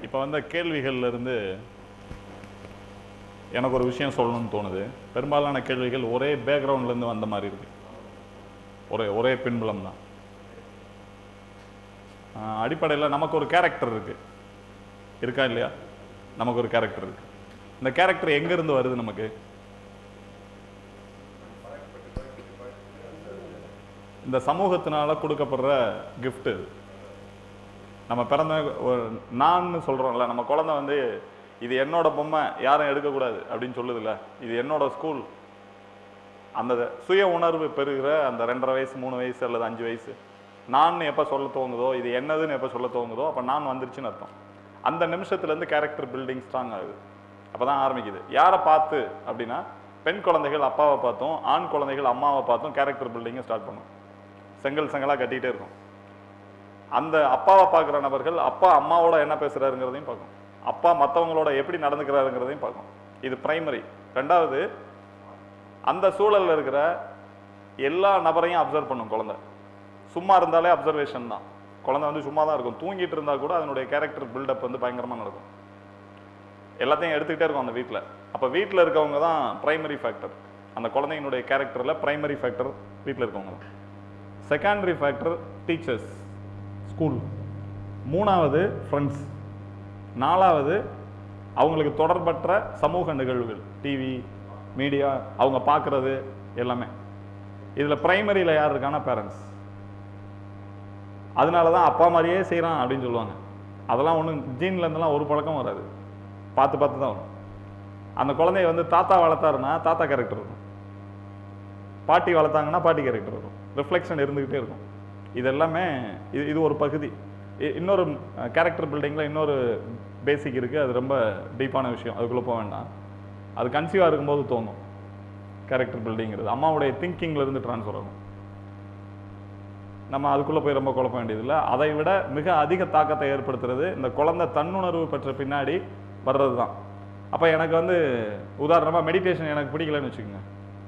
இப்போ வந்த கேள்விகள்ல இருந்து எனக்கு ஒரு விஷயம் சொல்லணும்னு தோணுது பெரும்பாலான கேள்விகள் ஒரே பேக்ரவுண்ட்ல இருந்து வந்த மாதிரி இருக்கு ஒரே ஒரே பின்புலம் தான் அடிப்படையில் நமக்கு ஒரு கேரக்டர் இருக்கு இருக்கா இல்லையா நமக்கு ஒரு கேரக்டர் இருக்கு இந்த கேரக்டர் எங்க இருந்து வருது நமக்கு இந்த சமூகத்தினால கொடுக்கப்படுற gift இது நம்ம பிறந்த ஒரு நான்னு சொல்றோம்ல நம்ம குழந்தை வந்து இது என்னோட பொம்மை யாரும் எடுக்கக்கூடாது அப்படின்னு சொல்லுதுல்ல இது என்னோட ஸ்கூல் அந்த சுய உணர்வு பெறுகிற அந்த ரெண்டரை வயசு மூணு வயசு அல்லது அஞ்சு வயசு நான் எப்போ சொல்ல தோங்குதோ இது என்னதுன்னு எப்போ சொல்ல தோங்குதோ அப்போ நான் வந்துருச்சுன்னு அர்த்தம் அந்த நிமிஷத்துலேருந்து கேரக்டர் பில்டிங் ஸ்ட்ராங் ஆகுது அப்போ தான் ஆரம்பிக்குது யாரை பார்த்து அப்படின்னா பெண் குழந்தைகள் அப்பாவை பார்த்தும் ஆண் குழந்தைகள் அம்மாவை பார்த்தும் கேரக்டர் பில்டிங்கை ஸ்டார்ட் பண்ணும் செங்கல் செங்கலாக கட்டிகிட்டே இருக்கும் அந்த அப்பாவை பார்க்குற நபர்கள் அப்பா அம்மாவோட என்ன பேசுறாருங்கிறதையும் பார்க்கும் அப்பா மற்றவங்களோட எப்படி நடந்துக்கிறாருங்கிறதையும் பார்க்கும் இது பிரைமரி ரெண்டாவது அந்த சூழல்ல இருக்கிற எல்லா நபரையும் அப்சர்வ் பண்ணும் குழந்தை சும்மா இருந்தாலே அப்சர்வேஷன் தான் குழந்தை வந்து சும்மா தான் இருக்கும் தூங்கிட்டு இருந்தா கூட அதனுடைய கேரக்டர் பில்டப் வந்து பயங்கரமா நடக்கும் எல்லாத்தையும் எடுத்துக்கிட்டே இருக்கும் அந்த வீட்டில் அப்போ வீட்டில் இருக்கவங்க தான் பிரைமரி ஃபேக்டர் அந்த குழந்தைங்களுடைய கேரக்டரில் பிரைமரி ஃபேக்டர் வீட்டில் இருக்கவங்க தான் செகண்டரி ஃபேக்டர் டீச்சர்ஸ் ஸ்கூல் மூணாவது ஃப்ரெண்ட்ஸ் நாலாவது அவங்களுக்கு தொடர்பற்ற சமூக நிகழ்வுகள் டிவி மீடியா அவங்க பார்க்குறது எல்லாமே இதில் பிரைமரியில் யார் இருக்கானா பேரண்ட்ஸ் அதனால தான் அப்பா மாதிரியே செய்கிறான் அப்படின்னு சொல்லுவாங்க அதெல்லாம் ஒன்றும் ஜீன்லேருந்துலாம் ஒரு பழக்கம் வராது பார்த்து பார்த்து தான் வரும் அந்த குழந்தைய வந்து தாத்தா வளர்த்தாருன்னா தாத்தா கேரக்டர் இருக்கும் பாட்டி வளர்த்தாங்கன்னா பாட்டி கேரக்டர் இருக்கும் ரிஃப்ளெக்ஷன் இருந்துக்கிட்டே இருக்கும் இது எல்லாமே இது இது ஒரு பகுதி இ- இன்னொரு கேரக்டர் பில்டிங்கில் இன்னொரு பேசிக் இருக்குது அது ரொம்ப டீப்பான விஷயம் அதுக்குள்ளே போக வேண்டாம் அது கன்சீவாக இருக்கும்போது தோணும் கேரக்டர் பில்டிங்கிறது அம்மாவுடைய திங்கிங்ல இருந்து ட்ரான்ஸ்ஃபர் ஆகும் நம்ம அதுக்குள்ளே போய் ரொம்ப குழப்ப வேண்டியதில்லை அதை விட மிக அதிக தாக்கத்தை ஏற்படுத்துறது இந்த குழந்தை தன்னுணர்வு பெற்ற பின்னாடி வர்றது தான் அப்போ எனக்கு வந்து உதாரணமாக மெடிடேஷன் எனக்கு பிடிக்கலன்னு வச்சுக்கோங்க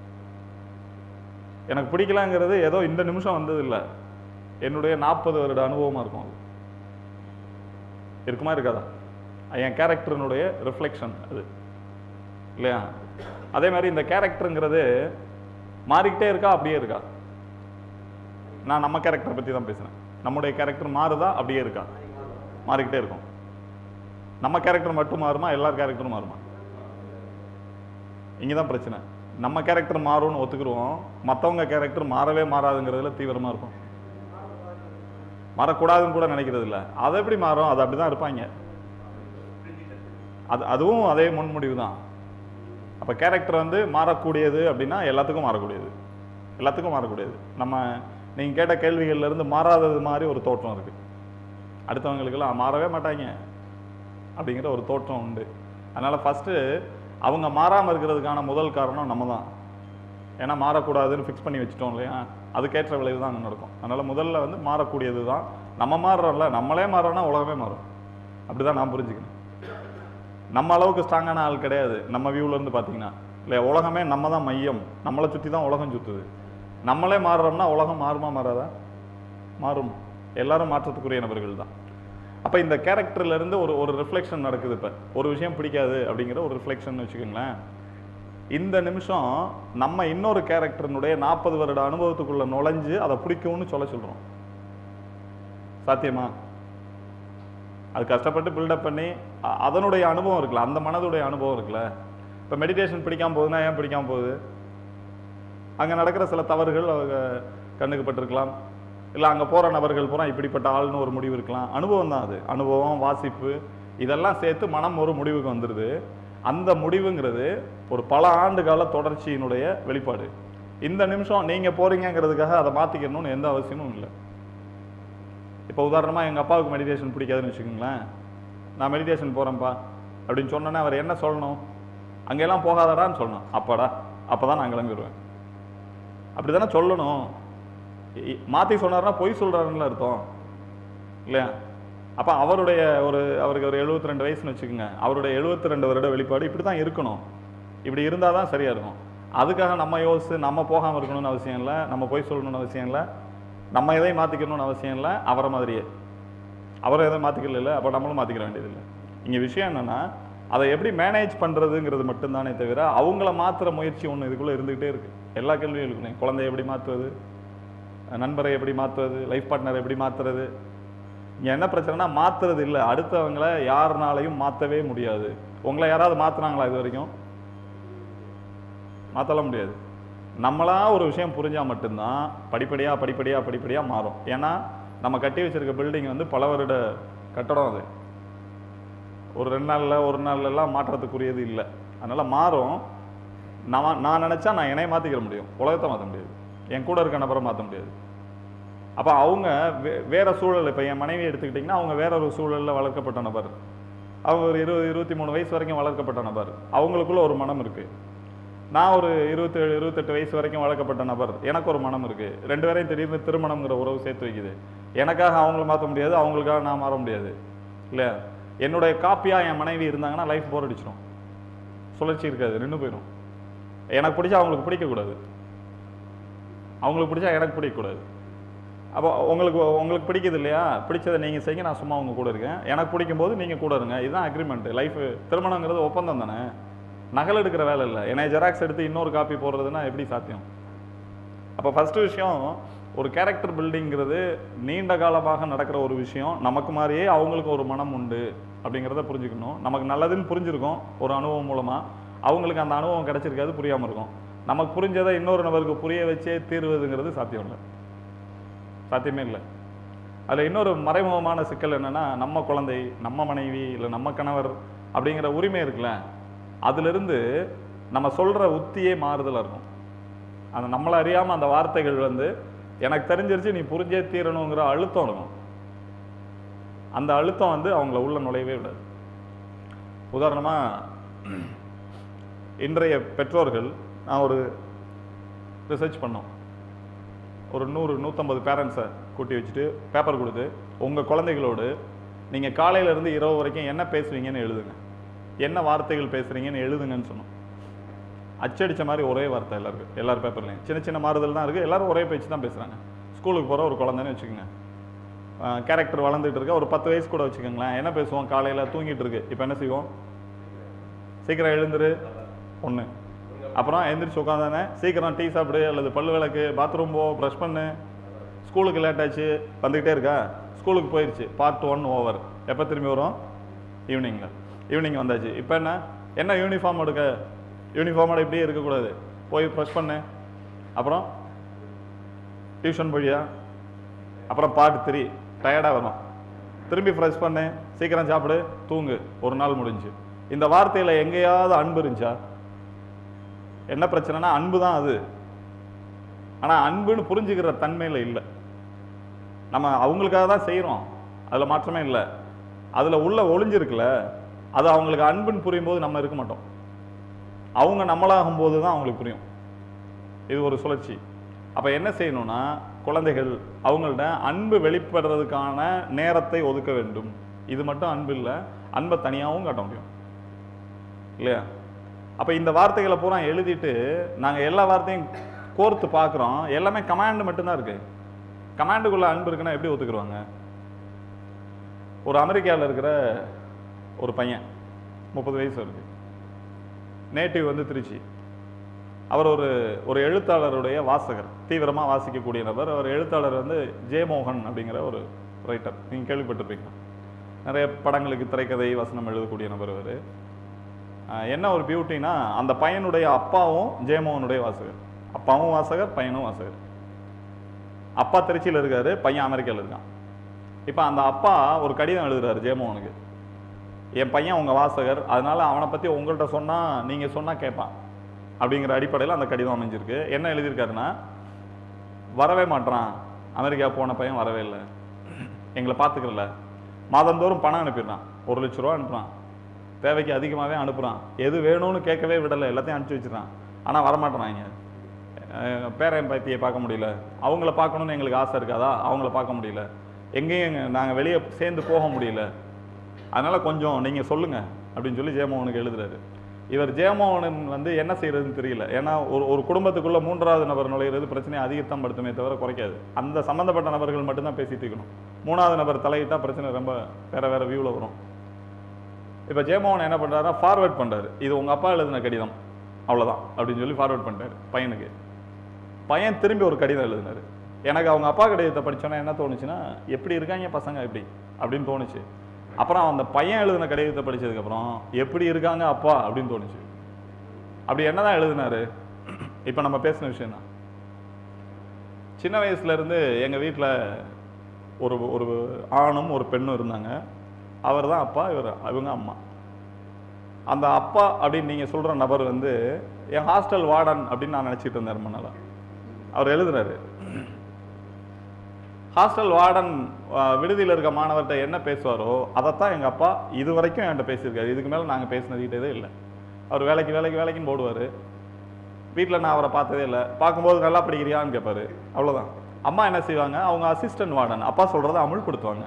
எனக்கு பிடிக்கலங்கிறது ஏதோ இந்த நிமிஷம் வந்தது இல்லை என்னுடைய நாற்பது வருட அனுபவமாக இருக்கும் அது இருக்குமா இருக்காதா என் கேரக்டரினுடைய ரிஃப்ளெக்ஷன் அது இல்லையா அதே மாதிரி இந்த கேரக்டருங்கிறது மாறிக்கிட்டே இருக்கா அப்படியே இருக்கா நான் நம்ம கேரக்டரை பற்றி தான் பேசுகிறேன் நம்முடைய கேரக்டர் மாறுதா அப்படியே இருக்கா மாறிக்கிட்டே இருக்கும் நம்ம கேரக்டர் மட்டும் மாறுமா எல்லார் கேரக்டரும் மாறுமா இங்கே தான் பிரச்சனை நம்ம கேரக்டர் மாறும்னு ஒத்துக்குருவோம் மற்றவங்க கேரக்டர் மாறவே மாறாதுங்கிறதுல தீவிரமாக இருக்கும் மாறக்கூடாதுன்னு கூட நினைக்கிறது இல்லை அது எப்படி மாறும் அது அப்படி தான் இருப்பாங்க அது அதுவும் அதே முன்முடிவு தான் அப்போ கேரக்டர் வந்து மாறக்கூடியது அப்படின்னா எல்லாத்துக்கும் மாறக்கூடியது எல்லாத்துக்கும் மாறக்கூடியது நம்ம நீங்கள் கேட்ட கேள்விகள்ல இருந்து மாறாதது மாதிரி ஒரு தோற்றம் இருக்குது அடுத்தவங்களுக்கெல்லாம் மாறவே மாட்டாங்க அப்படிங்கிற ஒரு தோற்றம் உண்டு அதனால் ஃபஸ்ட்டு அவங்க மாறாமல் இருக்கிறதுக்கான முதல் காரணம் நம்ம தான் ஏன்னா மாறக்கூடாதுன்னு ஃபிக்ஸ் பண்ணி வச்சுட்டோம் இல்லையா அதுக்கேற்ற விளைவு தான் அங்கே நடக்கும் அதனால் முதல்ல வந்து மாறக்கூடியது தான் நம்ம மாறுறோம்ல நம்மளே மாறுறோம்னா உலகமே மாறும் அப்படி தான் நான் புரிஞ்சுக்கணும் நம்ம அளவுக்கு ஸ்ட்ராங்கான ஆள் கிடையாது நம்ம வியூல இருந்து பார்த்தீங்கன்னா இல்லை உலகமே நம்ம தான் மையம் நம்மளை சுற்றி தான் உலகம் சுற்றுது நம்மளே மாறுறோம்னா உலகம் மாறுமா மாறாதா மாறும் எல்லாரும் மாற்றத்துக்குரிய நபர்கள் தான் அப்போ இந்த கேரக்டர்ல இருந்து ஒரு ஒரு ரிஃப்ளெக்ஷன் நடக்குது இப்போ ஒரு விஷயம் பிடிக்காது அப்படிங்கிற ஒரு ரிஃப்ளெக்ஷன் வச்சுக்கோங்களேன் இந்த நிமிஷம் நம்ம இன்னொரு கேரக்டரினுடைய நாற்பது வருட அனுபவத்துக்குள்ள நுழைஞ்சு அதை பிடிக்கும்னு சொல்ல சொல்றோம் சாத்தியமா அது கஷ்டப்பட்டு பில்டப் பண்ணி அ- அதனுடைய அனுபவம் இருக்குல்ல அந்த மனதுடைய அனுபவம் இருக்குல்ல இப்போ மெடிடேஷன் பிடிக்காம போகுதுன்னா ஏன் பிடிக்காம போகுது அங்கே நடக்கிற சில தவறுகள் அவங்க கண்ணுக்கு பட்டிருக்கலாம் இல்லை அங்கே போகிற நபர்கள் பூரா இப்படிப்பட்ட ஆள்னு ஒரு முடிவு இருக்கலாம் அனுபவம் தான் அது அனுபவம் வாசிப்பு இதெல்லாம் சேர்த்து மனம் ஒரு முடிவுக்கு வந்துடுது அந்த முடிவுங்கிறது ஒரு பல ஆண்டு கால தொடர்ச்சியினுடைய வெளிப்பாடு இந்த நிமிஷம் நீங்கள் போறீங்கங்கிறதுக்காக அதை மாற்றிக்கணும்னு எந்த அவசியமும் இல்லை இப்போ உதாரணமாக எங்கள் அப்பாவுக்கு மெடிடேஷன் பிடிக்காதுன்னு வச்சுக்கோங்களேன் நான் மெடிடேஷன் போகிறேன்ப்பா அப்படின்னு சொன்னோன்னே அவர் என்ன சொல்லணும் அங்கெல்லாம் போகாதடான்னு சொல்லணும் அப்பாடா அப்போ தான் நான் கிளம்பி வருவேன் அப்படி தானே சொல்லணும் இ- மாத்தி சொன்னார்னா பொய் சொல்றாருன்னு அர்த்தம் இல்லையா அப்ப அவருடைய ஒரு அவருக்கு ஒரு 72 ரெண்டு வயசுன்னு வச்சுக்கோங்க அவருடைய 72 ரெண்டு வருட வெளிப்பாடு இப்படி தான் இருக்கணும் இப்படி இருந்தால் தான் சரியா இருக்கும் அதுக்காக நம்ம யோசிச்சு நம்ம போகாம இருக்கணும்னு அவசியம் இல்லை நம்ம பொய் சொல்லணும்னு அவசியம் இல்லை நம்ம எதையும் மாத்திக்கணும்னு அவசியம் இல்லை அவரை மாதிரியே அவரை எதையும் மாத்திக்கல இல்லை அப்போ நம்மளும் மாத்திக்கிற வேண்டியதில்லை இங்கே விஷயம் என்னன்னா அதை எப்படி மேனேஜ் பண்ணுறதுங்கிறது மட்டும்தானே தவிர அவங்கள மாற்றுற முயற்சி ஒன்று இதுக்குள்ளே இருந்துகிட்டே இருக்கு எல்லா கேள்வியும் இருக்குண்ணே குழந்தைய எப்படி மாற்றுவது நண்பரை எப்படி மாற்றுவது லைஃப் பார்ட்னரை எப்படி மாற்றுறது இங்கே என்ன பிரச்சனைனா மாற்றுறது இல்லை அடுத்தவங்கள யாருனாலையும் மாற்றவே முடியாது உங்களை யாராவது மாற்றுனாங்களா இது வரைக்கும் மாற்றலாம் முடியாது நம்மளா ஒரு விஷயம் புரிஞ்சால் மட்டும்தான் படிப்படியாக படிப்படியாக படிப்படியாக மாறும் ஏன்னா நம்ம கட்டி வச்சிருக்க பில்டிங் வந்து பல வருட கட்டடம் அது ஒரு ரெண்டு நாளில் ஒரு நாள்ல எல்லாம் மாற்றத்துக்குரியது இல்லை அதனால் மாறும் நான் நான் நினச்சா நான் என்னைய மாற்றிக்கிற முடியும் உலகத்தை மாற்ற முடியாது என் கூட இருக்க நபரை மாற்ற முடியாது அப்போ அவங்க வே வேற சூழல் இப்போ என் மனைவி எடுத்துக்கிட்டிங்கன்னா அவங்க வேற ஒரு சூழலில் வளர்க்கப்பட்ட நபர் அவங்க ஒரு இருபது இருபத்தி மூணு வயசு வரைக்கும் வளர்க்கப்பட்ட நபர் அவங்களுக்குள்ள ஒரு மனம் இருக்குது நான் ஒரு இருபத்தேழு இருபத்தெட்டு வயசு வரைக்கும் வளர்க்கப்பட்ட நபர் எனக்கு ஒரு மனம் இருக்குது ரெண்டு பேரையும் திடீர்னு திருமணம்ங்கிற உறவு சேர்த்து வைக்குது எனக்காக அவங்கள மாற்ற முடியாது அவங்களுக்காக நான் மாற முடியாது இல்லையா என்னுடைய காப்பியாக என் மனைவி இருந்தாங்கன்னா லைஃப் போர் அடிச்சிடும் சுழற்சி இருக்காது நின்று போயிடும் எனக்கு பிடிச்சா அவங்களுக்கு பிடிக்கக்கூடாது அவங்களுக்கு பிடிச்சா எனக்கு பிடிக்கக்கூடாது அப்போ உங்களுக்கு உங்களுக்கு பிடிக்குது இல்லையா பிடிச்சதை நீங்கள் செய்யுங்க நான் சும்மா உங்க கூட இருக்கேன் எனக்கு பிடிக்கும் போது நீங்கள் கூட இருங்க இதுதான் அக்ரிமெண்ட் லைஃப் திருமணங்கிறது ஒப்பந்தம் தானே நகல் எடுக்கிற வேலை இல்லை என்னை ஜெராக்ஸ் எடுத்து இன்னொரு காப்பி போடுறதுன்னா எப்படி சாத்தியம் அப்போ ஃபஸ்ட்டு விஷயம் ஒரு கேரக்டர் பில்டிங்கிறது நீண்ட காலமாக நடக்கிற ஒரு விஷயம் நமக்கு மாதிரியே அவங்களுக்கு ஒரு மனம் உண்டு அப்படிங்கிறத புரிஞ்சுக்கணும் நமக்கு நல்லதுன்னு புரிஞ்சிருக்கும் ஒரு அனுபவம் மூலமாக அவங்களுக்கு அந்த அனுபவம் கிடைச்சிருக்காது புரியாமல் இருக்கும் நமக்கு புரிஞ்சதை இன்னொரு நபருக்கு புரிய வச்சே தீர்வதுங்கிறது சாத்தியம் இல்லை சாத்தியமே இல்லை அதில் இன்னொரு மறைமுகமான சிக்கல் என்னன்னா நம்ம குழந்தை நம்ம மனைவி இல்லை நம்ம கணவர் அப்படிங்கிற உரிமை இருக்குல்ல அதிலிருந்து நம்ம சொல்கிற உத்தியே மாறுதலாக இருக்கும் அந்த நம்மளை அறியாமல் அந்த வார்த்தைகள் வந்து எனக்கு தெரிஞ்சிருச்சு நீ புரிஞ்சே தீரணுங்கிற அழுத்தம் இருக்கும் அந்த அழுத்தம் வந்து அவங்கள உள்ள நுழையவே விடாது உதாரணமாக இன்றைய பெற்றோர்கள் நான் ஒரு ரிசர்ச் பண்ணோம் ஒரு நூறு நூற்றம்பது பேரண்ட்ஸை கூட்டி வச்சுட்டு பேப்பர் கொடுத்து உங்கள் குழந்தைகளோடு நீங்கள் காலையிலேருந்து இரவு வரைக்கும் என்ன பேசுவீங்கன்னு எழுதுங்க என்ன வார்த்தைகள் பேசுகிறீங்கன்னு எழுதுங்கன்னு சொன்னோம் அச்சடிச்ச மாதிரி ஒரே வார்த்தை எல்லாருக்கும் எல்லார் பேப்பர்லையும் சின்ன சின்ன மாறுதல் தான் இருக்குது எல்லாரும் ஒரே பேச்சு தான் பேசுகிறாங்க ஸ்கூலுக்கு போகிற ஒரு குழந்தைன்னு வச்சுக்கோங்க கேரக்டர் வளர்ந்துட்டு இருக்க ஒரு பத்து வயசு கூட வச்சுக்கோங்களேன் என்ன பேசுவோம் காலையில் தூங்கிட்டு இருக்கு இப்போ என்ன செய்வோம் சீக்கிரம் எழுந்துரு ஒன்று அப்புறம் எந்திரிச்சு உட்காந்தானே சீக்கிரம் டீ சாப்பிடு அல்லது பல்லு விளக்கு பாத்ரூம் போ ப்ரஷ் பண்ணு ஸ்கூலுக்கு லேட் ஆச்சு வந்துக்கிட்டே இருக்கா ஸ்கூலுக்கு போயிடுச்சு பார்ட் ஒன் ஓவர் எப்போ திரும்பி வரும் ஈவினிங்கில் ஈவினிங் வந்தாச்சு இப்போ என்ன என்ன யூனிஃபார்ம் எடுக்க யூனிஃபார்மோட இப்படியே இருக்கக்கூடாது போய் ப்ரஷ் பண்ணு அப்புறம் டியூஷன் போயியா அப்புறம் பார்ட் த்ரீ டயர்டாக வரும் திரும்பி ஃப்ரெஷ் பண்ணு சீக்கிரம் சாப்பிடு தூங்கு ஒரு நாள் முடிஞ்சு இந்த வார்த்தையில் எங்கேயாவது அன்பு இருந்துச்சா என்ன பிரச்சனைனா அன்பு தான் அது ஆனால் அன்புன்னு புரிஞ்சுக்கிற தன்மையில் இல்லை நம்ம அவங்களுக்காக தான் செய்கிறோம் அதில் மாற்றமே இல்லை அதில் உள்ள ஒளிஞ்சிருக்குல்ல அது அவங்களுக்கு அன்புன்னு புரியும் போது நம்ம இருக்க மாட்டோம் அவங்க நம்மளாகும் போது தான் அவங்களுக்கு புரியும் இது ஒரு சுழற்சி அப்போ என்ன செய்யணும்னா குழந்தைகள் அவங்கள்ட்ட அன்பு வெளிப்படுறதுக்கான நேரத்தை ஒதுக்க வேண்டும் இது மட்டும் அன்பு இல்லை அன்பை தனியாகவும் காட்ட முடியும் இல்லையா அப்போ இந்த வார்த்தைகளை பூரா எழுதிட்டு நாங்கள் எல்லா வார்த்தையும் கோர்த்து பார்க்குறோம் எல்லாமே கமாண்ட் மட்டும்தான் இருக்கு கமாண்டுக்குள்ள அன்பு இருக்குன்னா எப்படி ஒத்துக்குருவாங்க ஒரு அமெரிக்காவில் இருக்கிற ஒரு பையன் முப்பது வயசு இருக்கு நேட்டிவ் வந்து திருச்சி அவர் ஒரு ஒரு எழுத்தாளருடைய வாசகர் தீவிரமாக வாசிக்கக்கூடிய நபர் அவர் எழுத்தாளர் வந்து ஜெயமோகன் அப்படிங்கிற ஒரு ரைட்டர் நீங்கள் கேள்விப்பட்டிருப்பீங்க நிறைய படங்களுக்கு திரைக்கதை வசனம் எழுதக்கூடிய நபர் அவர் என்ன ஒரு பியூட்டினா அந்த பையனுடைய அப்பாவும் ஜெயமோகனுடைய வாசகர் அப்பாவும் வாசகர் பையனும் வாசகர் அப்பா திருச்சியில் இருக்காரு பையன் அமெரிக்காவில் இருக்கான் இப்போ அந்த அப்பா ஒரு கடிதம் எழுதுறாரு ஜெயமோகனுக்கு என் பையன் உங்கள் வாசகர் அதனால அவனை பற்றி உங்கள்கிட்ட சொன்னால் நீங்கள் சொன்னால் கேட்பான் அப்படிங்கிற அடிப்படையில் அந்த கடிதம் அமைஞ்சிருக்கு என்ன எழுதியிருக்காருன்னா வரவே மாட்றான் அமெரிக்கா போன பையன் வரவே இல்லை எங்களை பார்த்துக்கல மாதந்தோறும் பணம் அனுப்பிடுறான் ஒரு லட்ச ரூபா அனுப்புறான் தேவைக்கு அதிகமாகவே அனுப்புகிறான் எது வேணும்னு கேட்கவே விடலை எல்லாத்தையும் அனுப்பிச்சி வச்சிடறான் ஆனால் வரமாட்டேறாங்க பேரன் பத்தியை பார்க்க முடியல அவங்கள பார்க்கணுன்னு எங்களுக்கு ஆசை இருக்காதா அவங்கள பார்க்க முடியல எங்கேயும் நாங்கள் வெளியே சேர்ந்து போக முடியல அதனால் கொஞ்சம் நீங்கள் சொல்லுங்கள் அப்படின்னு சொல்லி ஜெயமோகனுக்கு எழுதுறாரு இவர் ஜெயமோகனன் வந்து என்ன செய்யறதுன்னு தெரியல ஏன்னா ஒரு ஒரு குடும்பத்துக்குள்ள மூன்றாவது நபர் நுழையிறது பிரச்சனையை அதிகத்தான் படுத்துமே தவிர குறைக்காது அந்த சம்பந்தப்பட்ட நபர்கள் மட்டும்தான் பேசி தீர்க்கணும் மூணாவது நபர் தலையிட்டா பிரச்சனை ரொம்ப வேற வேற வியூவில் வரும் இப்போ ஜெயமோகன் என்ன பண்ணுறாருன்னா ஃபார்வர்ட் பண்ணுறாரு இது உங்கள் அப்பா எழுதின கடிதம் அவ்வளோதான் அப்படின்னு சொல்லி ஃபார்வர்ட் பண்ணிட்டாரு பையனுக்கு பையன் திரும்பி ஒரு கடிதம் எழுதினாரு எனக்கு அவங்க அப்பா கடிதத்தை படிச்சோன்னா என்ன தோணுச்சுன்னா எப்படி இருக்காங்க பசங்க எப்படி அப்படின்னு தோணுச்சு அப்புறம் அந்த பையன் எழுதின கடிதத்தை படிச்சதுக்கப்புறம் எப்படி இருக்காங்க அப்பா அப்படின்னு தோணுச்சு அப்படி என்னதான் எழுதினாரு இப்போ நம்ம பேசின விஷயம் தான் சின்ன வயசுல இருந்து எங்க வீட்டில் ஒரு ஒரு ஆணும் ஒரு பெண்ணும் இருந்தாங்க அவர் தான் அப்பா இவர் இவங்க அம்மா அந்த அப்பா அப்படின்னு நீங்க சொல்ற நபர் வந்து என் ஹாஸ்டல் வார்டன் அப்படின்னு நான் நினைச்சிட்டு இருந்தேன் ரொம்ப நாளா அவர் எழுதுறாரு ஹாஸ்டல் வார்டன் விடுதியில் இருக்க மாணவர்கிட்ட என்ன பேசுவாரோ அதைத்தான் எங்கள் அப்பா இது வரைக்கும் என்கிட்ட பேசியிருக்காரு இதுக்கு மேலே நாங்கள் பேசினதுக்கிட்டே இல்லை அவர் வேலைக்கு வேலைக்கு வேலைக்குன்னு போடுவார் வீட்டில் நான் அவரை பார்த்ததே இல்லை பார்க்கும்போது நல்லா படிக்கிறியான்னு கேட்பாரு அவ்வளோதான் அம்மா என்ன செய்வாங்க அவங்க அசிஸ்டன்ட் வார்டன் அப்பா சொல்கிறத அமுல்படுத்துவாங்க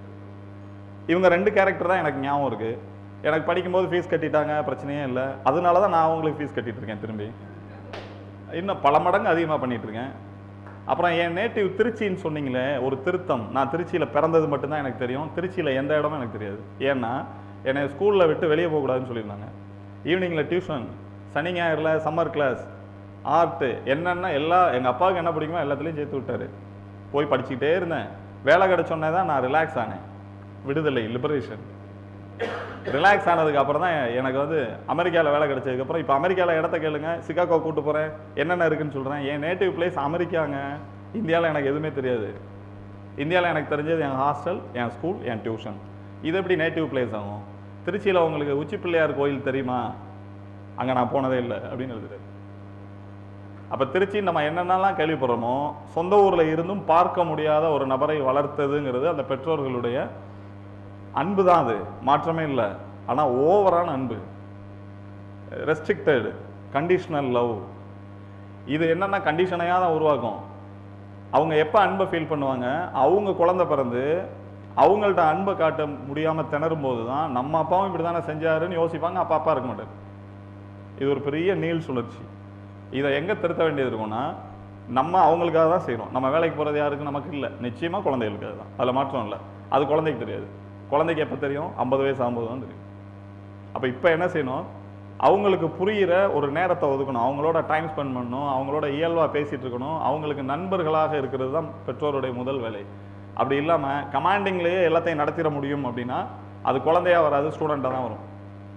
இவங்க ரெண்டு கேரக்டர் தான் எனக்கு ஞாபகம் இருக்கு எனக்கு படிக்கும்போது ஃபீஸ் கட்டிட்டாங்க பிரச்சனையே இல்லை அதனால தான் நான் அவங்களுக்கு ஃபீஸ் கட்டிட்டு இருக்கேன் திரும்பி இன்னும் பல மடங்கு அதிகமாக பண்ணிட்டு இருக்கேன் அப்புறம் என் நேட்டிவ் திருச்சின்னு சொன்னீங்களே ஒரு திருத்தம் நான் திருச்சியில் பிறந்தது மட்டும்தான் எனக்கு தெரியும் திருச்சியில் எந்த இடமும் எனக்கு தெரியாது ஏன்னா என்னை ஸ்கூலில் விட்டு வெளியே போகக்கூடாதுன்னு சொல்லியிருந்தாங்க ஈவினிங்கில் டியூஷன் சனி ஞாயிறில் சம்மர் கிளாஸ் ஆர்ட்டு என்னென்ன எல்லா எங்கள் அப்பாவுக்கு என்ன பிடிக்குமோ எல்லாத்துலேயும் சேர்த்து விட்டாரு போய் படிச்சுக்கிட்டே இருந்தேன் வேலை கிடைச்சோன்னே தான் நான் ரிலாக்ஸ் ஆனேன் விடுதலை லிபரேஷன் ரிலாக்ஸ் ஆனதுக்கு அப்புறம் தான் எனக்கு வந்து அமெரிக்காவில் வேலை கிடைச்சதுக்கு அப்புறம் இப்போ அமெரிக்காவில் இடத்த கேளுங்க சிகாகோ கூட்டு போகிறேன் என்னென்ன இருக்குன்னு சொல்கிறேன் என் நேட்டிவ் பிளேஸ் அமெரிக்காங்க இந்தியாவில் எனக்கு எதுவுமே தெரியாது இந்தியாவில் எனக்கு தெரிஞ்சது என் ஹாஸ்டல் என் ஸ்கூல் என் டியூஷன் இது எப்படி நேட்டிவ் பிளேஸ் ஆகும் திருச்சியில் உங்களுக்கு உச்சி பிள்ளையார் கோயில் தெரியுமா அங்கே நான் போனதே இல்லை அப்படின்னு எழுதுறாரு அப்போ திருச்சி நம்ம என்னென்னலாம் கேள்விப்படுறோமோ சொந்த ஊரில் இருந்தும் பார்க்க முடியாத ஒரு நபரை வளர்த்ததுங்கிறது அந்த பெற்றோர்களுடைய அன்பு தான் அது மாற்றமே இல்லை ஆனால் ஓவரான அன்பு ரெஸ்ட்ரிக்டட் கண்டிஷனல் லவ் இது என்னென்ன கண்டிஷனையாக தான் உருவாக்கும் அவங்க எப்போ அன்பை ஃபீல் பண்ணுவாங்க அவங்க குழந்தை பிறந்து அவங்கள்ட்ட அன்பை காட்ட முடியாமல் திணறும் போது தான் நம்ம அப்பாவும் இப்படி தானே செஞ்சாருன்னு யோசிப்பாங்க அப்பா அப்பா இருக்க மாட்டார் இது ஒரு பெரிய நீள் சுழற்சி இதை எங்கே திருத்த வேண்டியது இருக்கும்னா நம்ம அவங்களுக்காக தான் செய்கிறோம் நம்ம வேலைக்கு போகிறது யாருக்கு நமக்கு இல்லை நிச்சயமாக குழந்தைகளுக்காக தான் அதில் மாற்றம் இல்லை அது குழந்தைக்கு தெரியாது குழந்தைக்கு எப்போ தெரியும் ஐம்பது வயசு ஆகும்போது தான் தெரியும் அப்போ இப்போ என்ன செய்யணும் அவங்களுக்கு புரிகிற ஒரு நேரத்தை ஒதுக்கணும் அவங்களோட டைம் ஸ்பெண்ட் பண்ணணும் அவங்களோட இயல்பாக பேசிகிட்டு இருக்கணும் அவங்களுக்கு நண்பர்களாக இருக்கிறது தான் பெற்றோருடைய முதல் வேலை அப்படி இல்லாமல் கமாண்டிங்லேயே எல்லாத்தையும் நடத்திட முடியும் அப்படின்னா அது குழந்தையா வராது ஸ்டூடெண்ட்டாக தான் வரும்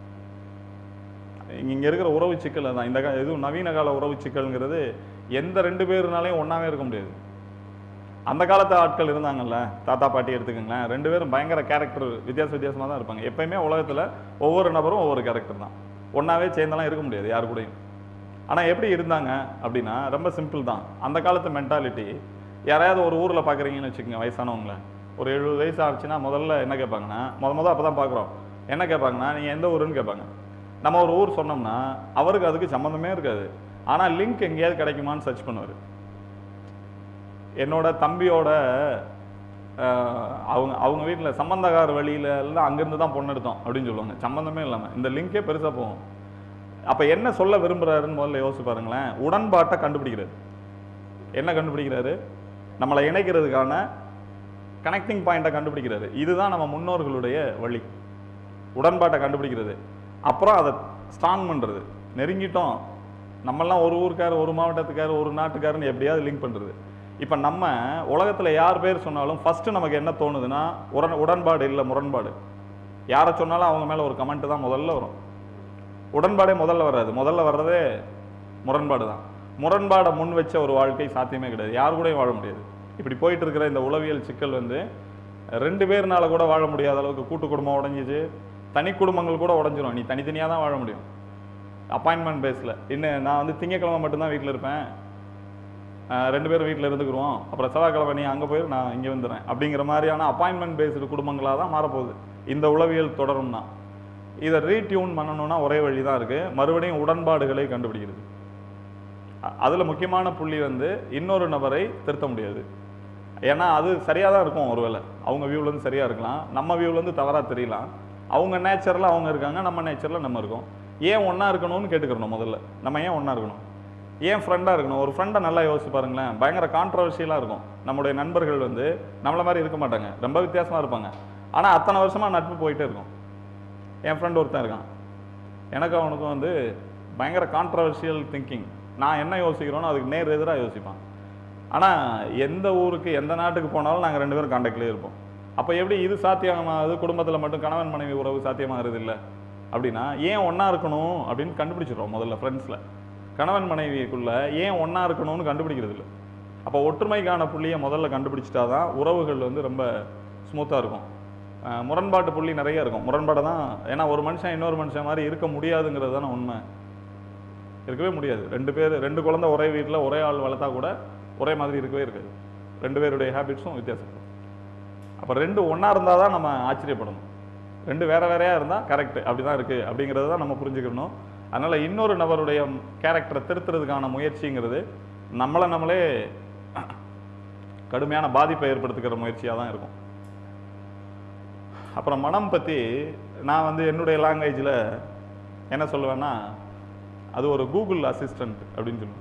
இங்கே இருக்கிற உறவு சிக்கல் தான் இந்த கா- இதுவும் நவீன கால உறவு சிக்கல்ங்கிறது எந்த ரெண்டு பேருனாலையும் ஒன்றாவே இருக்க முடியாது அந்த காலத்து ஆட்கள் இருந்தாங்கல்ல தாத்தா பாட்டி எடுத்துக்கோங்களேன் ரெண்டு பேரும் பயங்கர கேரக்டர் வித்தியாச வித்தியாசமாக தான் இருப்பாங்க எப்பயுமே உலகத்தில் ஒவ்வொரு நபரும் ஒவ்வொரு கேரக்டர் தான் ஒன்றாவே சேர்ந்தெல்லாம் இருக்க முடியாது யாரு கூடயும் ஆனால் எப்படி இருந்தாங்க அப்படின்னா ரொம்ப சிம்பிள் தான் அந்த காலத்து மென்டாலிட்டி யாரையாவது ஒரு ஊரில் பார்க்குறீங்கன்னு வச்சுக்கோங்க வயசானவங்கள ஒரு எழுபது வயசு ஆச்சுன்னா முதல்ல என்ன கேட்பாங்கன்னா முத முத அப்போ தான் பார்க்குறோம் என்ன கேட்பாங்கன்னா நீங்கள் எந்த ஊருன்னு கேட்பாங்க நம்ம ஒரு ஊர் சொன்னோம்னா அவருக்கு அதுக்கு சம்மந்தமே இருக்காது ஆனால் லிங்க் எங்கேயாவது கிடைக்குமான்னு சர்ச் பண்ணுவார் என்னோட தம்பியோட அஹ், அவங்க அவங்க வீட்டில் சம்பந்தக்கார வழியில எல்லாம் அங்கேருந்து தான் பொண்ணு எடுத்தோம் அப்படின்னு சொல்லுவாங்க சம்மந்தமே இல்லாமல் இந்த லிங்கே பெருசாக போகும் அப்போ என்ன சொல்ல விரும்புறாருன்னு முதல்ல யோசிச்சு பாருங்களேன் உடன்பாட்டை கண்டுபிடிக்கிறாரு என்ன கண்டுபிடிக்கிறாரு நம்மளை இணைக்கிறதுக்கான கனெக்டிங் பாயிண்ட்டை கண்டுபிடிக்கிறாரு இதுதான் நம்ம முன்னோர்களுடைய வழி உடன்பாட்டை கண்டுபிடிக்கிறது அப்புறம் அதை ஸ்ட்ராங் பண்ணுறது நெருங்கிட்டோம் நம்மெல்லாம் ஒரு ஊருக்கார் ஒரு மாவட்டத்துக்கார் ஒரு நாட்டுக்காரன்னு எப்படியாவது லிங்க் பண்ணுறது இப்போ நம்ம உலகத்தில் யார் பேர் சொன்னாலும் ஃபஸ்ட்டு நமக்கு என்ன தோணுதுன்னா உடன் உடன்பாடு இல்லை முரண்பாடு யாரை சொன்னாலும் அவங்க மேலே ஒரு கமெண்ட் தான் முதல்ல வரும் உடன்பாடே முதல்ல வராது முதல்ல வர்றதே முரண்பாடு தான் முரண்பாடை முன் வச்ச ஒரு வாழ்க்கை சாத்தியமே கிடையாது யார் கூடயும் வாழ முடியாது இப்படி போயிட்டு இருக்கிற இந்த உளவியல் சிக்கல் வந்து ரெண்டு பேர்னால கூட வாழ முடியாத அளவுக்கு கூட்டு குடும்பம் உடஞ்சிச்சு தனி குடும்பங்கள் கூட உடஞ்சிரும் நீ தனித்தனியாக தான் வாழ முடியும் அப்பாயின்மெண்ட் பேஸில் இன்னும் நான் வந்து திங்கக்கிழமை மட்டும்தான் வீட்டில் இருப்பேன் அஹ் ரெண்டு பேரும் வீட்டில் இருந்துக்குருவோம் அப்புறம் செவ்வாய்க்கிழமை நீ அங்கே போயிரு நான் இங்கே வந்துடுறேன் அப்படிங்கிற மாதிரியான அப்பாயின்மெண்ட் பேஸ்டு குடும்பங்களாக தான் மாறப்போகுது இந்த உளவியல் தொடரும்னா இதை ரீட்யூன் பண்ணணும்னா ஒரே வழி தான் இருக்குது மறுபடியும் உடன்பாடுகளை கண்டுபிடிக்கிறது அதில் முக்கியமான புள்ளி வந்து இன்னொரு நபரை திருத்த முடியாது ஏன்னா அது சரியாக தான் இருக்கும் ஒருவேளை அவங்க வியூலேருந்து சரியாக இருக்கலாம் நம்ம வியூலேருந்து தவறாக தெரியலாம் அவங்க நேச்சரில் அவங்க இருக்காங்க நம்ம நேச்சரில் நம்ம இருக்கோம் ஏன் ஒன்றா இருக்கணும்னு கேட்டுக்கிறணும் முதல்ல நம்ம ஏன் ஒன்றா இருக்கணும் ஏன் ஃப்ரெண்டாக இருக்கணும் ஒரு ஃப்ரெண்டை நல்லா யோசிச்சு பாருங்களேன் பயங்கர கான்ட்ரவர்ஷியலாக இருக்கும் நம்முடைய நண்பர்கள் வந்து நம்மள மாதிரி இருக்க மாட்டாங்க ரொம்ப வித்தியாசமாக இருப்பாங்க ஆனால் அத்தனை வருஷமாக நட்பு போயிட்டே இருக்கும் என் ஃப்ரெண்ட் ஒருத்தன் இருக்கான் எனக்கு அவனுக்கும் வந்து பயங்கர கான்ட்ரவர்ஷியல் திங்கிங் நான் என்ன யோசிக்கிறோனோ அதுக்கு நேர் எதிராக யோசிப்பான் ஆனால் எந்த ஊருக்கு எந்த நாட்டுக்கு போனாலும் நாங்கள் ரெண்டு பேரும் காண்டாக்ட்லேயே இருப்போம் அப்போ எப்படி இது சாத்தியமாகுது குடும்பத்தில் மட்டும் கணவன் மனைவி உறவு சாத்தியமாகிறது இல்லை அப்படின்னா ஏன் ஒன்றா இருக்கணும் அப்படின்னு கண்டுபிடிச்சிடுறோம் முதல்ல ஃப்ரெண்ட்ஸில் கணவன் மனைவிக்குள்ள ஏன் ஒன்றா இருக்கணும்னு கண்டுபிடிக்கிறது இல்லை அப்போ ஒற்றுமைக்கான புள்ளியை முதல்ல கண்டுபிடிச்சிட்டா தான் உறவுகள் வந்து ரொம்ப ஸ்மூத்தாக இருக்கும் அஹ் முரண்பாட்டு புள்ளி நிறைய இருக்கும் முரண்பாடு தான் ஏன்னா ஒரு மனுஷன் இன்னொரு மனுஷன் மாதிரி இருக்க முடியாதுங்கிறது தானே உண்மை இருக்கவே முடியாது ரெண்டு பேர் ரெண்டு குழந்தை ஒரே வீட்டில் ஒரே ஆள் வளர்த்தா கூட ஒரே மாதிரி இருக்கவே இருக்காது ரெண்டு பேருடைய ஹேபிட்ஸும் வித்தியாசம் அப்போ ரெண்டு ஒன்றா இருந்தால் தான் நம்ம ஆச்சரியப்படணும் ரெண்டு வேற வேறையா இருந்தால் கரெக்ட் அப்படி தான் இருக்குது அப்படிங்கிறத தான் நம்ம புரிஞ்சுக்கணும் அதனால் இன்னொரு நபருடைய கேரக்டரை திருத்துறதுக்கான முயற்சிங்கிறது நம்மளை நம்மளே கடுமையான பாதிப்பை ஏற்படுத்துகிற முயற்சியாக தான் இருக்கும் அப்புறம் மனம் பற்றி நான் வந்து என்னுடைய லாங்குவேஜில் என்ன சொல்லுவேன்னா அது ஒரு கூகுள் அசிஸ்டன்ட் அப்படின்னு சொல்லுவேன்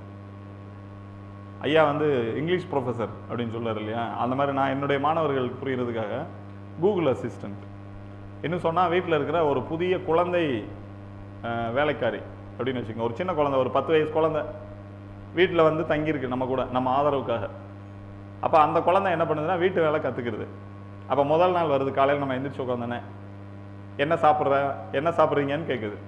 ஐயா வந்து இங்கிலீஷ் ப்ரொஃபஸர் அப்படின்னு சொல்றாரு இல்லையா அந்த மாதிரி நான் என்னுடைய மாணவர்களுக்கு புரியறதுக்காக கூகுள் அசிஸ்டன்ட் இன்னும் சொன்னால் வீட்டில் இருக்கிற ஒரு புதிய குழந்தை அஹ், வேலைக்காரி அப்படின்னு வச்சுக்கோங்க ஒரு சின்ன குழந்தை ஒரு பத்து வயசு குழந்தை வீட்டில் வந்து தங்கியிருக்கு நம்ம கூட நம்ம ஆதரவுக்காக அப்போ அந்த குழந்தை என்ன பண்ணுதுன்னா வீட்டு வேலை கற்றுக்கிறது அப்போ முதல் நாள் வருது காலையில் நம்ம எந்திரிச்சு உட்காந்தோன்னே என்ன சாப்பிட்ற என்ன சாப்பிட்றீங்கன்னு கேட்குது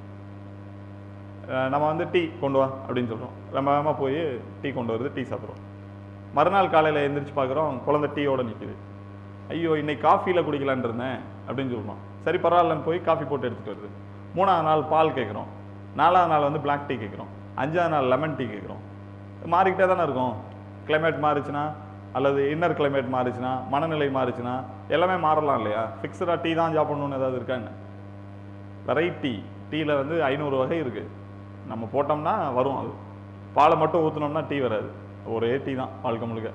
அஹ் நம்ம வந்து டீ கொண்டு வா அப்படின்னு சொல்கிறோம் ரொம்ப வேகமாக போய் டீ கொண்டு வருது டீ சாப்பிட்றோம் மறுநாள் காலையில் எந்திரிச்சு பார்க்குறோம் குழந்தை டீயோட நிற்குது ஐயோ இன்னைக்கு காஃபியில் குடிக்கலான்னு இருந்தேன் அப்படின்னு சொல்கிறோம் சரி பரவாயில்லன்னு போய் காஃபி போட்டு எடுத்துகிட்டு வருது மூணாவது நாள் பால் கேட்குறோம் நாலாவது நாள் வந்து பிளாக் டீ கேட்குறோம் அஞ்சாவது நாள் லெமன் டீ கேட்குறோம் மாறிக்கிட்டே தானே இருக்கும் கிளைமேட் மாறிச்சுன்னா அல்லது இன்னர் கிளைமேட் மாறிச்சுன்னா மனநிலை மாறிச்சுன்னா எல்லாமே மாறலாம் இல்லையா ஃபிக்ஸடாக டீ தான் சாப்பிடணும்னு ஏதாவது இருக்கா என்ன வெரைட்டி டீயில் வந்து ஐநூறு வகை இருக்குது நம்ம போட்டோம்னா வரும் அது பாலை மட்டும் ஊற்றுனோம்னா டீ வராது ஒரே டீ தான் வாழ்க்கை முழுக்க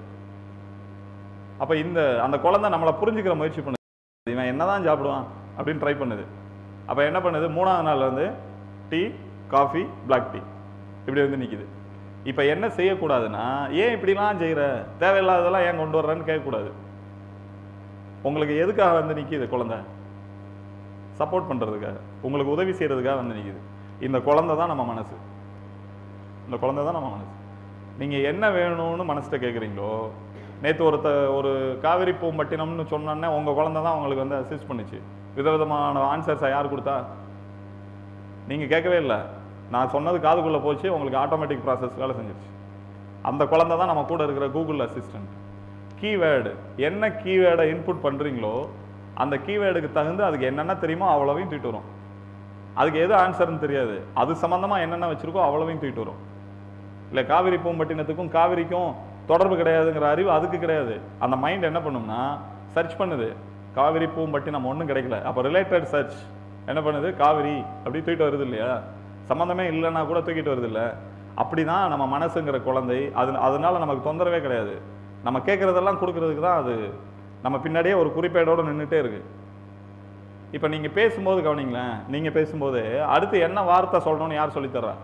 அப்போ இந்த அந்த குழந்தை நம்மளை புரிஞ்சுக்கிற முயற்சி பண்ணுது இவன் என்னதான் சாப்பிடுவான் அப்படின்னு ட்ரை பண்ணுது அப்போ என்ன பண்ணுது மூணாவது நாள் வந்து டீ காஃபி பிளாக் டீ இப்படி வந்து நிற்கிது இப்போ என்ன செய்யக்கூடாதுன்னா ஏன் இப்படிலாம் செய்கிற தேவையில்லாததெல்லாம் ஏன் கொண்டு வர்றேன்னு கேட்கக்கூடாது உங்களுக்கு எதுக்காக வந்து நிற்கிது குழந்தை சப்போர்ட் பண்ணுறதுக்காக உங்களுக்கு உதவி செய்கிறதுக்காக வந்து நிற்கிது இந்த குழந்தை தான் நம்ம மனசு இந்த குழந்தை தான் நம்ம மனசு நீங்கள் என்ன வேணும்னு மனசிட்ட கேட்குறீங்களோ நேற்று ஒருத்த ஒரு காவிரி பூம்பட்டினம்னு சொன்னோன்னே உங்கள் குழந்தை தான் உங்களுக்கு வந்து அசிஸ்ட் பண்ணுச்சு விதவிதமான ஆன்சர்ஸை யார் கொடுத்தா நீங்கள் கேட்கவே இல்லை நான் சொன்னது காதுக்குள்ளே போச்சு உங்களுக்கு ஆட்டோமேட்டிக் ப்ராசஸ் வேலை செஞ்சிருச்சு அந்த குழந்தை தான் நம்ம கூட இருக்கிற கூகுள் அசிஸ்டன்ட் கீவேர்டு என்ன கீவேர்டை இன்புட் பண்ணுறீங்களோ அந்த கீவேர்டுக்கு தகுந்து அதுக்கு என்னென்ன தெரியுமோ அவ்வளவையும் தூக்கிட்டு வரும் அதுக்கு எது ஆன்சர்னு தெரியாது அது சம்மந்தமாக என்னென்ன வச்சிருக்கோ அவ்வளவையும் தூக்கிட்டு வரும் இல்லை காவிரி பூம்பட்டினத்துக்கும் காவிரிக்கும் தொடர்பு கிடையாதுங்கிற அறிவு அதுக்கு கிடையாது அந்த மைண்ட் என்ன பண்ணும்னா சர்ச் பண்ணுது காவிரி பூம்பட்டினம் ஒன்றும் கிடைக்கல அப்போ ரிலேட்டட் சர்ச் என்ன பண்ணுது காவிரி அப்படி தூக்கிட்டு வருது இல்லையா சம்மந்தமே இல்லைன்னா கூட தூக்கிட்டு வருது இல்லை அப்படி தான் நம்ம மனசுங்கிற குழந்தை அது அதனால நமக்கு தொந்தரவே கிடையாது நம்ம கேட்குறதெல்லாம் கொடுக்கறதுக்கு தான் அது நம்ம பின்னாடியே ஒரு குறிப்பேடோடு நின்றுட்டே இருக்கு இப்போ நீங்கள் பேசும்போது கவனிங்களேன் நீங்கள் பேசும்போது அடுத்து என்ன வார்த்தை சொல்லணும்னு யார் சொல்லித் தர்றா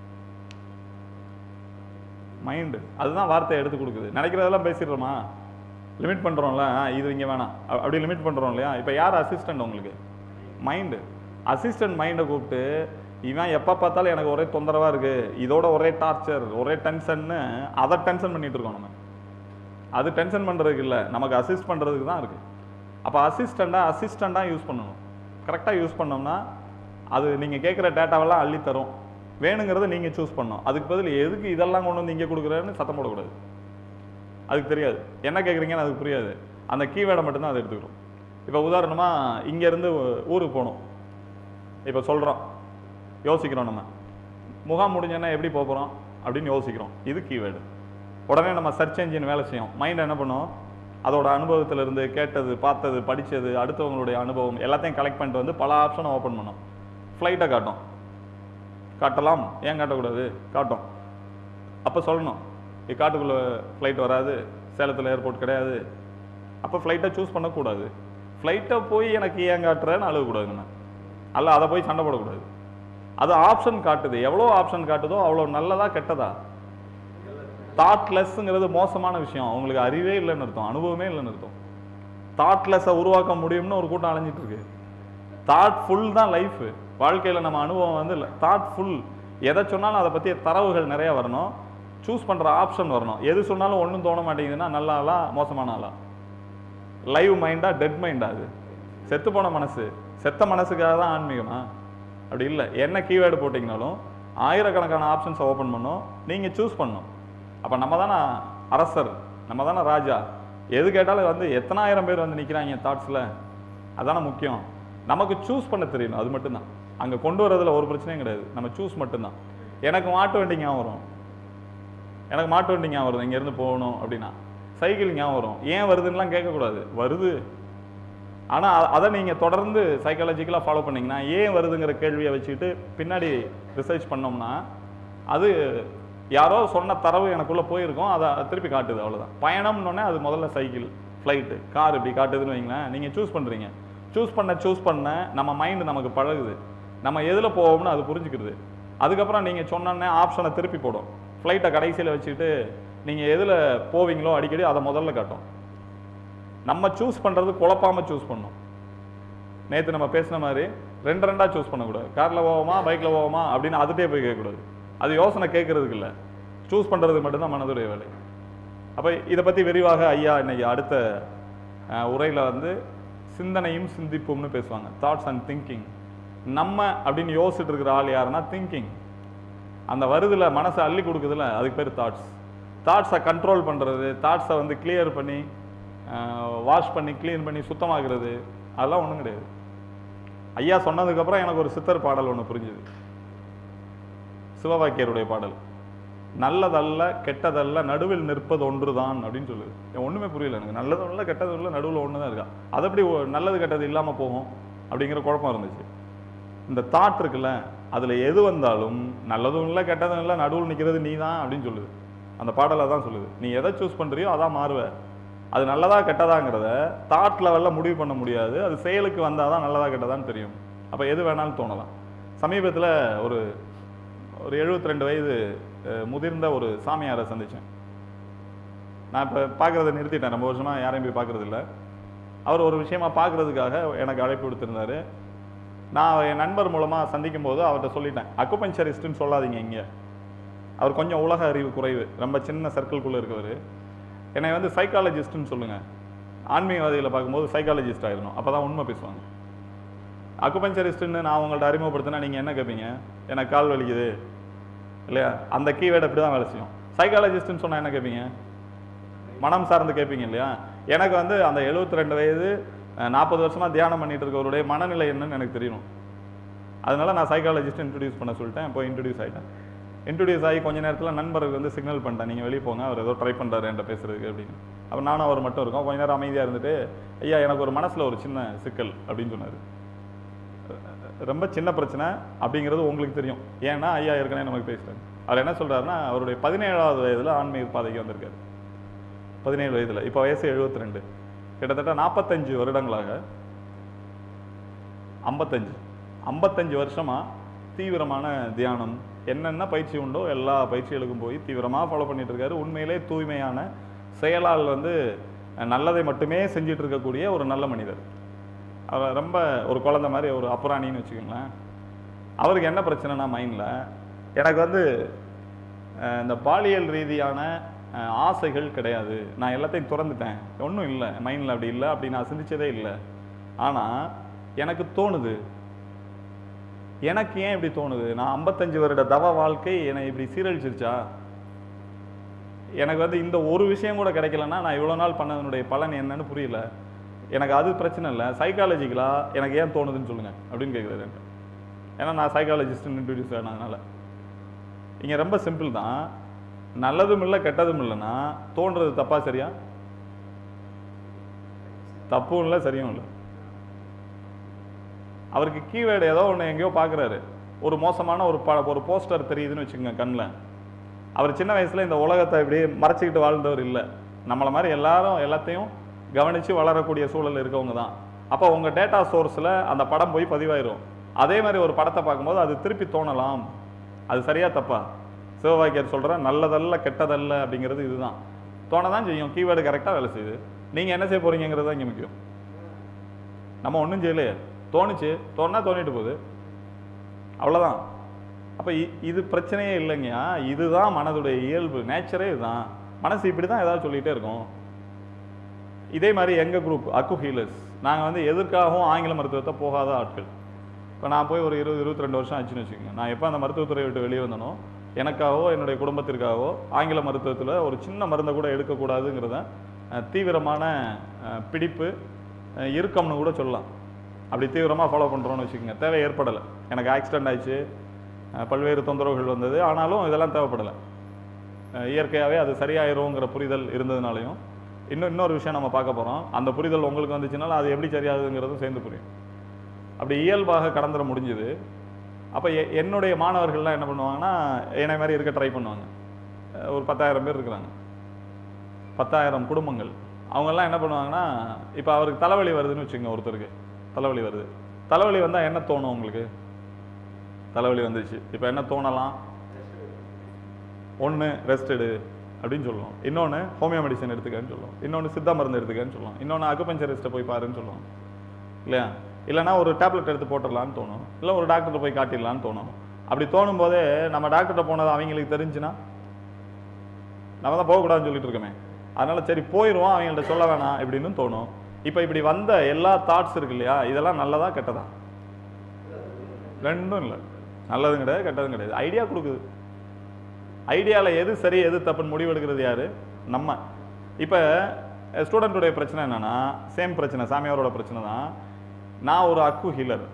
மைண்டு அதுதான் வார்த்தையை எடுத்து கொடுக்குது நினைக்கிறதெல்லாம் பேசிடுறோமா லிமிட் பண்ணுறோம்ல இது இங்கே வேணாம் அ- அப்படி லிமிட் பண்ணுறோம் இல்லையா இப்போ யார் அசிஸ்டன்ட் உங்களுக்கு மைண்டு அசிஸ்டன்ட் மைண்டை கூப்பிட்டு இவன் எப்போ பார்த்தாலும் எனக்கு ஒரே தொந்தரவாக இருக்குது இதோட ஒரே டார்ச்சர் ஒரே டென்ஷன்னு அதை டென்ஷன் பண்ணிட்டு இருக்கோம் நம்ம அது டென்ஷன் பண்ணுறதுக்கு இல்லை நமக்கு அசிஸ்ட் பண்ணுறதுக்கு தான் இருக்குது அப்போ அசிஸ்டண்ட்டாக அசிஸ்டண்ட்டாக யூஸ் பண்ணணும் கரெக்டாக யூஸ் பண்ணோம்னா அது நீங்கள் கேட்குற டேட்டாவெல்லாம் அள்ளி தரும் வேணுங்கிறத நீங்கள் சூஸ் பண்ணணும் அதுக்கு பதில் எதுக்கு இதெல்லாம் கொண்டு வந்து இங்கே கொடுக்குறேன்னு சத்தம் போடக்கூடாது அதுக்கு தெரியாது என்ன கேட்குறீங்கன்னு அதுக்கு புரியாது அந்த கீவேர்டை மட்டும்தான் அதை எடுத்துக்கிறோம் இப்போ உதாரணமாக இங்கேருந்து ஊருக்கு போகணும் இப்போ சொல்கிறோம் யோசிக்கிறோம் நம்ம முகாம் முடிஞ்சோன்னா எப்படி போக போகிறோம் அப்படின்னு யோசிக்கிறோம் இது கீவேர்டு உடனே நம்ம சர்ச் என்ஜின் வேலை செய்யும் மைண்ட் என்ன பண்ணும் அதோட அனுபவத்திலிருந்து கேட்டது பார்த்தது படித்தது அடுத்தவங்களுடைய அனுபவம் எல்லாத்தையும் கலெக்ட் பண்ணிட்டு வந்து பல ஆப்ஷனை ஓப்பன் பண்ணும் ஃப்ளைட்டை காட்டும் காட்டலாம் ஏன் காட்டக்கூடாது காட்டும் அப்போ சொல்லணும் இது காட்டுக்குள்ளே ஃப்ளைட் வராது சேலத்தில் ஏர்போர்ட் கிடையாது அப்போ ஃப்ளைட்டை சூஸ் பண்ணக்கூடாது ஃப்ளைட்டை போய் எனக்கு ஏன் காட்டுறேன்னு அழுகக்கூடாது நம்ம அல்ல அதை போய் சண்டை போடக்கூடாது அது ஆப்ஷன் காட்டுது எவ்வளோ ஆப்ஷன் காட்டுதோ அவ்வளோ நல்லதா கெட்டதா தாட்லெஸ்ங்கிறது மோசமான விஷயம் அவங்களுக்கு அறிவே இல்லைன்னு அர்த்தம் அனுபவமே இல்லைன்னு அர்த்தம் தாட்லெஸ்ஸை உருவாக்க முடியும்னு ஒரு கூட்டம் அலைஞ்சிட்டு இருக்கு தாட்ஃபுல் தான் லைஃப் வாழ்க்கையில் நம்ம அனுபவம் வந்து தாட்ஃபுல் எதை சொன்னாலும் அதை பற்றிய தரவுகள் நிறைய வரணும் சூஸ் பண்ணுற ஆப்ஷன் வரணும் எது சொன்னாலும் ஒன்றும் தோண மாட்டேங்குதுன்னா நல்ல ஆளா மோசமான ஆளா லைவ் மைண்டா டெட் மைண்டா அது செத்து போன மனசு செத்த மனசுக்காக தான் ஆன்மீகமா அப்படி இல்லை என்ன கீவேர்டு போட்டிங்கனாலும் ஆயிரக்கணக்கான ஆப்ஷன்ஸை ஓப்பன் பண்ணோம் நீங்கள் சூஸ் பண்ணணும் அப்போ நம்ம தானே அரசர் நம்ம தானே ராஜா எது கேட்டாலும் வந்து எத்தனாயிரம் பேர் வந்து நிற்கிறாங்க தாட்ஸில் அதானே முக்கியம் நமக்கு சூஸ் பண்ண தெரியணும் அது மட்டும்தான் அங்கே கொண்டு வரதுல ஒரு பிரச்சனையும் கிடையாது நம்ம சூஸ் மட்டும்தான் எனக்கு மாட்டு வண்டி ஞாபகம் வரும் எனக்கு மாட்டு வண்டி ஞாபகம் வருது இங்கேருந்து போகணும் அப்படின்னா சைக்கிள் ஞாபகம் வரும் ஏன் வருதுன்னுலாம் கேட்கக்கூடாது வருது ஆனால் அதை நீங்கள் தொடர்ந்து சைக்காலஜிக்கலாக ஃபாலோ பண்ணீங்கன்னா ஏன் வருதுங்கிற கேள்வியை வச்சுக்கிட்டு பின்னாடி ரிசர்ச் பண்ணோம்னா அது யாரோ சொன்ன தரவு எனக்குள்ளே போயிருக்கும் அதை திருப்பி காட்டுது அவ்வளோதான் பயணம்னோடனே அது முதல்ல சைக்கிள் ஃப்ளைட்டு கார் இப்படி காட்டுதுன்னு வைங்களேன் நீங்கள் சூஸ் பண்ணுறீங்க சூஸ் பண்ண சூஸ் பண்ண நம்ம மைண்டு நமக்கு பழகுது நம்ம எதில் போவோம்னு அது புரிஞ்சுக்கிறது அதுக்கப்புறம் நீங்கள் சொன்னோன்னே ஆப்ஷனை திருப்பி போடும் ஃப்ளைட்டை கடைசியில் வச்சுக்கிட்டு நீங்கள் எதில் போவீங்களோ அடிக்கடி அதை முதல்ல காட்டும் நம்ம சூஸ் பண்ணுறது குழப்பாம சூஸ் பண்ணணும் நேற்று நம்ம பேசின மாதிரி ரெண்டு ரெண்டாக சூஸ் பண்ணக்கூடாது காரில் போவோமா பைக்கில் போவோமா அப்படின்னு அதுட்டே போய் கேட்கக்கூடாது அது யோசனை கேட்கறதுக்கு இல்லை சூஸ் பண்ணுறதுக்கு மட்டும்தான் மனதுடைய வேலை அப்போ இதை பற்றி விரிவாக ஐயா இன்னைக்கு அடுத்த உரையில் வந்து சிந்தனையும் சிந்திப்பும்னு பேசுவாங்க தாட்ஸ் அண்ட் திங்கிங் நம்ம அப்படின்னு யோசிச்சுட்டு இருக்கிற ஆள் யாருன்னா திங்கிங் அந்த வருதுல மனசை அள்ளி கொடுக்குதுல அதுக்கு பேர் தாட்ஸ் தாட்ஸை கண்ட்ரோல் பண்ணுறது தாட்ஸை வந்து கிளியர் பண்ணி வாஷ் பண்ணி க்ளீன் பண்ணி சுத்தமாக்குறது அதெல்லாம் ஒன்றும் கிடையாது ஐயா சொன்னதுக்கப்புறம் எனக்கு ஒரு சித்தர் பாடல் ஒன்று புரிஞ்சுது சிவவாக்கியருடைய பாடல் நல்லதல்ல கெட்டதல்ல நடுவில் நிற்பது ஒன்றுதான் அப்படின்னு சொல்லுது எனக்கு ஒண்ணுமே புரியல எனக்கு நல்லதல்ல கெட்டதல்ல நடுவில் ஒன்று தான் இருக்கா அது எப்படி ஒ- நல்லது கெட்டது இல்லாமல் போகும் அப்படிங்கிற குழப்பம் இருந்துச்சு இந்த தாட் இருக்குல்ல அதில் எது வந்தாலும் நல்லதும் இல்லை கெட்டதும் இல்லை நடுவில் நிற்கிறது நீ தான் அப்படின்னு சொல்லுது அந்த பாடலை தான் சொல்லுது நீ எதை சூஸ் பண்ணுறியோ அதான் மாறுவ அது நல்லதா கெட்டதாங்கிறத தாட் லெவலில் முடிவு பண்ண முடியாது அது செயலுக்கு வந்தால் தான் நல்லதா கெட்டதான்னு தெரியும் அப்போ எது வேணாலும் தோணலாம் சமீபத்தில் ஒரு ஒரு 72 ரெண்டு வயது அஹ், முதிர்ந்த ஒரு சாமியாரை சந்தித்தேன் நான் இப்போ பார்க்குறத நிறுத்திட்டேன் ரொம்ப வருஷமாக யாரையும் போய் பார்க்குறது இல்ல அவர் ஒரு விஷயமா பார்க்குறதுக்காக எனக்கு அழைப்பு விடுத்திருந்தாரு நான் என் நண்பர் மூலமாக சந்திக்கும் போது அவர்கிட்ட சொல்லிட்டேன் அக்குபஞ்சரிஸ்ட்னு சொல்லாதீங்க இங்கே அவர் கொஞ்சம் உலக அறிவு குறைவு ரொம்ப சின்ன சர்க்கிள்குள்ளே இருக்கவர் என்னை வந்து சைக்காலஜிஸ்ட்னு சொல்லுங்கள் ஆன்மீகவாதிகளை பார்க்கும்போது சைக்காலஜிஸ்ட் ஆயிடணும் அப்போ தான் உண்மை பேசுவாங்க அக்குபஞ்சரிஸ்ட்னு நான் உங்கள்ட்ட அறிமுகப்படுத்தினா நீங்கள் என்ன கேட்பீங்க எனக்கு கால் வலிக்குது இல்லையா அந்த கீவேர்டு அப்படி தான் வேலை செய்யும் சைக்காலஜிஸ்ட்னு சொன்னால் என்ன கேட்பீங்க மனம் சார்ந்து கேட்பீங்க இல்லையா எனக்கு வந்து அந்த 72 ரெண்டு வயது நாற்பது வருஷமா தியானம் பண்ணிட்டு இருக்கவருடைய மனநிலை என்னன்னு எனக்கு தெரியணும் அதனால நான் சைக்காலஜிஸ்ட் இன்ட்ரடியூஸ் பண்ண சொல்லிட்டேன் இப்போ இன்ட்ரடியூஸ் ஆகிட்டேன் இன்ட்ரடியூஸ் ஆகி கொஞ்ச நேரத்தில் நண்பருக்கு வந்து சிக்னல் பண்ணிட்டேன் நீங்கள் வெளியே போங்க அவர் ஏதோ ட்ரை பண்ணுறாரு என்கிட்ட பேசுறதுக்கு அப்படின்னு அப்போ நானும் அவர் மட்டும் இருக்கோம் கொஞ்ச நேரம் அமைதியாக இருந்துட்டு ஐயா எனக்கு ஒரு மனசில் ஒரு சின்ன சிக்கல் அப்படின்னு சொன்னார் ரொம்ப சின்ன பிரச்சனை அப்படிங்கிறது உங்களுக்கு தெரியும் ஏன்னா ஐயா ஏற்கனவே நமக்கு பேசுறாரு அவர் என்ன சொல்றாருன்னா அவருடைய பதினேழாவது வயதுல ஆன்மீக பாதைக்கு வந்திருக்காரு பதினேழு வயதுல இப்போ வயசு 72 ரெண்டு கிட்டத்தட்ட நாற்பத்தஞ்சு வருடங்களாக ஐம்பத்தஞ்சு ஐம்பத்தஞ்சு வருஷமா தீவிரமான தியானம் என்னென்ன பயிற்சி உண்டோ எல்லா பயிற்சிகளுக்கும் போய் தீவிரமா ஃபாலோ பண்ணிட்டு இருக்காரு உண்மையிலே தூய்மையான செயலால் வந்து நல்லதை மட்டுமே செஞ்சிட்டு இருக்கக்கூடிய ஒரு நல்ல மனிதர் அவர் ரொம்ப ஒரு குழந்தை மாதிரி ஒரு அப்புறாணின்னு வச்சுக்கோங்களேன் அவருக்கு என்ன பிரச்சனைனா மைண்டில் எனக்கு வந்து அஹ், இந்த பாலியல் ரீதியான அஹ், ஆசைகள் கிடையாது நான் எல்லாத்தையும் திறந்துட்டேன் ஒன்றும் இல்லை மைண்டில் அப்படி இல்லை அப்படி நான் சிந்திச்சதே இல்லை ஆனால் எனக்கு தோணுது எனக்கு ஏன் இப்படி தோணுது நான் ஐம்பத்தஞ்சு வருட தவ வாழ்க்கை என்னை இப்படி சீரழிச்சிருச்சா எனக்கு வந்து இந்த ஒரு விஷயம் கூட கிடைக்கலன்னா நான் இவ்வளோ நாள் பண்ணதனுடைய பலன் என்னன்னு புரியல எனக்கு அது பிரச்சனை இல்லை சைக்காலஜிக்கலாக எனக்கு ஏன் தோணுதுன்னு சொல்லுங்க அப்படின்னு கேட்குறாரு என்கிட்ட. ஏன்னா நான் சைக்காலஜிஸ்ட்னு இன்ட்ரடியூஸ் ஆனதுனால இங்கே ரொம்ப சிம்பிள் தான் நல்லதும் இல்லை கெட்டதும் இல்லைன்னா தோன்றது தப்பா சரியா தப்பும் இல்லை சரியும் இல்லை அவருக்கு கீவேர்டு ஏதோ ஒன்று எங்கேயோ பார்க்குறாரு ஒரு மோசமான ஒரு ப ஒரு போஸ்டர் தெரியுதுன்னு வச்சுக்கோங்க கண்ணில் அவர் சின்ன வயசுல இந்த உலகத்தை இப்படி மறைச்சிக்கிட்டு வாழ்ந்தவர் இல்லை நம்மளை மாதிரி எல்லாரும் எல்லாத்தையும் கவனித்து வளரக்கூடிய சூழல் இருக்கவங்க தான் அப்போ உங்கள் டேட்டா சோர்ஸில் அந்த படம் போய் பதிவாயிரும் அதே மாதிரி ஒரு படத்தை பார்க்கும்போது அது திருப்பி தோணலாம் அது சரியா தப்பா சிவவாக்கியர் சொல்கிற நல்லதல்ல கெட்டதல்ல அப்படிங்கிறது இதுதான் தோண தான் செய்யும் கீவேர்டு கரெக்டாக வேலை செய்யுது நீங்கள் என்ன செய்ய போறீங்கிறது தான் இங்கே முக்கியம் நம்ம ஒன்றும் செய்யலையே தோணுச்சு தோணுனா தோணிட்டு போகுது அவ்வளோதான் அப்போ இது பிரச்சனையே இல்லைங்கய்யா இதுதான் மனதுடைய இயல்பு நேச்சரே இதுதான் மனசு இப்படி தான் ஏதாவது சொல்லிகிட்டே இருக்கும் இதே மாதிரி எங்கள் குரூப் அக்கு ஹீலர்ஸ் நாங்கள் வந்து எதற்காகவும் ஆங்கில மருத்துவத்தை போகாத ஆட்கள் இப்போ நான் போய் ஒரு இருபது இருபத்தி ரெண்டு வருஷம் ஆச்சுன்னு வச்சுக்கோங்க நான் எப்போ அந்த மருத்துவத்துறையை விட்டு வெளியே வந்தனோ எனக்காகவோ என்னுடைய குடும்பத்திற்காகவோ ஆங்கில மருத்துவத்தில் ஒரு சின்ன மருந்தை கூட எடுக்கக்கூடாதுங்கிறத அஹ், தீவிரமான அஹ், பிடிப்பு அஹ், இறுக்கம்னு கூட சொல்லலாம் அப்படி தீவிரமாக ஃபாலோ பண்ணுறோன்னு வச்சுக்கோங்க தேவை ஏற்படலை எனக்கு ஆக்சிடென்ட் ஆயிடுச்சு அஹ், பல்வேறு தொந்தரவுகள் வந்தது ஆனாலும் இதெல்லாம் தேவைப்படலை இயற்கையாகவே அது சரியாயிருங்கிற புரிதல் இருந்ததுனாலையும் இன்னும் இன்னொரு விஷயம் நம்ம பார்க்க போகிறோம் அந்த புரிதல் உங்களுக்கு வந்துச்சுனால அது எப்படி சரியாகுதுங்கிறதும் சேர்ந்து புரியும் அப்படி இயல்பாக கடந்துட முடிஞ்சுது அப்போ என்னுடைய மாணவர்கள்லாம் என்ன பண்ணுவாங்கன்னா என்னை மாதிரி இருக்க ட்ரை பண்ணுவாங்க அஹ் ஒரு பத்தாயிரம் பேர் இருக்கிறாங்க பத்தாயிரம் குடும்பங்கள் அவங்கெல்லாம் என்ன பண்ணுவாங்கன்னா இப்போ அவருக்கு தலைவலி வருதுன்னு வச்சுக்கோங்க ஒருத்தருக்கு தலைவலி வருது தலைவலி வந்தால் என்ன தோணும் உங்களுக்கு தலைவலி வந்துச்சு இப்போ என்ன தோணலாம் ஒன்று ரெஸ்ட் எடு அப்படின்னு சொல்லுவோம் இன்னொன்று ஹோமியோ மெடிசன் எடுத்துக்கன்னு சொல்லுவோம் இன்னொன்று சித்தா மருந்து எடுத்துக்கன்னு சொல்லுவோம் இன்னொன்று அக்குபஞ்சரிஸ்ட்டை போய் பாருன்னு சொல்லுவோம் இல்லையா இல்லைன்னா ஒரு டேப்லெட் எடுத்து போட்டுடலான்னு தோணும் இல்லை ஒரு டாக்டர்கிட்ட போய் காட்டிடலான்னு தோணும் அப்படி தோணும் போதே நம்ம டாக்டர்கிட்ட போனது அவங்களுக்கு தெரிஞ்சுன்னா நம்ம தான் போகக்கூடாதுன்னு சொல்லிட்டு இருக்கோமே அதனால சரி போயிடுவோம் அவங்கள்ட்ட சொல்ல வேணாம் இப்படின்னு தோணும் இப்போ இப்படி வந்த எல்லா தாட்ஸ் இருக்கு இல்லையா இதெல்லாம் நல்லதா கெட்டதா ரெண்டும் இல்லை நல்லதும் கிடையாது கெட்டதும் கிடையாது ஐடியா கொடுக்குது ஐடியாவில் எது சரி எது தப்புன்னு முடிவெடுக்கிறது யாரு நம்ம இப்போ ஸ்டூடெண்ட்டுடைய பிரச்சனை என்னன்னா சேம் பிரச்சனை சாமியாரோட பிரச்சனை தான் நான் ஒரு அக்கு ஹீலர்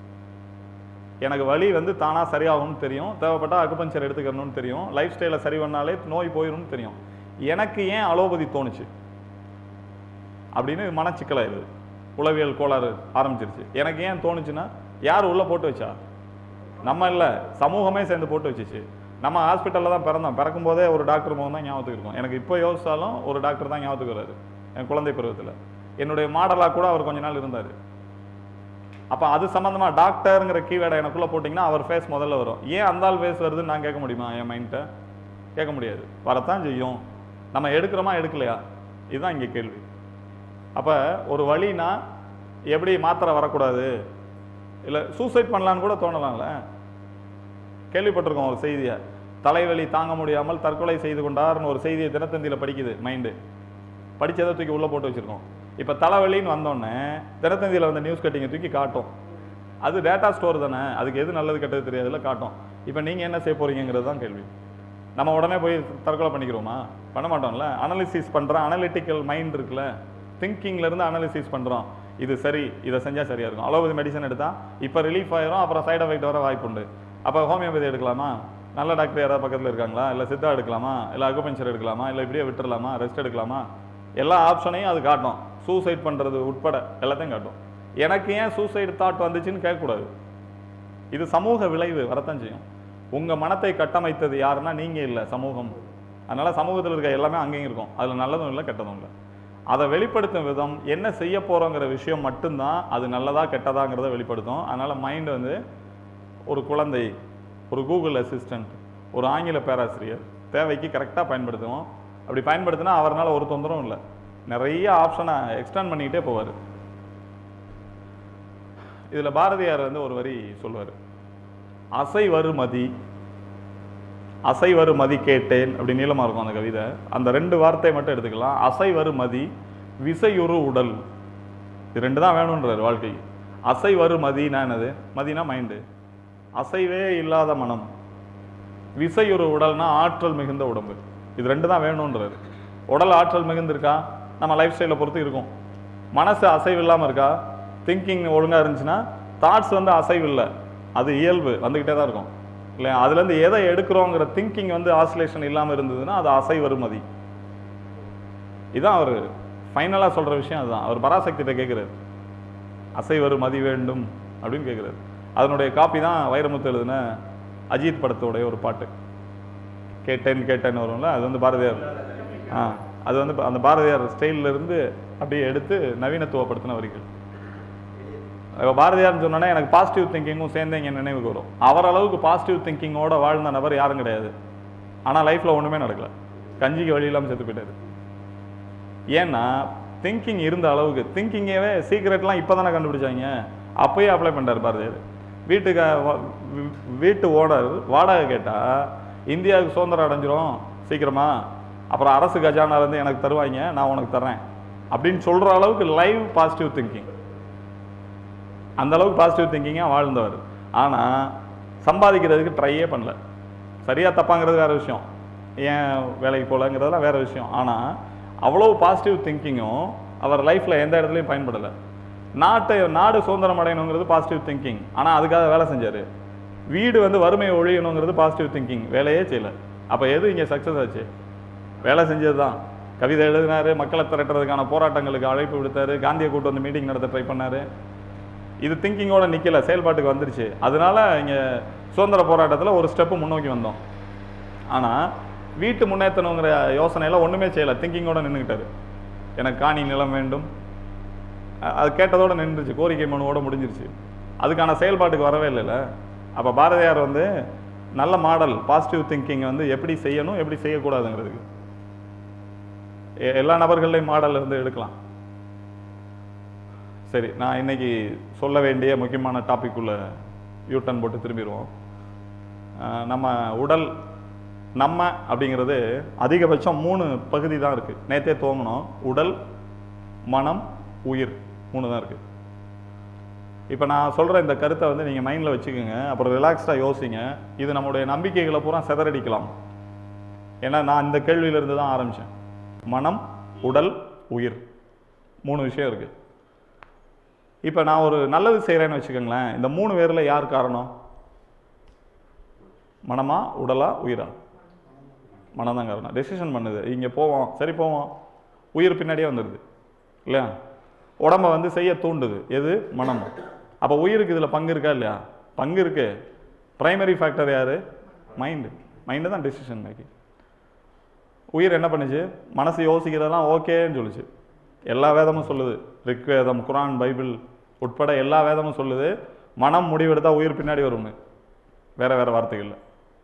எனக்கு வலி வந்து தானாக சரியாகும்னு தெரியும் தேவைப்பட்டா அக்குபஞ்சர் எடுத்துக்கணும்னு தெரியும் லைஃப் ஸ்டைலை சரி பண்ணாலே நோய் போயிடும்னு தெரியும் எனக்கு ஏன் அலோபதி தோணுச்சு அப்படின்னு மனச்சிக்கலாயிருது உளவியல் கோளாறு ஆரம்பிச்சிருச்சு எனக்கு ஏன் தோணுச்சுன்னா யார் உள்ள போட்டு வச்சா நம்ம இல்லை சமூகமே சேர்ந்து போட்டு வச்சுச்சு நம்ம ஹாஸ்பிட்டலில் தான் பிறந்தோம் பிறக்கும் போதே ஒரு டாக்டர் முகம் தான் ஞாபகத்துக்கு இருக்கும் எனக்கு இப்போ யோசிச்சாலும் ஒரு டாக்டர் தான் ஞாபகத்துக்கு வராரு என் குழந்தை பருவத்தில் என்னுடைய மாடலாக கூட அவர் கொஞ்ச நாள் இருந்தார் அப்போ அது சம்மந்தமா டாக்டருங்கிற கீவேர்டை எனக்குள்ளே போட்டிங்கன்னா அவர் ஃபேஸ் முதல்ல வரும் ஏன் அந்த ஆள் ஃபேஸ் வருதுன்னு நான் கேட்க முடியுமா என் மைண்ட்டை கேட்க முடியாது வரத்தான் செய்யும் நம்ம எடுக்கிறோமா எடுக்கலையா இதுதான் இங்கே கேள்வி அப்போ ஒரு வழினா எப்படி மாத்திரை வரக்கூடாது இல்லை சூசைட் பண்ணலான்னு கூட தோணலாம்ல கேள்விப்பட்டிருக்கோம் ஒரு செய்தியை தலைவலி தாங்க முடியாமல் தற்கொலை செய்து கொண்டார்னு ஒரு செய்தியை தினத்தந்தியில் படிக்குது மைண்டு படிச்சதை தூக்கி உள்ளே போட்டு வச்சிருக்கோம் இப்போ தலைவலின்னு வந்தோடனே தினத்தந்தியில் வந்த நியூஸ் கட்டிங்கை தூக்கி காட்டும் அது டேட்டா ஸ்டோர் தானே அதுக்கு எது நல்லது கெட்டது தெரியாதுல காட்டும் இப்போ நீங்கள் என்ன செய்ய போறீங்கிறது தான் கேள்வி நம்ம உடனே போய் தற்கொலை பண்ணிக்கிறோமா பண்ண மாட்டோம்ல அனலிசிஸ் பண்ணுறோம் அனலிட்டிக்கல் மைண்ட் இருக்குல்ல திங்கிங்ல இருந்து அனலிசிஸ் பண்ணுறோம் இது சரி இதை செஞ்சால் சரியா இருக்கும் அலோபதி மெடிசன் எடுத்தால் இப்போ ரிலீஃப் ஆயிரும் அப்புறம் சைடு எஃபெக்ட் வர வாய்ப்புண்டு அப்போ ஹோமியோபதி எடுக்கலாமா நல்ல டாக்டர் யாராவது பக்கத்தில் இருக்காங்களா இல்லை சித்தா எடுக்கலாமா இல்லை அக்குபஞ்சர் எடுக்கலாமா இல்லை இப்படியே விட்டுறலாமா ரெஸ்ட் எடுக்கலாமா எல்லா ஆப்ஷனையும் அது காட்டும் சூசைட் பண்ணுறது உட்பட எல்லாத்தையும் காட்டும் எனக்கு ஏன் சூசைடு தாட் வந்துச்சுன்னு கேட்கக்கூடாது இது சமூக விளைவு வரத்தான் செய்யும் உங்க மனத்தை கட்டமைத்தது யாருன்னா நீங்க இல்லை சமூகம் அதனால சமூகத்தில் இருக்க எல்லாமே அங்கேயும் இருக்கும் அதுல நல்லதும் இல்லை கெட்டதும் இல்லை அதை வெளிப்படுத்தும் விதம் என்ன செய்ய போறோங்கிற விஷயம் மட்டும்தான் அது நல்லதா கெட்டதாங்கிறத வெளிப்படுத்தும் அதனால மைண்ட் வந்து ஒரு குழந்தை ஒரு கூகுள் அசிஸ்டன்ட் ஒரு ஆங்கில பேராசிரியர் தேவைக்கு கரெக்டாக பயன்படுத்துவோம் அப்படி பயன்படுத்தினா அவர்னால ஒரு தொந்தரவும் இல்லை நிறைய ஆப்ஷனை எக்ஸ்டெண்ட் பண்ணிக்கிட்டே போவார் இதில் பாரதியார் வந்து ஒரு வரி சொல்வார் அசை வரு மதி அசை வரு மதி கேட்டேன் அப்படி நீளமாக இருக்கும் அந்த கவிதை அந்த ரெண்டு வார்த்தையை மட்டும் எடுத்துக்கலாம் அசை வரு மதி விசையுறு உடல் இது ரெண்டு தான் வேணுன்றார் வாழ்க்கை அசை வரு மதினா என்னது மதினா மைண்டு அசைவே இல்லாத மனம் விசையுறு உடல்னா ஆற்றல் மிகுந்த உடம்பு இது ரெண்டு தான் வேணுன்றாரு உடல் ஆற்றல் மிகுந்து இருக்கா நம்ம லைஃப் ஸ்டைலை பொறுத்து இருக்கும் மனசு அசைவு இல்லாமல் இருக்கா திங்கிங் ஒழுங்காக இருந்துச்சுன்னா தாட்ஸ் வந்து அசைவு இல்லை அது இயல்பு வந்துக்கிட்டே தான் இருக்கும் இல்லையா அதுலேருந்து எதை எடுக்கிறோங்கிற திங்கிங் வந்து ஆசிலேஷன் இல்லாமல் இருந்ததுன்னா அது அசை வருமதி இதான் அவர் ஃபைனலாக சொல்கிற விஷயம் அதுதான் அவர் பராசக்திகிட்ட கேட்குறாரு அசை வரும் மதி வேண்டும் அப்படின்னு கேட்குறாரு அதனுடைய காப்பி தான் வைரமுத்து எழுதின அஜித் படத்தோடைய ஒரு பாட்டு கேட்டேன் கேட்டேன்னு வரும்ல அது வந்து பாரதியார் ஆ அது வந்து அந்த பாரதியார் ஸ்டைல்ல இருந்து அப்படியே எடுத்து நவீனத்துவப்படுத்தின வரிகள் இப்ப பாரதியார்னு சொன்னோன்னே எனக்கு பாசிட்டிவ் திங்கிங்கும் சேர்ந்து இங்கே நினைவுக்கு வரும் அவர் அளவுக்கு பாசிட்டிவ் திங்கிங்கோட வாழ்ந்த நபர் யாரும் கிடையாது ஆனால் லைஃப்பில் ஒன்றுமே நடக்கல கஞ்சிக்கு வழி இல்லாமல் செத்து போயிட்டாரு ஏன்னா திங்கிங் இருந்த அளவுக்கு திங்கிங்கவே சீக்ரெட்லாம் இப்போ தானே கண்டுபிடிச்சாங்க அப்பயே அப்ளை பண்ணிட்டார் பாரதியார் வீட்டுக்கு வ- வீ- வீட்டு ஓனர் வாடகை கேட்டால் இந்தியாவுக்கு சுதந்திரம் அடைஞ்சிரும் சீக்கிரமா அப்புறம் அரசு கஜானா இருந்து எனக்கு தருவாங்க நான் உனக்கு தர்றேன் அப்படின்னு சொல்கிற அளவுக்கு லைவ் பாசிட்டிவ் திங்கிங் அந்த அளவுக்கு பாசிட்டிவ் திங்கிங்காக வாழ்ந்தவர் ஆனால் சம்பாதிக்கிறதுக்கு ட்ரையே பண்ணல சரியாக தப்பாங்கிறது வேற விஷயம் ஏன் வேலைக்கு போகலங்கிறதெல்லாம் வேற விஷயம் ஆனால் அவ்வளோ பாசிட்டிவ் திங்கிங்கும் அவர் லைஃப்பில் எந்த இடத்துலையும் பயன்படலை நாட்டை நாடு சுதந்திரம் அடையணுங்கிறது பாசிட்டிவ் திங்கிங் ஆனால் அதுக்காக வேலை செஞ்சார் வீடு வந்து வறுமையை ஒழியணுங்கிறது பாசிட்டிவ் திங்கிங் வேலையே செய்யலை அப்போ எது இங்கே சக்ஸஸ் ஆச்சு வேலை செஞ்சது தான் கவிதை எழுதினாரு மக்களை திரட்டுறதுக்கான போராட்டங்களுக்கு அழைப்பு விடுத்தாரு காந்தியை கூட்டு வந்து மீட்டிங் நடத்த ட்ரை பண்ணாரு இது திங்கிங்கோட நிக்கல செயல்பாட்டுக்கு வந்துருச்சு அதனால இங்க சுதந்திர போராட்டத்தில் ஒரு ஸ்டெப்பு முன்னோக்கி வந்தோம் ஆனா வீட்டு முன்னேற்றணுங்கிற யோசனையில ஒண்ணுமே செய்யல திங்கிங்கோட நின்றுக்கிட்டாரு எனக்கு காணி நிலம் வேண்டும் அ- அது கேட்டதோட நின்றுச்சு கோரிக்கை மனுவோட முடிஞ்சிருச்சு அதுக்கான செயல்பாட்டுக்கு வரவே இல்லைல்ல அப்ப பாரதியார் வந்து நல்ல மாடல் பாசிட்டிவ் திங்கிங் வந்து எப்படி செய்யணும் எப்படி செய்யக்கூடாதுங்கிறதுக்கு எ- எல்லா நபர்களையும் மாடல் இருந்து எடுக்கலாம் சரி நான் இன்னைக்கு சொல்ல வேண்டிய முக்கியமான டாபிக் உள்ள யூட்டன் போட்டு திரும்பிடுவோம் அஹ் நம்ம உடல் நம்ம அப்படிங்கிறது அதிகபட்சம் மூணு பகுதி தான் இருக்கு நேத்தே துவங்கணும் உடல் மனம் உயிர் மூணு தான் இருக்கு இப்போ நான் சொல்ற இந்த கருத்தை வந்து நீங்க மைண்ட்ல வச்சுக்கோங்க அப்புறம் ரிலாக்ஸ்டா யோசிங்க இது நம்முடைய நம்பிக்கைகளை பூரா சிதறடிக்கலாம் ஏன்னா நான் இந்த கேள்வியில இருந்து தான் ஆரம்பிச்சேன் மனம் உடல் உயிர் மூணு விஷயம் இருக்கு இப்போ நான் ஒரு நல்லது செய்கிறேன்னு வச்சுக்கோங்களேன் இந்த மூணு பேரில் யார் காரணம் மனமா உடலா உயிரா மனம் தான் காரணம் டெசிஷன் பண்ணுது இங்கே போவோம் சரி போவோம் உயிர் பின்னாடியே வந்துடுது இல்லையா உடம்ப வந்து செய்ய தூண்டுது எது மனம் அப்போ உயிருக்கு இதில் பங்கு இருக்கா இல்லையா பங்கு இருக்கு பிரைமரி ஃபேக்டர் யாரு மைண்டு மைண்டு தான் டெசிஷன் மேக்கிங் உயிர் என்ன பண்ணுச்சு மனசு யோசிக்கிறதெல்லாம் ஓகேன்னு சொல்லுச்சு எல்லா வேதமும் சொல்லுது ரிக்வேதம் குரான் பைபிள் உட்பட எல்லா வேதமும் சொல்லுது மனம் முடிவெடுத்தா உயிர் பின்னாடி வரும்னு வேற வேற வார்த்தைகள் இல்ல.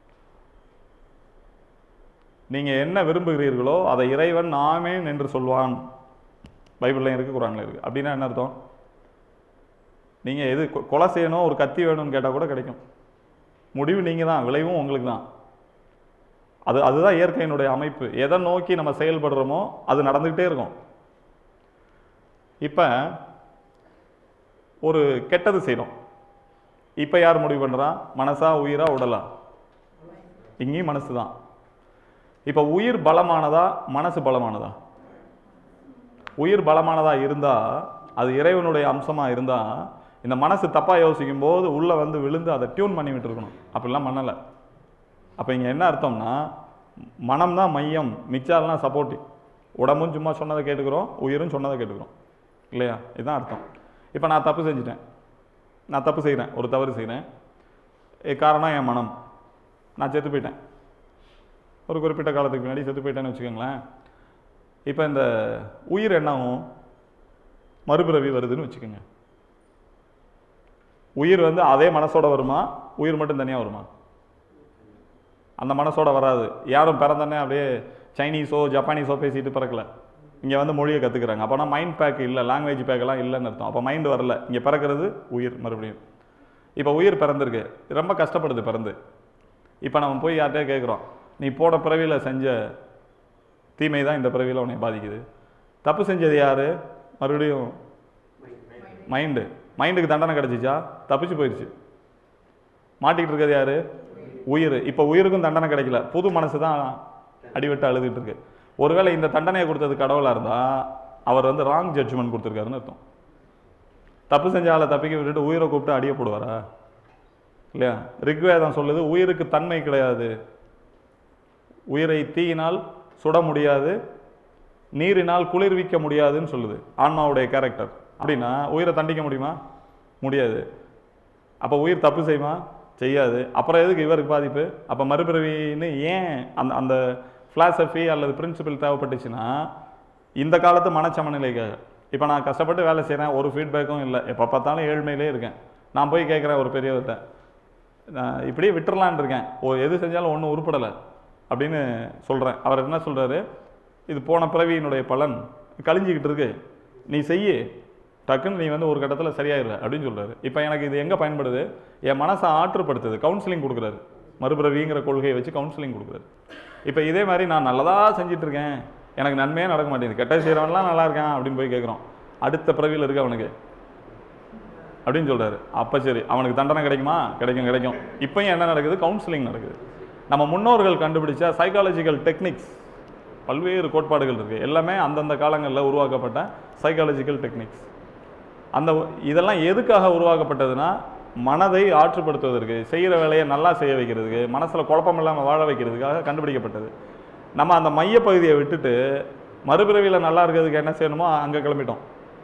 நீங்க என்ன விரும்புகிறீர்களோ அதை இறைவன் ஆமேன் என்று சொல்வான் பைபிள்லையும் இருக்கு குரான்ல இருக்கு அப்படின்னா என்ன அர்த்தம் நீங்க எது கொ- கொலை செய்யணும் ஒரு கத்தி வேணும்னு கேட்டா கூட கிடைக்கும் முடிவு நீங்க தான் விளைவும் உங்களுக்கு தான் அது அதுதான் இயற்கையினுடைய அமைப்பு எதை நோக்கி நம்ம செயல்படுறோமோ அது நடந்துகிட்டே இருக்கும் இப்ப ஒரு கெட்டது செய்றோம் இப்ப யார் முடிவு பண்றா மனசா உயிரா உடலா இங்கேயும் மனசு தான் இப்ப உயிர் பலமானதா மனசு பலமானதா உயிர் பலமானதா இருந்தா அது இறைவனுடைய அம்சமா இருந்தா இந்த மனசு தப்பா யோசிக்கும் போது உள்ள வந்து விழுந்து அதை டியூன் பண்ணி விட்டுருக்கணும் அப்படிலாம் பண்ணல அப்ப இங்க என்ன அர்த்தம்னா மனம் தான் மையம் மிச்சாலாம் சப்போர்ட்டிவ் உடம்பும் சும்மா சொன்னதை கேட்டுக்கிறோம் உயிரும் சொன்னதை கேட்டுக்கிறோம் இல்லையா இதுதான் அர்த்தம் இப்போ நான் தப்பு செஞ்சுட்டேன் நான் தப்பு செய்கிறேன் ஒரு தவறு செய்கிறேன் காரணம் என் மனம் நான் செத்து போயிட்டேன் ஒரு குறிப்பிட்ட காலத்துக்கு முன்னாடி செத்து போயிட்டேன்னு வச்சுக்கோங்களேன் இப்போ இந்த உயிர் என்னாகும் மறுபிறவி வருதுன்னு வச்சுக்கோங்க உயிர் வந்து அதே மனசோட வருமா உயிர் மட்டும் தனியாக வருமா அந்த மனசோட வராது யாரும் பிறந்தனே அப்படியே சைனீஸோ ஜப்பானீஸோ பேசிட்டு பிறக்கல இங்கே வந்து மொழியை கற்றுக்குறாங்க அப்போனா மைண்ட் பேக் இல்லை லாங்குவேஜ் பேக்கெல்லாம் இல்லைன்னு அர்த்தம் அப்போ மைண்ட் வரல இங்கே பிறக்கிறது உயிர் மறுபடியும் இப்போ உயிர் பிறந்திருக்கு ரொம்ப கஷ்டப்படுது பிறந்து இப்போ நம்ம போய் யார்கிட்டயே கேட்குறோம் நீ போன பிறவியில் செஞ்ச தீமை தான் இந்த பிறவியில் உன்னை பாதிக்குது தப்பு செஞ்சது யாரு மறுபடியும் மைண்டு மைண்டுக்கு தண்டனை கிடைச்சிச்சா தப்பிச்சு போயிடுச்சு மாட்டிக்கிட்டு இருக்கிறது யாரு உயிர் இப்போ உயிருக்கும் தண்டனை கிடைக்கல புது மனசு தான் அடிவிட்டு அழுதுட்டு இருக்கு ஒருவேளை இந்த தண்டனையை கொடுத்தது கடவுளா இருந்தா அவர் வந்து ராங் ஜட்ஜ்மெண்ட் கொடுத்துருக்காருன்னு அர்த்தம் தப்பு செஞ்ச ஆளை தப்பிக்க விட்டுட்டு உயிரை கூப்பிட்டு அடிய போடுவாரா இல்லையா ரிக்வேதம் சொல்லுது உயிருக்கு தன்மை கிடையாது உயிரை தீயினால் சுட முடியாது நீரினால் குளிர்விக்க முடியாதுன்னு சொல்லுது ஆன்மாவுடைய கேரக்டர் அப்படின்னா உயிரை தண்டிக்க முடியுமா முடியாது அப்போ உயிர் தப்பு செய்யுமா செய்யாது அப்புறம் எதுக்கு இவருக்கு பாதிப்பு அப்போ மறுபிறவின்னு ஏன் அந்த அந்த ஃபிலாசபி அல்லது பிரின்சிபல் தேவைப்பட்டுச்சுன்னா இந்த காலத்து மனச்சமநிலைக்காக இப்போ நான் கஷ்டப்பட்டு வேலை செய்கிறேன் ஒரு ஃபீட்பேக்கும் இல்லை எப்போ பார்த்தாலும் ஏழ்மையிலே இருக்கேன் நான் போய் கேட்குறேன் ஒரு பெரியவர்கிட்ட நான் இப்படியே விட்டுறலான்னு இருக்கேன் ஓ எது செஞ்சாலும் ஒன்றும் உருப்படலை அப்படின்னு சொல்கிறேன் அவர் என்ன சொல்கிறாரு இது போன பிறவியினுடைய பலன் கழிஞ்சிக்கிட்டு இருக்கு நீ செய்யு டக்குன்னு நீ வந்து ஒரு கட்டத்தில் சரியாயிடுற அப்படின்னு சொல்றாரு இப்போ எனக்கு இது எங்கே பயன்படுது என் மனசை ஆற்றுப்படுத்துது கவுன்சிலிங் கொடுக்குறாரு மறுபிறவிங்கிற கொள்கையை வச்சு கவுன்சிலிங் கொடுக்குறாரு இப்போ இதே மாதிரி நான் நல்லதாக செஞ்சுட்டு இருக்கேன் எனக்கு நன்மையே நடக்க மாட்டேங்குது கெட்ட செய்கிறவன்லாம் நல்லா இருக்கான் அப்படின்னு போய் கேட்குறோம் அடுத்த பிறவியில் இருக்கு அவனுக்கு அப்படின்னு சொல்றாரு அப்போ சரி அவனுக்கு தண்டனை கிடைக்குமா கிடைக்கும் கிடைக்கும் இப்பயும் என்ன நடக்குது கவுன்சிலிங் நடக்குது நம்ம முன்னோர்கள் கண்டுபிடிச்ச சைக்காலஜிக்கல் டெக்னிக்ஸ் பல்வேறு கோட்பாடுகள் இருக்கு எல்லாமே அந்தந்த காலங்களில் உருவாக்கப்பட்ட சைக்காலஜிக்கல் டெக்னிக்ஸ் அந்த இதெல்லாம் எதுக்காக உருவாக்கப்பட்டதுன்னா மனதை ஆற்றுப்படுத்துவதற்கு செய்கிற வேலையை நல்லா செய்ய வைக்கிறதுக்கு மனசில் குழப்பம் இல்லாமல் வாழ வைக்கிறதுக்காக கண்டுபிடிக்கப்பட்டது நம்ம அந்த மையப்பகுதியை விட்டுட்டு மறுபிறவியில் நல்லா இருக்கிறதுக்கு என்ன செய்யணுமோ அங்கே கிளம்பிட்டோம்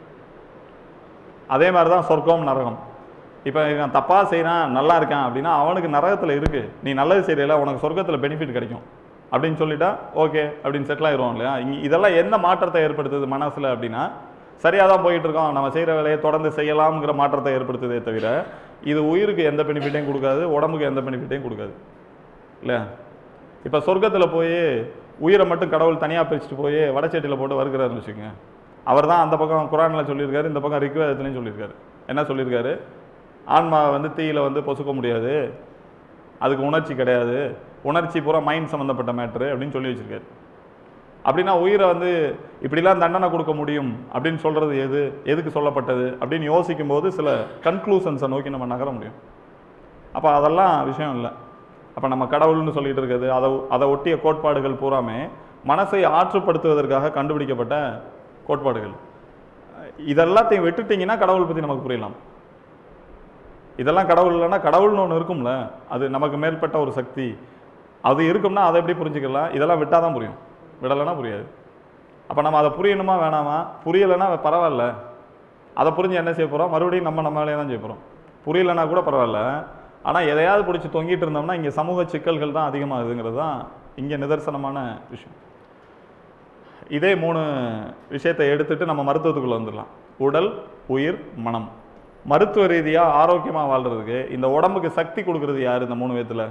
அதே மாதிரி தான் சொர்க்கம் நரகம் இப்போ நான் தப்பாக செய்கிறான் நல்லா இருக்கான் அப்படின்னா அவனுக்கு நரகத்தில் இருக்குது நீ நல்லது செய்யல உனக்கு சொர்க்கத்தில் பெனிஃபிட் கிடைக்கும் அப்படின்னு சொல்லிட்டா ஓகே அப்படின்னு செட்டில் ஆயிடுவோம் இல்லையா இங்க இதெல்லாம் என்ன மாற்றத்தை ஏற்படுத்துது மனசில் அப்படின்னா சரியாக தான் போயிட்டு இருக்கோம் நம்ம செய்கிற வேலையை தொடர்ந்து செய்யலாம்ங்கிற மாற்றத்தை ஏற்படுத்துதே தவிர இது உயிருக்கு எந்த பெனிஃபிட்டையும் கொடுக்காது உடம்புக்கு எந்த பெனிஃபிட்டையும் கொடுக்காது இல்லையா இப்போ சொர்க்கத்தில் போய் உயிரை மட்டும் கடவுள் தனியாக பிரிச்சுட்டு போய் வடச்சட்டியில் போட்டு வறுக்கிறாருன்னு வச்சுக்கோங்க அவர் தான் அந்த பக்கம் குரானில் சொல்லியிருக்காரு இந்த பக்கம் ரிக்வேதத்துலையும் சொல்லியிருக்காரு என்ன சொல்லியிருக்காரு ஆன்மாவை வந்து தீயில வந்து பொசுக்க முடியாது அதுக்கு உணர்ச்சி கிடையாது உணர்ச்சி பூரா மைண்ட் சம்மந்தப்பட்ட மேட்ரு அப்படின்னு சொல்லி வச்சிருக்காரு அப்படின்னா உயிரை வந்து இப்படிலாம் தண்டனை கொடுக்க முடியும் அப்படின்னு சொல்றது எது எதுக்கு சொல்லப்பட்டது அப்படின்னு யோசிக்கும் போது சில கன்க்ளூஷன்ஸை நோக்கி நம்ம நகர முடியும் அப்போ அதெல்லாம் விஷயம் இல்லை அப்போ நம்ம கடவுள்னு சொல்லிட்டு இருக்கிறது அதை அதை ஒட்டிய கோட்பாடுகள் பூராமே மனசை ஆற்றுப்படுத்துவதற்காக கண்டுபிடிக்கப்பட்ட கோட்பாடுகள் இதெல்லாத்தையும் விட்டுட்டீங்கன்னா கடவுள் பற்றி நமக்கு புரியலாம் இதெல்லாம் கடவுள் இல்லைன்னா கடவுள்னு ஒன்று இருக்கும்ல அது நமக்கு மேற்பட்ட ஒரு சக்தி அது இருக்கும்னா அதை எப்படி புரிஞ்சுக்கலாம் இதெல்லாம் விட்டால் தான் புரியும் விடலைன்னா புரியாது அப்போ நம்ம அதை புரியணுமா வேணாமா புரியலைன்னா பரவாயில்ல அதை புரிஞ்சு என்ன செய்ய போகிறோம் மறுபடியும் நம்ம நம்ம வேலையை தான் செய்ய போகிறோம் புரியலைன்னா கூட பரவாயில்ல ஆனால் எதையாவது பிடிச்சி தொங்கிட்டு இருந்தோம்னா இங்கே சமூக சிக்கல்கள் தான் அதிகமாகுதுங்கிறது தான் இங்கே நிதர்சனமான விஷயம் இதே மூணு விஷயத்தை எடுத்துட்டு நம்ம மருத்துவத்துக்குள்ள வந்துடலாம் உடல் உயிர் மனம் மருத்துவ ரீதியாக ஆரோக்கியமாக வாழ்றதுக்கு இந்த உடம்புக்கு சக்தி கொடுக்கறது யார் இந்த மூணு விதத்தில்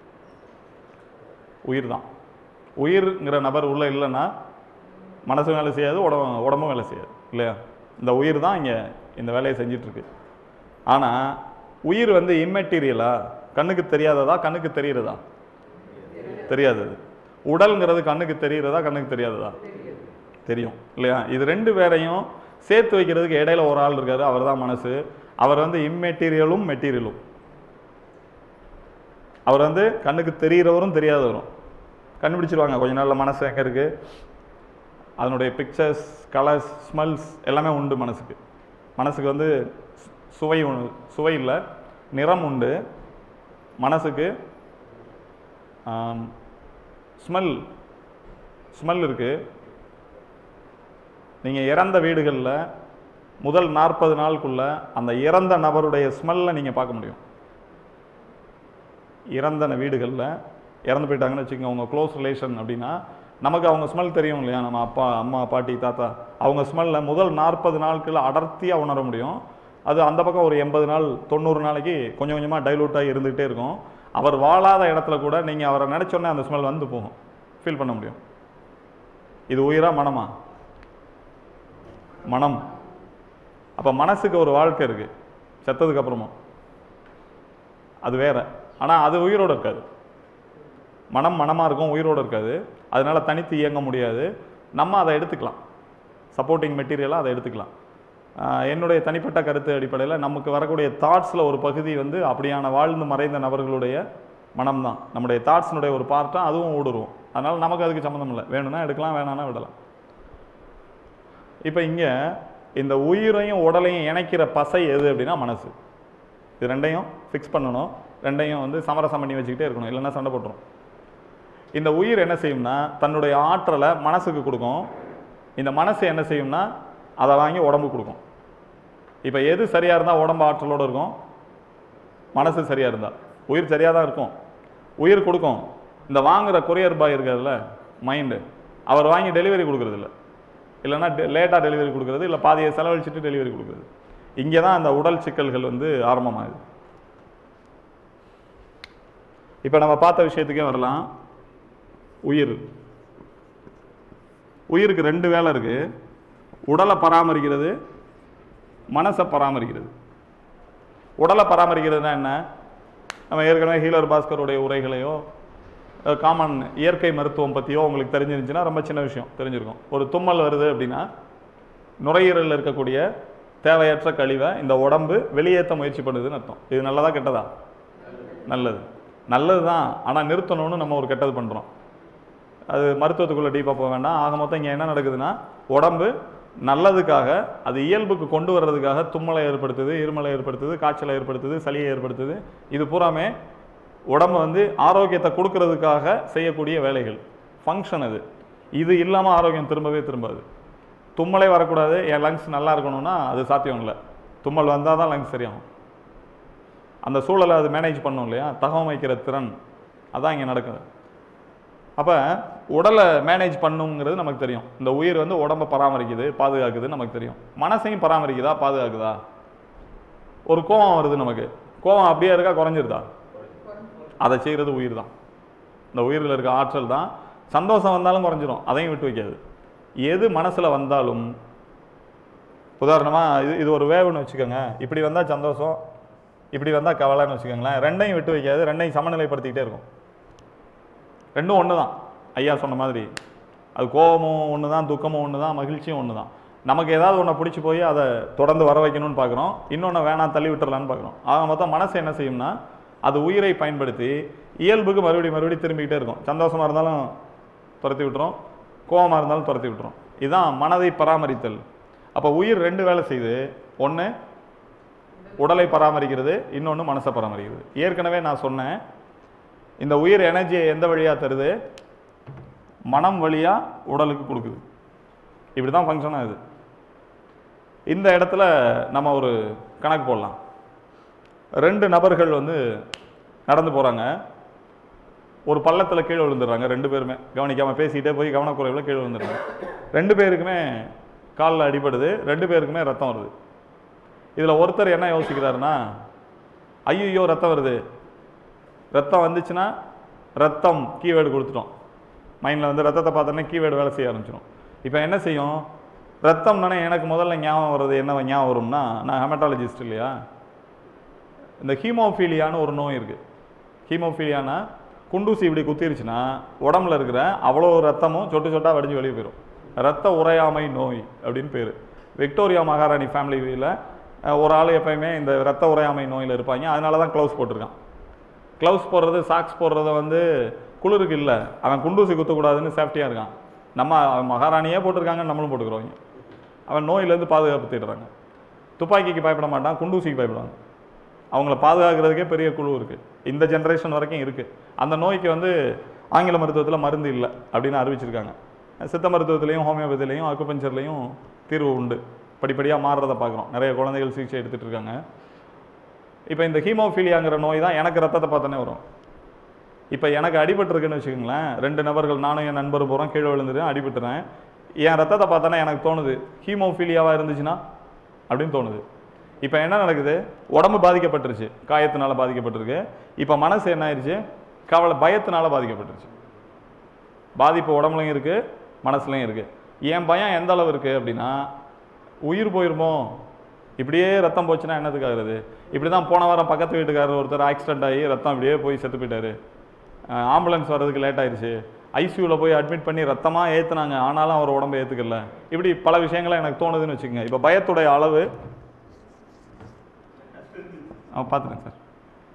உயிர் தான் உயிர்ங்கிற நபர் உள்ள இல்லைன்னா மனசு வேலை செய்யாது உடம்பு உடம்பும் வேலை செய்யாது இல்லையா இந்த உயிர் தான் இங்கே இந்த வேலையை செஞ்சிட்டு இருக்கு ஆனால் உயிர் வந்து இம்மெட்டீரியலா கண்ணுக்கு தெரியாததா கண்ணுக்கு தெரியுறதா தெரியாதது உடல்ங்கிறது கண்ணுக்கு தெரியுறதா கண்ணுக்கு தெரியாததா தெரியும் இல்லையா இது ரெண்டு பேரையும் சேர்த்து வைக்கிறதுக்கு இடையில ஒரு ஆள் இருக்காரு அவர் தான் மனசு அவர் வந்து இம்மெட்டீரியலும் மெட்டீரியலும் அவர் வந்து கண்ணுக்கு தெரிகிறவரும் தெரியாதவரும் கண்டுபிடிச்சிருவாங்க கொஞ்ச நாள்ல மனசு எங்கே இருக்கு அதனுடைய பிக்சர்ஸ் கலர்ஸ் ஸ்மெல்ஸ் எல்லாமே உண்டு மனசுக்கு மனசுக்கு வந்து சு- சுவை உண்டு சுவை இல்லை நிறம் உண்டு மனசுக்கு ஸ்மெல் ஸ்மெல் இருக்கு நீங்கள் இறந்த வீடுகளில் முதல் நாற்பது நாளுக்குள்ள அந்த இறந்த நபருடைய ஸ்மெல்லை நீங்கள் பார்க்க முடியும் இறந்த வீடுகளில் இறந்து போயிட்டாங்கன்னு வச்சுக்கோங்க அவங்க க்ளோஸ் ரிலேஷன் அப்படின்னா நமக்கு அவங்க ஸ்மெல் தெரியும் இல்லையா நம்ம அப்பா அம்மா பாட்டி தாத்தா அவங்க ஸ்மெல்ல முதல் நாற்பது நாட்கள் அடர்த்தியாக உணர முடியும் அது அந்த பக்கம் ஒரு எண்பது நாள் தொண்ணூறு நாளைக்கு கொஞ்சம் கொஞ்சமாக டைலூட்டாக இருந்துகிட்டே இருக்கும் அவர் வாழாத இடத்துல கூட நீங்கள் அவரை நினச்சோன்னே அந்த ஸ்மெல் வந்து போகும் ஃபீல் பண்ண முடியும் இது உயிரா மனமா மனம் அப்போ மனசுக்கு ஒரு வாழ்க்கை இருக்கு செத்ததுக்கு அப்புறமும் அது வேற ஆனால் அது உயிரோட இருக்காது மனம் மனமாக இருக்கும் உயிரோட இருக்காது அதனால தனித்து இயங்க முடியாது நம்ம அதை எடுத்துக்கலாம் சப்போர்ட்டிங் மெட்டீரியலாக அதை எடுத்துக்கலாம் ஆஹ் என்னுடைய தனிப்பட்ட கருத்து அடிப்படையில் நமக்கு வரக்கூடிய தாட்ஸில் ஒரு பகுதி வந்து அப்படியான வாழ்ந்து மறைந்த நபர்களுடைய மனம் தான் நம்முடைய தாட்ஸினுடைய ஒரு பார்ட்டாக அதுவும் ஊடுருவும் அதனால் நமக்கு அதுக்கு சம்மந்தம் இல்லை வேணும்னா எடுக்கலாம் வேணாம்னா விடலாம் இப்போ இங்கே இந்த உயிரையும் உடலையும் இணைக்கிற பசை எது அப்படின்னா மனசு இது ரெண்டையும் ஃபிக்ஸ் பண்ணணும் ரெண்டையும் வந்து சமரசம் பண்ணி வச்சுக்கிட்டே இருக்கணும் இல்லைன்னா சண்டை போட்டுரும் இந்த உயிர் என்ன செய்யும்னா தன்னுடைய ஆற்றலை மனசுக்கு கொடுக்கும் இந்த மனசு என்ன செய்யும்னா அதை வாங்கி உடம்பு கொடுக்கும் இப்போ எது சரியாக இருந்தால் உடம்பு ஆற்றலோடு இருக்கும் மனசு சரியாக இருந்தால் உயிர் சரியாக தான் இருக்கும் உயிர் கொடுக்கும் இந்த வாங்குற கொரியர் பாய் இருக்கார்ல மைண்டு அவர் வாங்கி டெலிவரி கொடுக்கறது இல்ல இல்லைன்னா லேட்டாக டெலிவரி கொடுக்கறது இல்லை பாதியை செலவழிச்சிட்டு டெலிவரி கொடுக்குறது இங்கே தான் அந்த உடல் சிக்கல்கள் வந்து ஆரம்பமாகுது இப்போ நம்ம பார்த்த விஷயத்துக்கே வரலாம் உயிர் உயிருக்கு ரெண்டு வேலை இருக்கு உடலை பராமரிக்கிறது மனசை பராமரிக்கிறது உடலை பராமரிக்கிறதுனா என்ன நம்ம ஏற்கனவே ஹீலர் பாஸ்கருடைய உரைகளையோ காமன் இயற்கை மருத்துவம் பற்றியோ உங்களுக்கு தெரிஞ்சிருந்துச்சுன்னா ரொம்ப சின்ன விஷயம் தெரிஞ்சிருக்கும் ஒரு தும்மல் வருது அப்படின்னா நுரையீரலில் இருக்கக்கூடிய தேவையற்ற கழிவை இந்த உடம்பு வெளியேற்ற முயற்சி பண்ணுதுன்னு அர்த்தம் இது நல்லதா கெட்டதா நல்லது நல்லது தான் ஆனால் நிறுத்தணும்னு நம்ம ஒரு கெட்டது பண்ணுறோம் அது மருத்துவத்துக்குள்ளே டீப்பாக போக வேண்டாம் ஆக மொத்தம் இங்கே என்ன நடக்குதுன்னா உடம்பு நல்லதுக்காக அது இயல்புக்கு கொண்டு வர்றதுக்காக தும்மலை ஏற்படுத்துது இருமலை ஏற்படுத்துது காய்ச்சலை ஏற்படுத்துது சளியை ஏற்படுத்துது இது பூராமே உடம்பு வந்து ஆரோக்கியத்தை கொடுக்கறதுக்காக செய்யக்கூடிய வேலைகள் ஃபங்க்ஷன் அது இது இல்லாமல் ஆரோக்கியம் திரும்பவே திரும்பாது தும்மலே வரக்கூடாது என் லங்ஸ் நல்லா இருக்கணும்னா அது சாத்தியம் இல்லை தும்மல் வந்தால் தான் லங்ஸ் சரியாகும் அந்த சூழலை அது மேனேஜ் பண்ணும் இல்லையா தகவல் வைக்கிற திறன் அதான் இங்கே நடக்குது அப்போ உடலை மேனேஜ் பண்ணுங்கிறது நமக்கு தெரியும் இந்த உயிர் வந்து உடம்பை பராமரிக்குது பாதுகாக்குதுன்னு நமக்கு தெரியும் மனசையும் பராமரிக்குதா பாதுகாக்குதா ஒரு கோவம் வருது நமக்கு கோவம் அப்படியே இருக்கா குறைஞ்சிருதா அதை செய்கிறது உயிர் தான் இந்த உயிரில் இருக்க ஆற்றல் தான் சந்தோஷம் வந்தாலும் குறைஞ்சிரும் அதையும் விட்டு வைக்காது எது மனசில் வந்தாலும் உதாரணமாக இது இது ஒரு வேவுன்னு வச்சுக்கோங்க இப்படி வந்தால் சந்தோஷம் இப்படி வந்தால் கவலைன்னு வச்சுக்கோங்களேன் ரெண்டையும் விட்டு வைக்காது ரெண்டையும் சமநிலைப்படுத்திக்கிட்டே இருக்கும் ரெண்டும் ஒன்று தான் ஐயா சொன்ன மாதிரி அது கோபமும் ஒன்று தான் துக்கமும் ஒன்று தான் மகிழ்ச்சியும் ஒன்று தான் நமக்கு ஏதாவது ஒன்றை பிடிச்சி போய் அதை தொடர்ந்து வர வைக்கணும்னு பார்க்குறோம் இன்னொன்று வேணாம் தள்ளி விட்டுறலான்னு பார்க்குறோம் ஆக மொத்தம் மனசு என்ன செய்யும்னா அது உயிரை பயன்படுத்தி இயல்புக்கு மறுபடியும் மறுபடியும் திரும்பிக்கிட்டே இருக்கும் சந்தோஷமாக இருந்தாலும் துரத்தி விட்டுரும் கோபமாக இருந்தாலும் துரத்தி விட்டுரும் இதுதான் மனதை பராமரித்தல் அப்போ உயிர் ரெண்டு வேலை செய்யுது ஒன்று உடலை பராமரிக்கிறது இன்னொன்று மனசை பராமரிக்கிறது ஏற்கனவே நான் சொன்னேன் இந்த உயிர் எனர்ஜியை எந்த வழியாக தருது மனம் வழியாக உடலுக்கு கொடுக்குது இப்படி தான் ஃபங்க்ஷன் ஆகுது இந்த இடத்துல நம்ம ஒரு கணக்கு போடலாம் ரெண்டு நபர்கள் வந்து நடந்து போகிறாங்க ஒரு பள்ளத்தில் கீழே விழுந்துடுறாங்க ரெண்டு பேருமே கவனிக்காமல் பேசிக்கிட்டே போய் கவனக்குறைவில் கீழே விழுந்துடுறாங்க ரெண்டு பேருக்குமே காலில் அடிபடுது ரெண்டு பேருக்குமே ரத்தம் வருது இதில் ஒருத்தர் என்ன யோசிக்கிறாருன்னா ஐயோ ரத்தம் வருது ரத்தம் வந்துச்சுன்னா ரத்தம் கீவேர்டு கொடுத்துட்டோம் மைண்டில் வந்து ரத்தத்தை பார்த்தோன்னே கீவேர்டு வேலை செய்ய ஆரம்பிச்சிடும் இப்போ என்ன செய்யும் ரத்தம்னானே எனக்கு முதல்ல ஞாபகம் வர்றது என்ன ஞாபகம் வரும்னா நான் ஹெமட்டாலஜிஸ்ட் இல்லையா இந்த ஹீமோஃபீலியான்னு ஒரு நோய் இருக்குது ஹீமோஃபீலியானா குண்டூசி இப்படி குத்திருச்சுன்னா உடம்புல இருக்கிற அவ்வளோ ரத்தமும் சொட்டு சொட்டாக வடிஞ்சு வெளியே போயிடும் ரத்த உறையாமை நோய் அப்படின்னு பேர் விக்டோரியா மகாராணி ஃபேமிலியில் ஒரு ஆள் எப்பயுமே இந்த ரத்த உறையாமை நோயில் இருப்பாங்க அதனால தான் க்ளவுஸ் போட்டிருக்கான் க்ளவுஸ் போடுறது சாக்ஸ் போடுறத வந்து குளிருக்கு இல்லை அவன் குண்டூசி குத்தக்கூடாதுன்னு சேஃப்டியாக இருக்கான் நம்ம அவன் மகாராணியே போட்டிருக்காங்க நம்மளும் போட்டுக்கிறோம் அவன் நோயிலேருந்து பாதுகாப்பு தேடுறாங்க துப்பாக்கிக்கு பயப்பட மாட்டான் குண்டூசிக்கு பயப்படுவாங்க அவங்கள பாதுகாக்கிறதுக்கே பெரிய குழு இருக்குது இந்த ஜென்ரேஷன் வரைக்கும் இருக்குது அந்த நோய்க்கு வந்து ஆங்கில மருத்துவத்தில் மருந்து இல்லை அப்படின்னு அறிவிச்சிருக்காங்க சித்த மருத்துவத்திலையும் ஹோமியோபதிலையும் அக்குபஞ்சர்லையும் தீர்வு உண்டு படிப்படியாக மாறுறதை பார்க்குறோம் நிறைய குழந்தைகள் சிகிச்சை எடுத்துகிட்டு இருக்காங்க இப்போ இந்த ஹீமோஃபீலியாங்கிற நோய் தான் எனக்கு ரத்தத்தை பார்த்தோன்னே வரும் இப்போ எனக்கு அடிபட்டிருக்குன்னு வச்சுக்கோங்களேன் ரெண்டு நபர்கள் நானும் என் நண்பர் போகிறோம் கீழே விழுந்துட்டு அடிபட்டுறேன் என் ரத்தத்தை பார்த்தோன்னே எனக்கு தோணுது ஹீமோஃபீலியாவாக இருந்துச்சுன்னா அப்படின்னு தோணுது இப்போ என்ன நடக்குது உடம்பு பாதிக்கப்பட்டுருச்சு காயத்தினால பாதிக்கப்பட்டிருக்கு இப்போ மனசு என்ன ஆயிடுச்சு கவலை பயத்தினால பாதிக்கப்பட்டுருச்சு பாதிப்பு உடம்புலையும் இருக்குது மனசுலையும் இருக்குது என் பயம் எந்த அளவு இருக்குது அப்படின்னா உயிர் போயிருமோ இப்படியே ரத்தம் போச்சுன்னா என்னத்துக்கு ஆகுறது இப்படி தான் போன வாரம் பக்கத்து வீட்டுக்காரர் ஒருத்தர் ஆக்சிடென்ட் ஆகி ரத்தம் இப்படியே போய் செத்து போயிட்டாரு அஹ் ஆம்புலன்ஸ் வர்றதுக்கு லேட் ஆயிடுச்சு ஐசியூவில் போய் அட்மிட் பண்ணி ரத்தமாக ஏற்றுனாங்க ஆனாலும் அவர் உடம்பை ஏற்றுக்கல இப்படி பல விஷயங்களை எனக்கு தோணுதுன்னு வச்சுக்கோங்க இப்போ பயத்துடைய அளவு ஆ பார்த்துட்டேன் சார்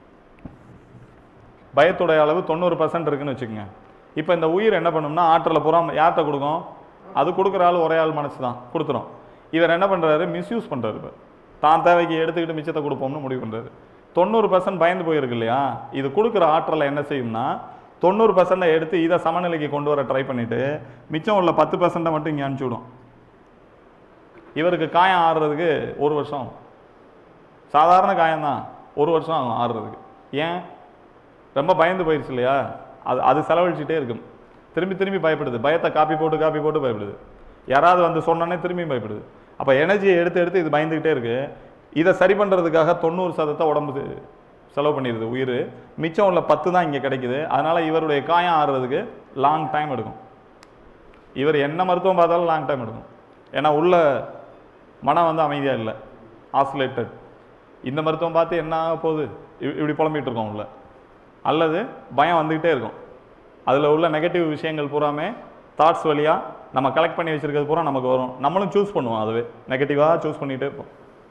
பயத்துடைய அளவு தொண்ணூறு பர்சன்ட் இருக்குன்னு வச்சுக்கோங்க இப்போ இந்த உயிர் என்ன பண்ணும்னா ஆற்றலை பூரா யார்கிட்ட கொடுக்கும் அது கொடுக்குற ஆள் ஒரே ஆள் மனசு தான் கொடுத்துரும் இவர் என்ன பண்ணுறாரு மிஸ்யூஸ் பண்ணுறாரு இப்போ தான் தேவைக்கு எடுத்துக்கிட்டு மிச்சத்தை கொடுப்போம்னு முடிவு பண்ணுறாரு தொண்ணூறு பர்சன்ட் பயந்து போயிருக்கு இல்லையா இது கொடுக்குற ஆற்றலை என்ன செய்யும்னா தொண்ணூறு பர்சன்டை எடுத்து இதை சமநிலைக்கு கொண்டு வர ட்ரை பண்ணிட்டு மிச்சம் உள்ள பத்து பர்சன்ட்டை மட்டும் இங்கே அனுப்பிச்சி விடும் இவருக்கு காயம் ஆறுறதுக்கு ஒரு வருஷம் ஆகும் சாதாரண காயம்தான் ஒரு வருஷம் ஆகும் ஆறுறதுக்கு ஏன் ரொம்ப பயந்து போயிடுச்சு இல்லையா அது அது செலவழிச்சிட்டே இருக்கும் திரும்பி திரும்பி பயப்படுது பயத்தை காப்பி போட்டு காப்பி போட்டு பயப்படுது யாராவது வந்து சொன்னோன்னே திரும்பியும் பயப்படுது அப்போ எனர்ஜியை எடுத்து எடுத்து இது பயந்துக்கிட்டே இருக்கு இதை சரி பண்ணுறதுக்காக தொண்ணூறு சதத்தை உடம்பு செலவு பண்ணிடுது உயிர் மிச்சம் உள்ள பத்து தான் இங்கே கிடைக்குது அதனால இவருடைய காயம் ஆறுறதுக்கு லாங் டைம் எடுக்கும் இவர் என்ன மருத்துவம் பார்த்தாலும் லாங் டைம் எடுக்கும் ஏன்னா உள்ள மனம் வந்து அமைதியாக இல்லை ஆசிலேட்டட் இந்த மருத்துவம் பார்த்து என்ன ஆக போகுது இ- இப்படி புலம்பிட்டு இருக்கோம் உள்ள அல்லது பயம் வந்துக்கிட்டே இருக்கும் அதில் உள்ள நெகட்டிவ் விஷயங்கள் பூராமே தாட்ஸ் வழியாக நம்ம கலெக்ட் பண்ணி வச்சிருக்கிறது பூரா நமக்கு வரும் நம்மளும் சூஸ் பண்ணுவோம் அதுவே நெகட்டிவாக சூஸ் பண்ணிகிட்டே இருப்போம்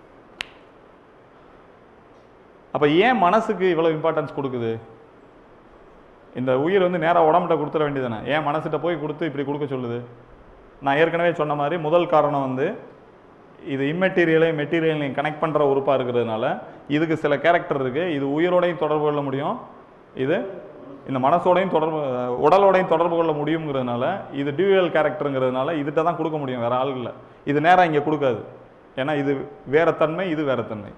அப்போ ஏன் மனசுக்கு இவ்வளோ இம்பார்ட்டன்ஸ் கொடுக்குது இந்த உயிர் வந்து நேராக உடம்புட்ட கொடுத்துட வேண்டியதானே ஏன் மனசுகிட்ட போய் கொடுத்து இப்படி கொடுக்க சொல்லுது நான் ஏற்கனவே சொன்ன மாதிரி முதல் காரணம் வந்து இது இம்மெட்டீரியலையும் மெட்டீரியலையும் கனெக்ட் பண்ணுற உறுப்பாக இருக்கிறதுனால இதுக்கு சில கேரக்டர் இருக்குது இது உயிரோடையும் தொடர்பு கொள்ள முடியும் இது இந்த மனசோடையும் தொடர்பு உடலோடையும் தொடர்பு கொள்ள முடியுங்கிறதுனால இது டியூயல் கேரக்டருங்கிறதுனால இதுகிட்ட தான் கொடுக்க முடியும் வேற ஆள்களில் இது நேராக இங்கே கொடுக்காது ஏன்னா இது வேற தன்மை இது வேற தன்மை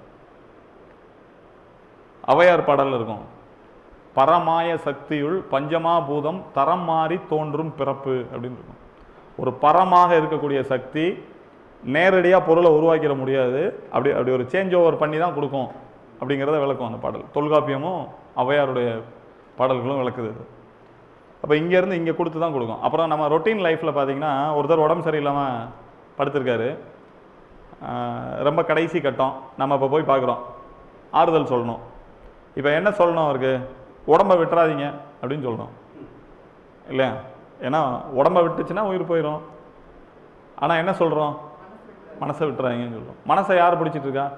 ஔவையார் பாடல்ல இருக்கும் பரமாய சக்தியுள் பஞ்சமா பூதம் தரம் மாறி தோன்றும் பிறப்பு அப்படின்னு இருக்கும் ஒரு பரமாக இருக்கக்கூடிய சக்தி நேரடியாக பொருளை உருவாக்கிட முடியாது அப்படி அப்படி ஒரு சேஞ்ச் ஓவர் பண்ணி தான் கொடுக்கும் அப்படிங்கிறத விளக்கும் அந்த பாடல் தொல்காப்பியமும் ஔவையாருடைய பாடல்களும் விளக்குது இது. அப்போ இங்கேருந்து இங்கே கொடுத்து தான் கொடுக்கும் அப்புறம் நம்ம ரொட்டீன் லைஃப்பில் பார்த்தீங்கன்னா ஒருத்தர் உடம்பு சரியில்லாமல் படுத்திருக்காரு ஆஹ் ரொம்ப கடைசி கட்டம் நம்ம இப்போ போய் பார்க்குறோம் ஆறுதல் சொல்லணும் இப்போ என்ன சொல்லணும் அவருக்கு உடம்ப விட்டுறாதீங்க அப்படின்னு சொல்லணும் இல்லையா ஏன்னா உடம்ப விட்டுச்சுன்னா உயிர் போயிடும் ஆனால் என்ன சொல்கிறோம் மனசை விட்டுறாதீங்கன்னு சொல்கிறோம் மனசை யார் பிடிச்சிட்டு இருக்கா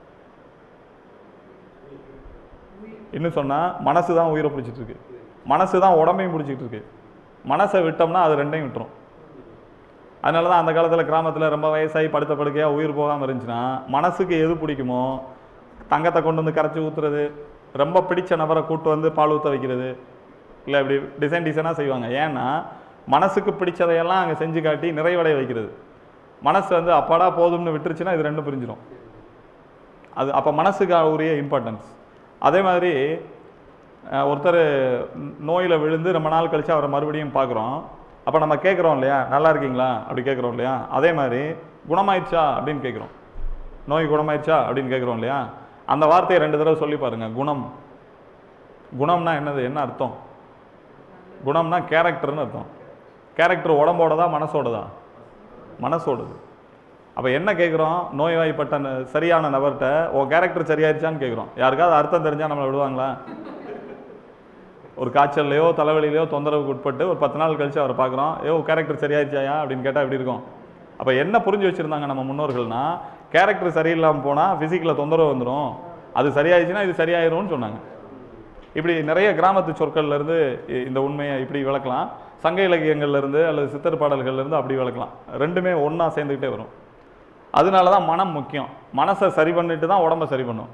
இன்னும் சொன்னால் மனசு தான் உயிரை பிடிச்சிட்டு இருக்கு மனசு தான் உடம்பையும் பிடிச்சிட்டு இருக்கு மனசை விட்டோம்னா அது ரெண்டையும் விட்டுரும் அதனால தான் அந்த காலத்தில் கிராமத்தில் ரொம்ப வயசாகி படுத்த படுக்கையாக உயிர் போகாமல் இருந்துச்சுன்னா மனசுக்கு எது பிடிக்குமோ தங்கத்தை கொண்டு வந்து கரைச்சி ஊற்றுறது ரொம்ப பிடிச்ச நபரை கூட்டு வந்து பால் ஊற்ற வைக்கிறது இல்லை இப்படி டிசைன் டிசைனாக செய்வாங்க ஏன்னா மனசுக்கு பிடிச்சதையெல்லாம் அங்கே செஞ்சு காட்டி நிறைவடைய வைக்கிறது மனசு வந்து அப்பாடா போதும்னு விட்டுருச்சுன்னா இது ரெண்டும் பிரிஞ்சிடும் அது அப்போ மனசுக்கு உரிய இம்பார்ட்டன்ஸ் அதே மாதிரி அஹ், ஒருத்தர் நோயில் விழுந்து ரொம்ப நாள் கழிச்சு அவரை மறுபடியும் பார்க்குறோம் அப்போ நம்ம கேட்குறோம் இல்லையா நல்லா இருக்கீங்களா அப்படி கேட்குறோம் இல்லையா அதே மாதிரி குணமாயிடுச்சா அப்படின்னு கேட்குறோம் நோய் குணமாயிடுச்சா அப்படின்னு கேட்குறோம் இல்லையா அந்த வார்த்தையை ரெண்டு தடவை சொல்லி பாருங்க குணம் குணம்னா என்னது என்ன அர்த்தம் குணம்னா கேரக்டர்னு அர்த்தம் கேரக்டர் உடம்போடதா மனசோடதா மனசோடது அப்போ என்ன கேட்குறோம் நோய்வாய்ப்பட்ட ந- சரியான நபர்கிட்ட உன் கேரக்டர் சரியாயிருச்சான்னு கேட்குறோம் யாருக்காவது அர்த்தம் தெரிஞ்சால் நம்மளை விடுவாங்களா ஒரு காய்ச்சல்லையோ தலைவலியிலையோ தொந்தரவுக்கு உட்பட்டு ஒரு பத்து நாள் கழிச்சு அவரை பார்க்குறோம் ஏ கேரக்டர் சரியாயிருச்சாயா அப்படின்னு கேட்டால் எப்படி இருக்கும் அப்போ என்ன புரிஞ்சு வச்சுருந்தாங்க நம்ம முன்னோர்கள்னா கேரக்டர் சரியில்லாமல் போனால் ஃபிசிக்கில் தொந்தரவு வந்துடும் அது சரியாயிடுச்சுன்னா இது சரியாயிரும்னு சொன்னாங்க இப்படி நிறைய கிராமத்து சொற்கள்ல இருந்து இ- இந்த உண்மையை இப்படி விளக்கலாம் சங்க இலக்கியங்கள்ல இருந்து அல்லது சித்தர் பாடல்கள்ல இருந்து அப்படி விளக்கலாம் ரெண்டுமே ஒண்ணா சேர்ந்துக்கிட்டே வரும் அதனால தான் மனம் முக்கியம் மனசை சரி பண்ணிட்டு தான் உடம்ப சரி பண்ணும்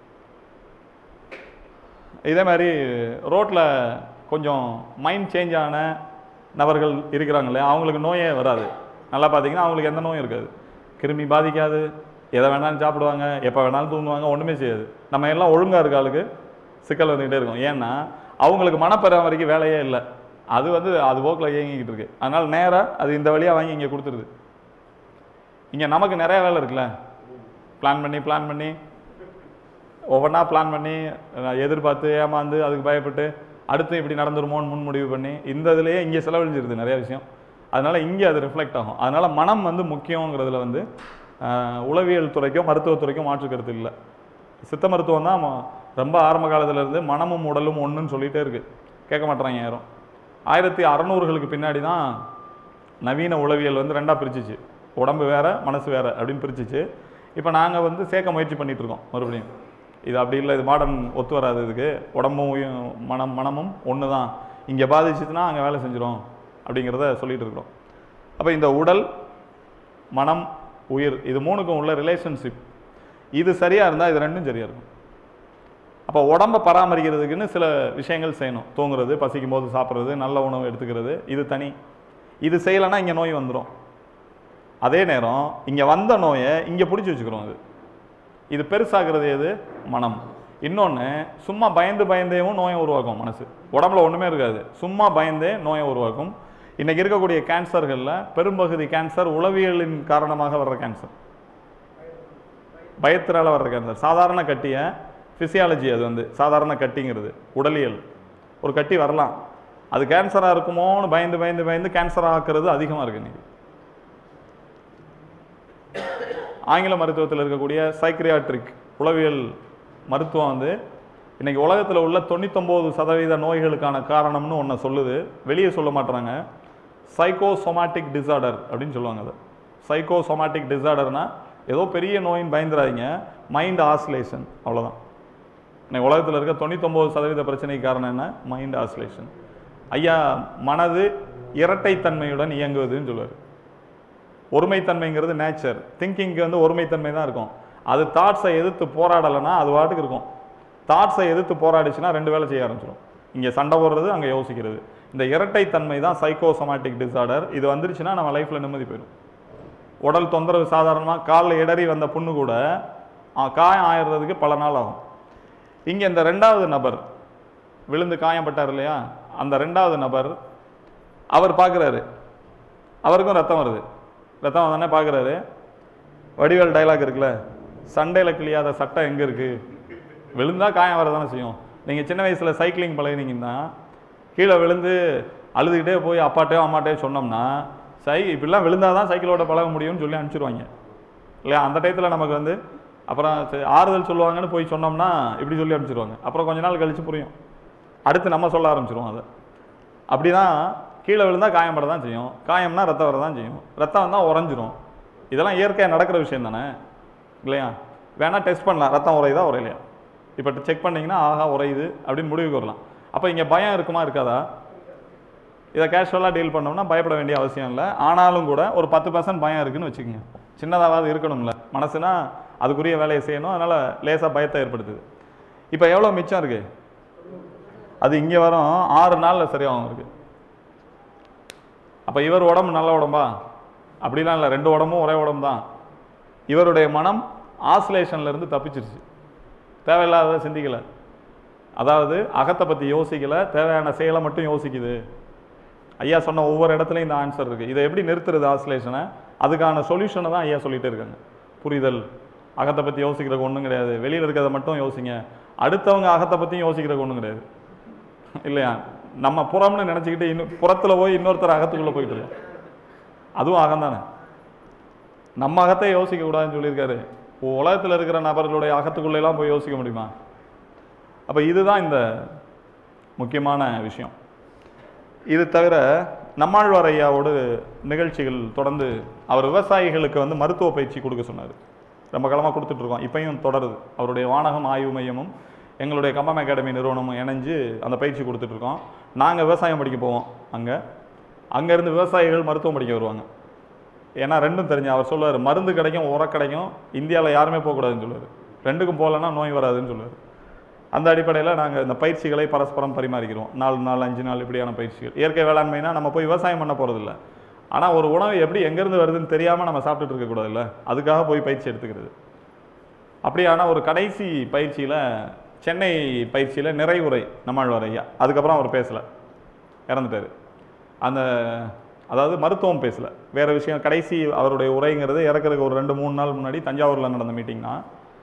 இதே மாதிரி ரோட்டில் கொஞ்சம் மைண்ட் சேஞ்ச் ஆன நபர்கள் இருக்கிறாங்க இல்லையா அவங்களுக்கு நோயே வராது நல்லா பார்த்தீங்கன்னா அவங்களுக்கு எந்த நோயும் இருக்காது கிருமி பாதிக்காது எதை வேணாலும் சாப்பிடுவாங்க எப்போ வேணாலும் தூங்குவாங்க ஒன்றுமே செய்யாது நம்ம எல்லாம் ஒழுங்காக இருக்க ஆளுக்கு சிக்கல் வந்துக்கிட்டே இருக்கும் ஏன்னா அவங்களுக்கு மனப்பராமரிக்க வேலையே இல்லை அது வந்து அது போக்கில் இயங்கிக்கிட்டு இருக்கு அதனால நேராக அது இந்த வழியாக வாங்கி இங்கே கொடுத்துருது இங்கே நமக்கு நிறைய வேலை இருக்குல்ல பிளான் பண்ணி பிளான் பண்ணி ஒவ்வொன்றா பிளான் பண்ணி அஹ், எதிர்பார்த்து ஏமாந்து அதுக்கு பயப்பட்டு அடுத்து இப்படி நடந்துருமோன்னு முன் முடிவு பண்ணி இந்த இதுலேயே இங்கே செலவழிஞ்சிருது நிறைய விஷயம் அதனால இங்கே அது ரிஃப்ளெக்ட் ஆகும் அதனால மனம் வந்து முக்கியங்கிறதுல வந்து அஹ், உளவியல் துறைக்கும் மருத்துவத்துறைக்கும் மாற்று கருத்து இல்லை சித்த மருத்துவம் தான் ம- ரொம்ப ஆரம்ப காலத்துல இருந்து மனமும் உடலும் ஒன்றுன்னு சொல்லிட்டே இருக்கு கேட்க மாட்றாங்க யாரும் ஆயிரத்தி அறநூறுகளுக்கு பின்னாடி தான் நவீன உளவியல் வந்து ரெண்டாக பிரிச்சுச்சு உடம்பு வேற மனசு வேற அப்படின்னு பிரிச்சுச்சு இப்போ நாங்கள் வந்து சேர்க்க முயற்சி பண்ணிட்டு இருக்கோம் மறுபடியும் இது அப்படி இல்லை இது மாடர்ன் ஒத்து வராது இதுக்கு உடம்பும் உயிரும் மனம் மனமும் ஒன்று தான் இங்கே பாதிச்சுச்சுன்னா அங்கே வேலை செஞ்சிடும் அப்படிங்கிறத சொல்லிட்டு இருக்கிறோம் அப்போ இந்த உடல் மனம் உயிர் இது மூணுக்கும் உள்ள ரிலேஷன்ஷிப் இது சரியாக இருந்தால் இது ரெண்டும் சரியாக இருக்கும் அப்போ உடம்பை பராமரிக்கிறதுக்குன்னு சில விஷயங்கள் செய்யணும் தூங்குறது பசிக்கும் போது சாப்பிட்றது நல்ல உணவு எடுத்துக்கிறது இது தனி இது செய்யலைன்னா இங்கே நோய் வந்துடும் அதே நேரம் இங்கே வந்த நோயை இங்கே பிடிச்சி வச்சுக்கிறோம் அது இது பெருசாகிறது எது மனம் இன்னொன்று சும்மா பயந்து பயந்தேவும் நோயை உருவாக்கும் மனசு உடம்புல ஒன்றுமே இருக்காது சும்மா பயந்தே நோயை உருவாக்கும் இன்னைக்கு இருக்கக்கூடிய கேன்சர்களில் பெரும்பகுதி கேன்சர் உளவியலின் காரணமாக வர்ற கேன்சர் பயத்தினால வர்ற கேன்சர் சாதாரண கட்டியை ஃபிசியாலஜி அது வந்து சாதாரண கட்டிங்கிறது உடலியல் ஒரு கட்டி வரலாம் அது கேன்சராக இருக்குமோன்னு பயந்து பயந்து பயந்து கேன்சர் ஆக்குறது அதிகமாக இருக்கு இன்னைக்கு ஆங்கில மருத்துவத்தில் இருக்கக்கூடிய சைக்ரியாட்ரிக் உளவியல் மருத்துவம் வந்து இன்னைக்கு உலகத்தில் உள்ள தொண்ணூத்தொம்பது சதவீத நோய்களுக்கான காரணம்னு ஒன்றை சொல்லுது வெளியே சொல்ல மாட்றாங்க சைக்கோசொமாட்டிக் டிசார்டர் அப்படின்னு சொல்லுவாங்க அதை சைக்கோசொமாட்டிக் டிசார்டர்னா ஏதோ பெரிய நோயின்னு பயந்துடாதீங்க மைண்ட் ஆசிலேஷன் அவ்வளவுதான் இன்னைக்கு உலகத்தில் இருக்க தொண்ணூத்தொம்பது சதவீத பிரச்சனைக்கு காரணம் என்ன மைண்ட் ஆசிலேஷன் ஐயா மனது இரட்டைத்தன்மையுடன் இயங்குவதுன்னு சொல்லுவார் ஒருமைத்தன்மைங்கிறது நேச்சர் திங்கிங்க்கு வந்து ஒருமைத்தன்மை தான் இருக்கும் அது தாட்ஸை எதிர்த்து போராடலைன்னா அது வாட்டுக்கு இருக்கும் தாட்ஸை எதிர்த்து போராடிச்சுன்னா ரெண்டு வேலை செய்ய ஆரம்பிச்சிடும் இங்கே சண்டை போடுறது அங்கே யோசிக்கிறது இந்த இரட்டைத்தன்மை தான் சைக்கோசோமாட்டிக் டிசார்டர் இது வந்துருச்சுன்னா நம்ம லைஃப்பில் நிம்மதி போயிடும் உடல் தொந்தரவு சாதாரணமாக காலில் இடறி வந்த புண்ணு கூட ஆ, காயம் ஆயிடுறதுக்கு பல நாள் ஆகும் இங்கே இந்த ரெண்டாவது நபர் விழுந்து காயப்பட்டார் இல்லையா அந்த ரெண்டாவது நபர் அவர் பார்க்குறாரு அவருக்கும் ரத்தம் வருது ரத்தம் வந்தோடனே பார்க்குறாரு வடிவேல் டைலாக் இருக்குல்ல சண்டையில் கிளியாத சட்டை எங்கே இருக்குது விழுந்தா காயம் வரதானே செய்யும் நீங்கள் சின்ன வயசில் சைக்கிளிங் பழகினீங்கன்னா கீழே விழுந்து அழுதுகிட்டே போய் அப்பாட்டையோ அம்மாட்டையோ சொன்னோம்னா சை இப்படிலாம் விழுந்தாதான் தான் சைக்கிளோட பழக முடியும்னு சொல்லி அனுப்பிச்சிருவாங்க இல்லையா அந்த டயத்தில் நமக்கு வந்து அப்புறம் சரி, ஆறுதல் சொல்லுவாங்கன்னு போய் சொன்னோம்னா இப்படி சொல்லி அனுப்பிச்சிருவாங்க அப்புறம் கொஞ்ச நாள் கழிச்சு புரியும் அடுத்து நம்ம சொல்ல ஆரம்பிச்சிருவோம் அதை அப்படிதான் கீழே விழுந்தா காயப்பட தான் செய்யும் காயம்னா ரத்தம் வர தான் செய்யும் ரத்தம் வந்தால் உறைஞ்சிரும் இதெல்லாம் இயற்கையாக நடக்கிற விஷயம் தானே இல்லையா வேணா டெஸ்ட் பண்ணலாம் ரத்தம் உறையுதா உரையலையா இப்போ செக் பண்ணீங்கன்னா ஆஹா உறையுது அப்படின்னு முடிவுக்கு வரலாம் அப்போ இங்கே பயம் இருக்குமா இருக்காதா இதை கேஷுவலாக டீல் பண்ணோம்னா பயப்பட வேண்டிய அவசியம் இல்லை ஆனாலும் கூட ஒரு பத்து பர்சன்ட் பயம் இருக்குன்னு வச்சுக்கோங்க சின்னதாவது இருக்கணும்ல மனசுனா அதுக்குரிய வேலையை செய்யணும் அதனால் லேசாக பயத்தை ஏற்படுத்துது இப்போ எவ்வளோ மிச்சம் இருக்கு அது இங்கே வரும் ஆறு நாளில் சரியாகும் இருக்கு அப்போ இவர் உடம்பு நல்ல உடம்பா அப்படிலாம் இல்லை ரெண்டு உடம்பும் ஒரே உடம்பு தான் இவருடைய மனம் ஆசிலேஷன்ல இருந்து தப்பிச்சிருச்சு தேவையில்லாத சிந்திக்கல அதாவது அகத்தை பற்றி யோசிக்கல தேவையான செயலை மட்டும் யோசிக்குது ஐயா சொன்ன ஒவ்வொரு இடத்துலையும் இந்த ஆன்சர் இருக்கு இதை எப்படி நிறுத்துறது ஆசிலேஷனை அதுக்கான சொல்யூஷனை தான் ஐயா சொல்லிட்டே இருக்காங்க புரிதல் அகத்தை பற்றி யோசிக்கிறதுக்கு ஒன்றும் கிடையாது வெளியில் இருக்கிறத மட்டும் யோசிங்க அடுத்தவங்க அகத்தை பற்றியும் யோசிக்கிறதுக்கு ஒன்றும் கிடையாது இல்லையா நம்ம புறம்னு நினச்சிக்கிட்டு இன்னும் புறத்தில் போய் இன்னொருத்தர் அகத்துக்குள்ளே போயிட்டு இருக்கோம் அதுவும் அகம் தானே நம்ம அகத்தை யோசிக்க கூடாதுன்னு சொல்லியிருக்காரு உலகத்தில் இருக்கிற நபர்களுடைய அகத்துக்குள்ள எல்லாம் போய் யோசிக்க முடியுமா அப்போ இதுதான் இந்த முக்கியமான விஷயம் இது தவிர நம்மாழ்வார் ஐயாவோட நிகழ்ச்சிகள் தொடர்ந்து அவர் விவசாயிகளுக்கு வந்து மருத்துவ பயிற்சி கொடுக்க சொன்னார் ரொம்ப காலமாக கொடுத்துட்ருக்கோம் இப்பயும் தொடருது அவருடைய வானகம் ஆய்வு மையமும் எங்களுடைய கம்பம் அகாடமி நிறுவனமும் இணைஞ்சு அந்த பயிற்சி கொடுத்துட்ருக்கோம் நாங்கள் விவசாயம் படிக்க போவோம் அங்கே அங்கேருந்து விவசாயிகள் மருத்துவம் படிக்க வருவாங்க ஏன்னா ரெண்டும் தெரிஞ்சு அவர் சொல்லுவார் மருந்து கிடைக்கும் உரம் கிடைக்கும் இந்தியாவில் யாருமே போகக்கூடாதுன்னு சொல்லுவார் ரெண்டுக்கும் போகலன்னா நோய் வராதுன்னு சொல்லுவார் அந்த அடிப்படையில் நாங்கள் இந்த பயிற்சிகளை பரஸ்பரம் பரிமாறிக்கிறோம் நாலு நாள் அஞ்சு நாள் இப்படியான பயிற்சிகள் இயற்கை வேளாண்மைனா நம்ம போய் விவசாயம் பண்ண போகிறதில்ல ஆனால் ஒரு உணவு எப்படி எங்கேருந்து வருதுன்னு தெரியாமல் நம்ம சாப்பிட்டுட்டு இருக்கக்கூடாதுல்ல அதுக்காக போய் பயிற்சி எடுத்துக்கிறது அப்படியான ஒரு கடைசி பயிற்சியில் சென்னை பயிற்சியில் நிறைவுரை நம்மாழ்வார் ஐயா அதுக்கப்புறம் அவர் பேசலை இறந்துட்டார் அந்த அதாவது மருத்துவம் பேசலை வேறு விஷயம் கடைசி அவருடைய உரைங்கிறது இறக்குறதுக்கு ஒரு ரெண்டு மூணு நாள் முன்னாடி தஞ்சாவூரில் நடந்த மீட்டிங் தான்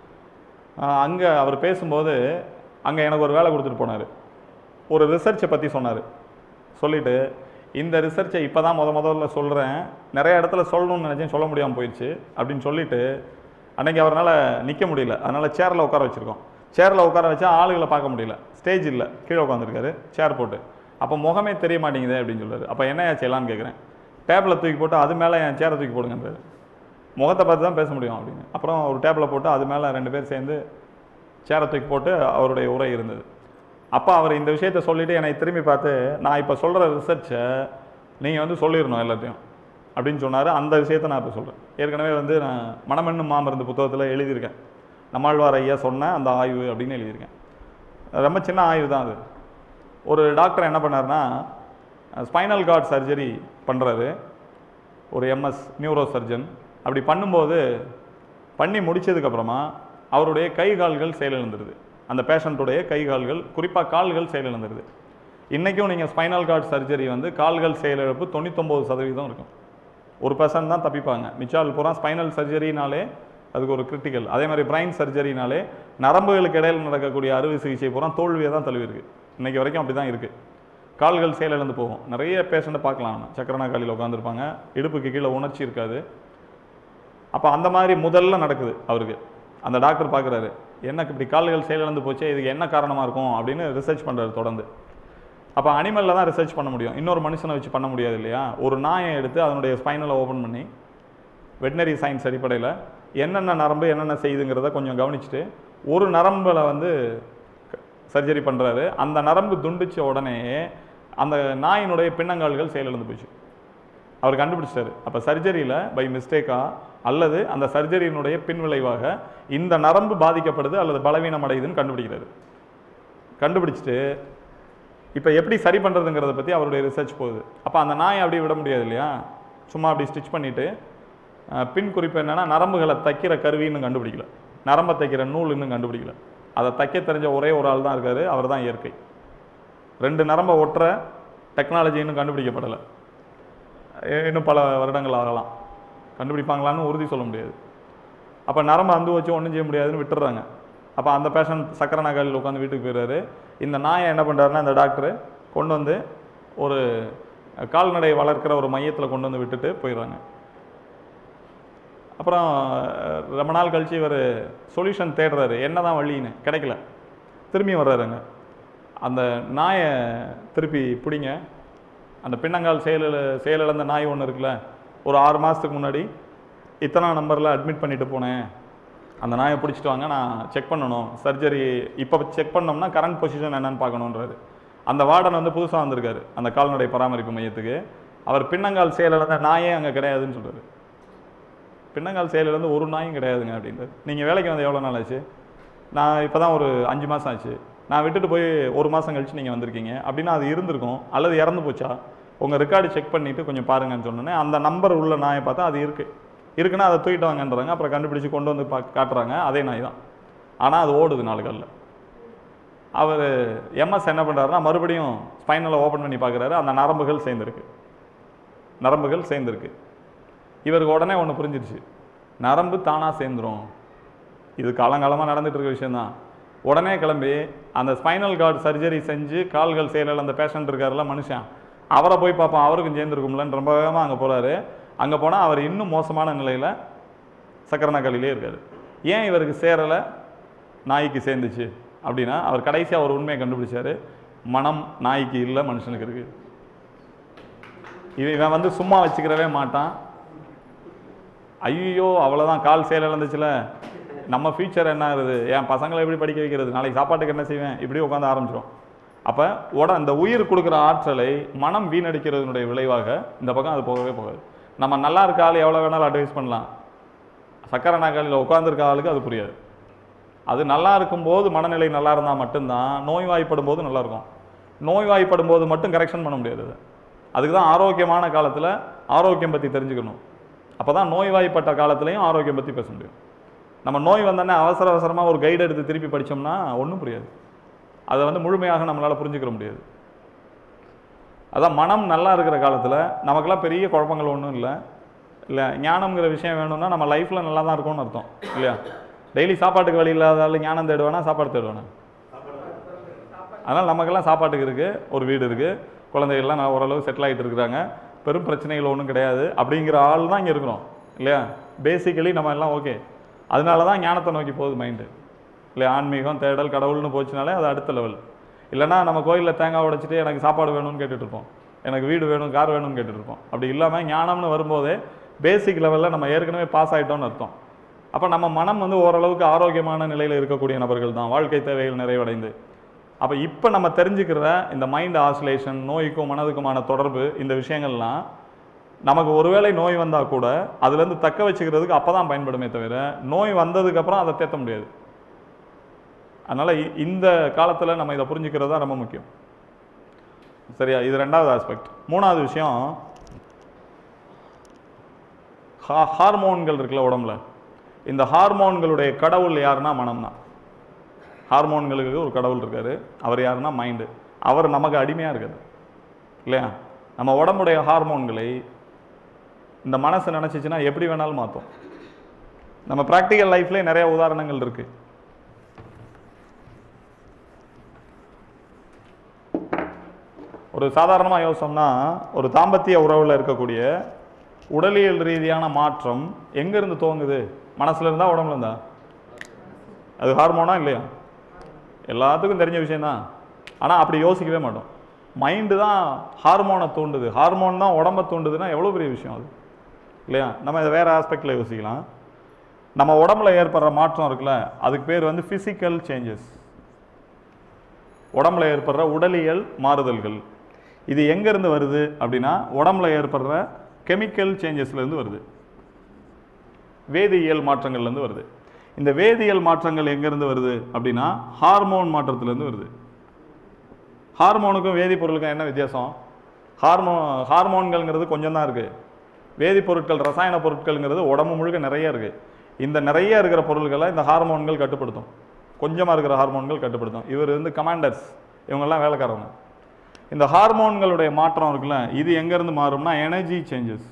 அங்கே அவர் பேசும்போது அங்கே எனக்கு ஒரு வேலை கொடுத்துட்டு போனார் ஒரு ரிசர்ச்சை பற்றி சொன்னார் சொல்லிட்டு இந்த ரிசர்ச்சை இப்போ தான் முத முதல்ல சொல்கிறேன் நிறைய இடத்துல சொல்லணும்னு நினச்சேன் சொல்ல முடியாமல் போயிடுச்சு அப்படின்னு சொல்லிட்டு அன்னைக்கு அவரால் நிற்க முடியல அதனால் சேரில் உட்கார வச்சுருக்கோம் சேரில் உட்கார வச்சா ஆளுகளை பார்க்க முடியல ஸ்டேஜ் இல்லை கீழே உட்காந்துருக்காரு சேர் போட்டு அப்போ முகமே தெரிய மாட்டேங்குதே அப்படின்னு சொல்றாரு அப்போ என்ன செய்யலாம்னு கேட்குறேன் டேபிளை தூக்கி போட்டு அது மேலே என் சேரை தூக்கி போடுங்கன்றாரு முகத்தை பார்த்து தான் பேச முடியும் அப்படின்னு அப்புறம் ஒரு டேபிளை போட்டு அது மேலே ரெண்டு பேர் சேர்ந்து சேரை தூக்கி போட்டு அவருடைய உரை இருந்தது அப்போ அவர் இந்த விஷயத்த சொல்லிட்டு என்னை திரும்பி பார்த்து நான் இப்போ சொல்கிற ரிசர்ச்சை நீங்கள் வந்து சொல்லிடணும் எல்லாத்தையும் அப்படின்னு சொன்னார் அந்த விஷயத்தை நான் இப்போ சொல்கிறேன் ஏற்கனவே வந்து நான் மனமென்னும் மாமருந்து புத்தகத்தில் எழுதியிருக்கேன் நம்மாழ்வார் ஐயா சொன்ன அந்த ஆய்வு அப்படின்னு எழுதியிருக்கேன் ரொம்ப சின்ன ஆய்வு தான் அது ஒரு டாக்டர் என்ன பண்ணாருன்னா ஸ்பைனல் கார்ட் சர்ஜரி பண்ணுறாரு ஒரு எம்எஸ் நியூரோ சர்ஜன் அப்படி பண்ணும்போது பண்ணி முடிச்சதுக்கப்புறமா அவருடைய கை கால்கள் செயலிழந்துருது அந்த பேஷண்ட்டுடைய கை கால்கள் குறிப்பாக கால்கள் செயலிழந்துருது இன்றைக்கும் நீங்கள் ஸ்பைனல் கார்ட் சர்ஜரி வந்து கால்கள் செயலிழப்பு தொண்ணூத்தொம்பது சதவீதம் இருக்கும் ஒரு பர்சன்ட் தான் தப்பிப்பாங்க மிச்சால் பூரா ஸ்பைனல் சர்ஜரினாலே அதுக்கு ஒரு கிரிட்டிக்கல் அதே மாதிரி பிரைன் சர்ஜரினாலே நரம்புகளுக்கு இடையில் நடக்கக்கூடிய அறுவை சிகிச்சை பூரா தோல்வியை தான் தழுவிருக்கு இன்னைக்கு வரைக்கும் அப்படி தான் இருக்குது கால்கள் செயலிழந்து போகும் நிறைய பேஷண்ட்டை பார்க்கலாம் நம்ம சக்கரனா காலில் உட்காந்துருப்பாங்க இடுப்புக்கு கீழே உணர்ச்சி இருக்காது அப்போ அந்த மாதிரி முதல்ல நடக்குது அவருக்கு அந்த டாக்டர் பார்க்குறாரு என்ன இப்படி கால்கள் செயலிழந்து போச்சு இதுக்கு என்ன காரணமாக இருக்கும் அப்படின்னு ரிசர்ச் பண்ணுறாரு தொடர்ந்து அப்போ அனிமலில் தான் ரிசர்ச் பண்ண முடியும் இன்னொரு மனுஷனை வச்சு பண்ண முடியாது இல்லையா ஒரு நாயை எடுத்து அதனுடைய ஸ்பைனலை ஓப்பன் பண்ணி வெட்டினரி சயின்ஸ் அடிப்படையில் என்னென்ன நரம்பு என்னென்ன செய்யுதுங்கிறத கொஞ்சம் கவனிச்சுட்டு ஒரு நரம்பில் வந்து சர்ஜரி பண்ணுறாரு அந்த நரம்பு துண்டிச்ச உடனே அந்த நாயினுடைய பின்னங்கால்கள் செயலிழந்து போச்சு அவர் கண்டுபிடிச்சிட்டாரு அப்போ சர்ஜரியில் பை மிஸ்டேக்கா அல்லது அந்த சர்ஜரியினுடைய பின்விளைவாக இந்த நரம்பு பாதிக்கப்படுது அல்லது பலவீனம் அடையுதுன்னு கண்டுபிடிக்கிறாரு கண்டுபிடிச்சிட்டு இப்போ எப்படி சரி பண்ணுறதுங்கிறத பற்றி அவருடைய ரிசர்ச் போகுது அப்போ அந்த நாயை அப்படியே விட முடியாது இல்லையா சும்மா அப்படி ஸ்டிச் பண்ணிவிட்டு பின் குறிப்பு என்னென்னா நரம்புகளை தைக்கிற கருவி இன்னும் கண்டுபிடிக்கல நரம்பை தைக்கிற நூல் இன்னும் கண்டுபிடிக்கல அதை தைக்க தெரிஞ்ச ஒரே ஒரு ஆள் தான் இருக்காரு அவர் தான் இயற்கை ரெண்டு நரம்பை ஒட்டுற டெக்னாலஜி இன்னும் கண்டுபிடிக்கப்படலை இன்னும் பல வருடங்கள் ஆகலாம் கண்டுபிடிப்பாங்களான்னு உறுதி சொல்ல முடியாது அப்போ நரம்பை அந்து வச்சு ஒன்றும் செய்ய முடியாதுன்னு விட்டுறாங்க அப்போ அந்த பேஷண்ட் சக்கரை நகரில் உட்காந்து வீட்டுக்கு போயிடுறாரு இந்த நாயை என்ன பண்ணுறாருன்னா இந்த டாக்டரு கொண்டு வந்து ஒரு கால்நடை வளர்க்குற ஒரு மையத்தில் கொண்டு வந்து விட்டுட்டு போயிடுறாங்க அப்புறம் அஹ், ரொம்ப நாள் கழிச்சு இவர் சொல்யூஷன் தேடுறாரு என்னதான் வழின்னு கிடைக்கல திரும்பி வர்றாருங்க அந்த நாயை திருப்பி பிடிங்க அந்த பின்னங்கால் செயலில் செயலிழந்த நாய் ஒன்று இருக்குல்ல ஒரு ஆறு மாதத்துக்கு முன்னாடி இத்தனை நம்பரில் அட்மிட் பண்ணிட்டு போனேன் அந்த நாயை பிடிச்சிட்டு வாங்க நான் செக் பண்ணணும் சர்ஜரி இப்போ செக் பண்ணோம்னா கரண்ட் பொசிஷன் என்னன்னு பார்க்கணுன்றாரு அந்த வார்டன் வந்து புதுசாக வந்திருக்காரு அந்த கால்நடை பராமரிப்பு மையத்துக்கு அவர் பின்னங்கால் செயலிழந்த நாயே அங்கே கிடையாதுன்னு சொல்றாரு பின்னங்கால் செயலிழந்து ஒரு நாயும் கிடையாதுங்க அப்படின்றது நீங்கள் வேலைக்கு வந்து எவ்வளோ நாள் ஆச்சு நான் இப்போ தான் ஒரு அஞ்சு மாதம் ஆச்சு நான் விட்டுட்டு போய் ஒரு மாதம் கழிச்சு நீங்கள் வந்திருக்கீங்க அப்படின்னா அது இருந்திருக்கும் அல்லது இறந்து போச்சா உங்கள் ரெக்கார்டு செக் பண்ணிவிட்டு கொஞ்சம் பாருங்கன்னு சொன்னோன்னே அந்த நம்பர் உள்ள நாயை பார்த்தா அது இருக்குது இருக்குன்னா அதை தூக்கிட்டு வாங்கன்றாங்க அப்புறம் கண்டுபிடிச்சு கொண்டு வந்து பா காட்டுறாங்க அதே நாய் தான் ஆனால் அது ஓடுது நாலு காலில் அவர் எம்எஸ் என்ன பண்ணுறாருன்னா மறுபடியும் ஸ்பைனலை ஓப்பன் பண்ணி பார்க்குறாரு அந்த நரம்புகள் சேர்ந்துருக்கு நரம்புகள் சேர்ந்துருக்கு இவருக்கு உடனே ஒன்று புரிஞ்சிருச்சு நரம்பு தானாக சேர்ந்துரும் இது காலங்காலமாக நடந்துட்டு இருக்க விஷயம்தான் உடனே கிளம்பி அந்த ஸ்பைனல் கார்டு சர்ஜரி செஞ்சு கால்கள் செயலில் அந்த பேஷண்ட் இருக்காருல்ல மனுஷன் அவரை போய் பார்ப்போம் அவருக்கும் சேர்ந்துருக்கும்லன்னு ரொம்ப வேகமாக அங்கே போகிறாரு அங்கே போனால் அவர் இன்னும் மோசமான நிலையில் சக்கரநாக்காலிலே இருக்காரு ஏன் இவருக்கு சேரலை நாய்க்கு சேர்ந்துச்சு அப்படின்னா அவர் கடைசியாக ஒரு உண்மையை கண்டுபிடிச்சாரு மனம் நாய்க்கு இல்லை மனுஷனுக்கு இருக்குது இவன் இவன் வந்து சும்மா வச்சுக்கிறவே மாட்டான் ஐயோ அவ்வளோதான் கால் சேலை இழந்துச்சுல நம்ம ஃபியூச்சர் என்ன ஆகுது என் பசங்களை எப்படி படிக்க வைக்கிறது நாளைக்கு சாப்பாட்டுக்கு என்ன செய்வேன் இப்படி உட்காந்து ஆரம்பிச்சிடும் அப்போ உட இந்த உயிர் கொடுக்குற ஆற்றலை மனம் வீணடிக்கிறதுனுடைய விளைவாக இந்த பக்கம் அது போகவே போகாது நம்ம நல்லா இருக்க ஆள் எவ்வளோ வேணாலும் அட்வைஸ் பண்ணலாம் சக்கரை நாக்காளியில் உட்காந்துருக்க ஆளுக்கு அது புரியாது அது நல்லா இருக்கும்போது மனநிலை நல்லா இருந்தால் மட்டும்தான் நோய்வாய்ப்படும் போது நல்லா இருக்கும் நோய்வாய்ப்படும் போது மட்டும் கரெக்ஷன் பண்ண முடியாது அது அதுக்கு தான் ஆரோக்கியமான காலத்தில் ஆரோக்கியம் பற்றி தெரிஞ்சுக்கணும் அப்போ தான் நோய்வாய்ப்பட்ட காலத்துலேயும் ஆரோக்கியம் பற்றி பேச முடியும் நம்ம நோய் வந்தோடனே அவசர அவசரமாக ஒரு கைடு எடுத்து திருப்பி படித்தோம்னா ஒன்றும் புரியாது அதை வந்து முழுமையாக நம்மளால் புரிஞ்சுக்கிற முடியாது அதான் மனம் நல்லா இருக்கிற காலத்தில் நமக்கெல்லாம் பெரிய குழப்பங்கள் ஒன்றும் இல்லை இல்லை ஞானம்ங்கிற விஷயம் வேணும்னா நம்ம லைஃப்பில் நல்லா தான் இருக்கும்னு அர்த்தம் இல்லையா டெய்லி சாப்பாட்டுக்கு வழி இல்லாதால ஞானம் தேடுவானா சாப்பாடு தேடுவானா அதனால் நமக்கெல்லாம் சாப்பாட்டுக்கு இருக்குது ஒரு வீடு இருக்குது குழந்தைகள்லாம் நான் ஓரளவு செட்டில் ஆகிட்டு இருக்கிறாங்க பெரும் பிரச்சனைகள் ஒன்றும் கிடையாது அப்படிங்கிற ஆள் தான் இங்கே இருக்கிறோம் இல்லையா பேசிக்கலி நம்ம எல்லாம் ஓகே அதனால தான் ஞானத்தை நோக்கி போகுது மைண்டு இல்லையா ஆன்மீகம் தேடல் கடவுள்னு போச்சுனாலே அது அடுத்த லெவல் இல்லைன்னா நம்ம கோயிலில் தேங்காய் உடைச்சிட்டு எனக்கு சாப்பாடு வேணும்னு கேட்டுட்டு இருப்போம் எனக்கு வீடு வேணும் கார் வேணும்னு கேட்டுட்டு இருப்போம் அப்படி இல்லாமல் ஞானம்னு வரும்போதே பேசிக் லெவலில் நம்ம ஏற்கனவே பாஸ் ஆகிட்டோம்னு அர்த்தம் அப்போ நம்ம மனம் வந்து ஓரளவுக்கு ஆரோக்கியமான நிலையில் இருக்கக்கூடிய நபர்கள் தான் வாழ்க்கை தேவைகள் நிறைவடைந்து அப்போ இப்போ நம்ம தெரிஞ்சுக்கிற இந்த மைண்ட் ஆசிலேஷன் நோய்க்கும் மனதுக்குமான தொடர்பு இந்த விஷயங்கள்லாம் நமக்கு ஒருவேளை நோய் வந்தால் கூட அதுலேருந்து தக்க வச்சுக்கிறதுக்கு அப்போ தான் பயன்படுமே தவிர நோய் வந்ததுக்கப்புறம் அதை தேத்த முடியாது அதனால் இந்த காலத்தில் நம்ம இதை புரிஞ்சுக்கிறது தான் ரொம்ப முக்கியம் சரியா இது ரெண்டாவது ஆஸ்பெக்ட் மூணாவது விஷயம் ஹா ஹார்மோன்கள் இருக்குல்ல உடம்புல இந்த ஹார்மோன்களுடைய கடவுள் யாருன்னா மனம் தான் ஹார்மோன்களுக்கு ஒரு கடவுள் இருக்காரு அவர் யாருன்னா மைண்டு அவர் நமக்கு அடிமையாக இருக்காரு இல்லையா நம்ம உடம்புடைய ஹார்மோன்களை இந்த மனசு நினச்சிச்சுன்னா எப்படி வேணாலும் மாற்றும் நம்ம ப்ராக்டிக்கல் லைஃப்லேயே நிறைய உதாரணங்கள் இருக்கு ஒரு சாதாரணமாக யோசிச்சோம்னா ஒரு தாம்பத்திய உறவில் இருக்கக்கூடிய உடலியல் ரீதியான மாற்றம் எங்கேருந்து துவங்குது மனசுல இருந்தா உடம்புல இருந்தா அது ஹார்மோனா இல்லையா எல்லாத்துக்கும் தெரிஞ்ச விஷயம்தான் ஆனால் அப்படி யோசிக்கவே மாட்டோம் மைண்டு தான் ஹார்மோனை தூண்டுது ஹார்மோன் தான் உடம்ப தூண்டுதுன்னா எவ்வளோ பெரிய விஷயம் அது இல்லையா நம்ம இதை வேறு ஆஸ்பெக்டில் யோசிக்கலாம் நம்ம உடம்புல ஏற்படுற மாற்றம் இருக்குல்ல அதுக்கு பேர் வந்து ஃபிசிக்கல் சேஞ்சஸ் உடம்புல ஏற்படுற உடலியல் மாறுதல்கள் இது எங்கேருந்து வருது அப்படின்னா உடம்புல ஏற்படுற கெமிக்கல் சேஞ்சஸ்லேருந்து வருது வேதியியல் மாற்றங்கள்லேருந்து வருது இந்த வேதியியல் மாற்றங்கள் எங்கேருந்து வருது அப்படின்னா ஹார்மோன் மாற்றத்துலேருந்து வருது ஹார்மோனுக்கும் வேதிப்பொருளுக்கும் என்ன வித்தியாசம் ஹார்மோ ஹார்மோன்கள்ங்கிறது கொஞ்சம் தான் இருக்குது வேதிப்பொருட்கள் ரசாயன பொருட்கள்ங்கிறது உடம்பு முழுக்க நிறைய இருக்குது இந்த நிறைய இருக்கிற பொருள்களை இந்த ஹார்மோன்கள் கட்டுப்படுத்தும் கொஞ்சமாக இருக்கிற ஹார்மோன்கள் கட்டுப்படுத்தும் இவர் வந்து கமாண்டர்ஸ் இவங்கெல்லாம் வேலைக்காரங்க இந்த ஹார்மோன்களுடைய மாற்றம் இருக்குல்ல இது எங்கேருந்து மாறும்னா எனர்ஜி சேஞ்சஸ்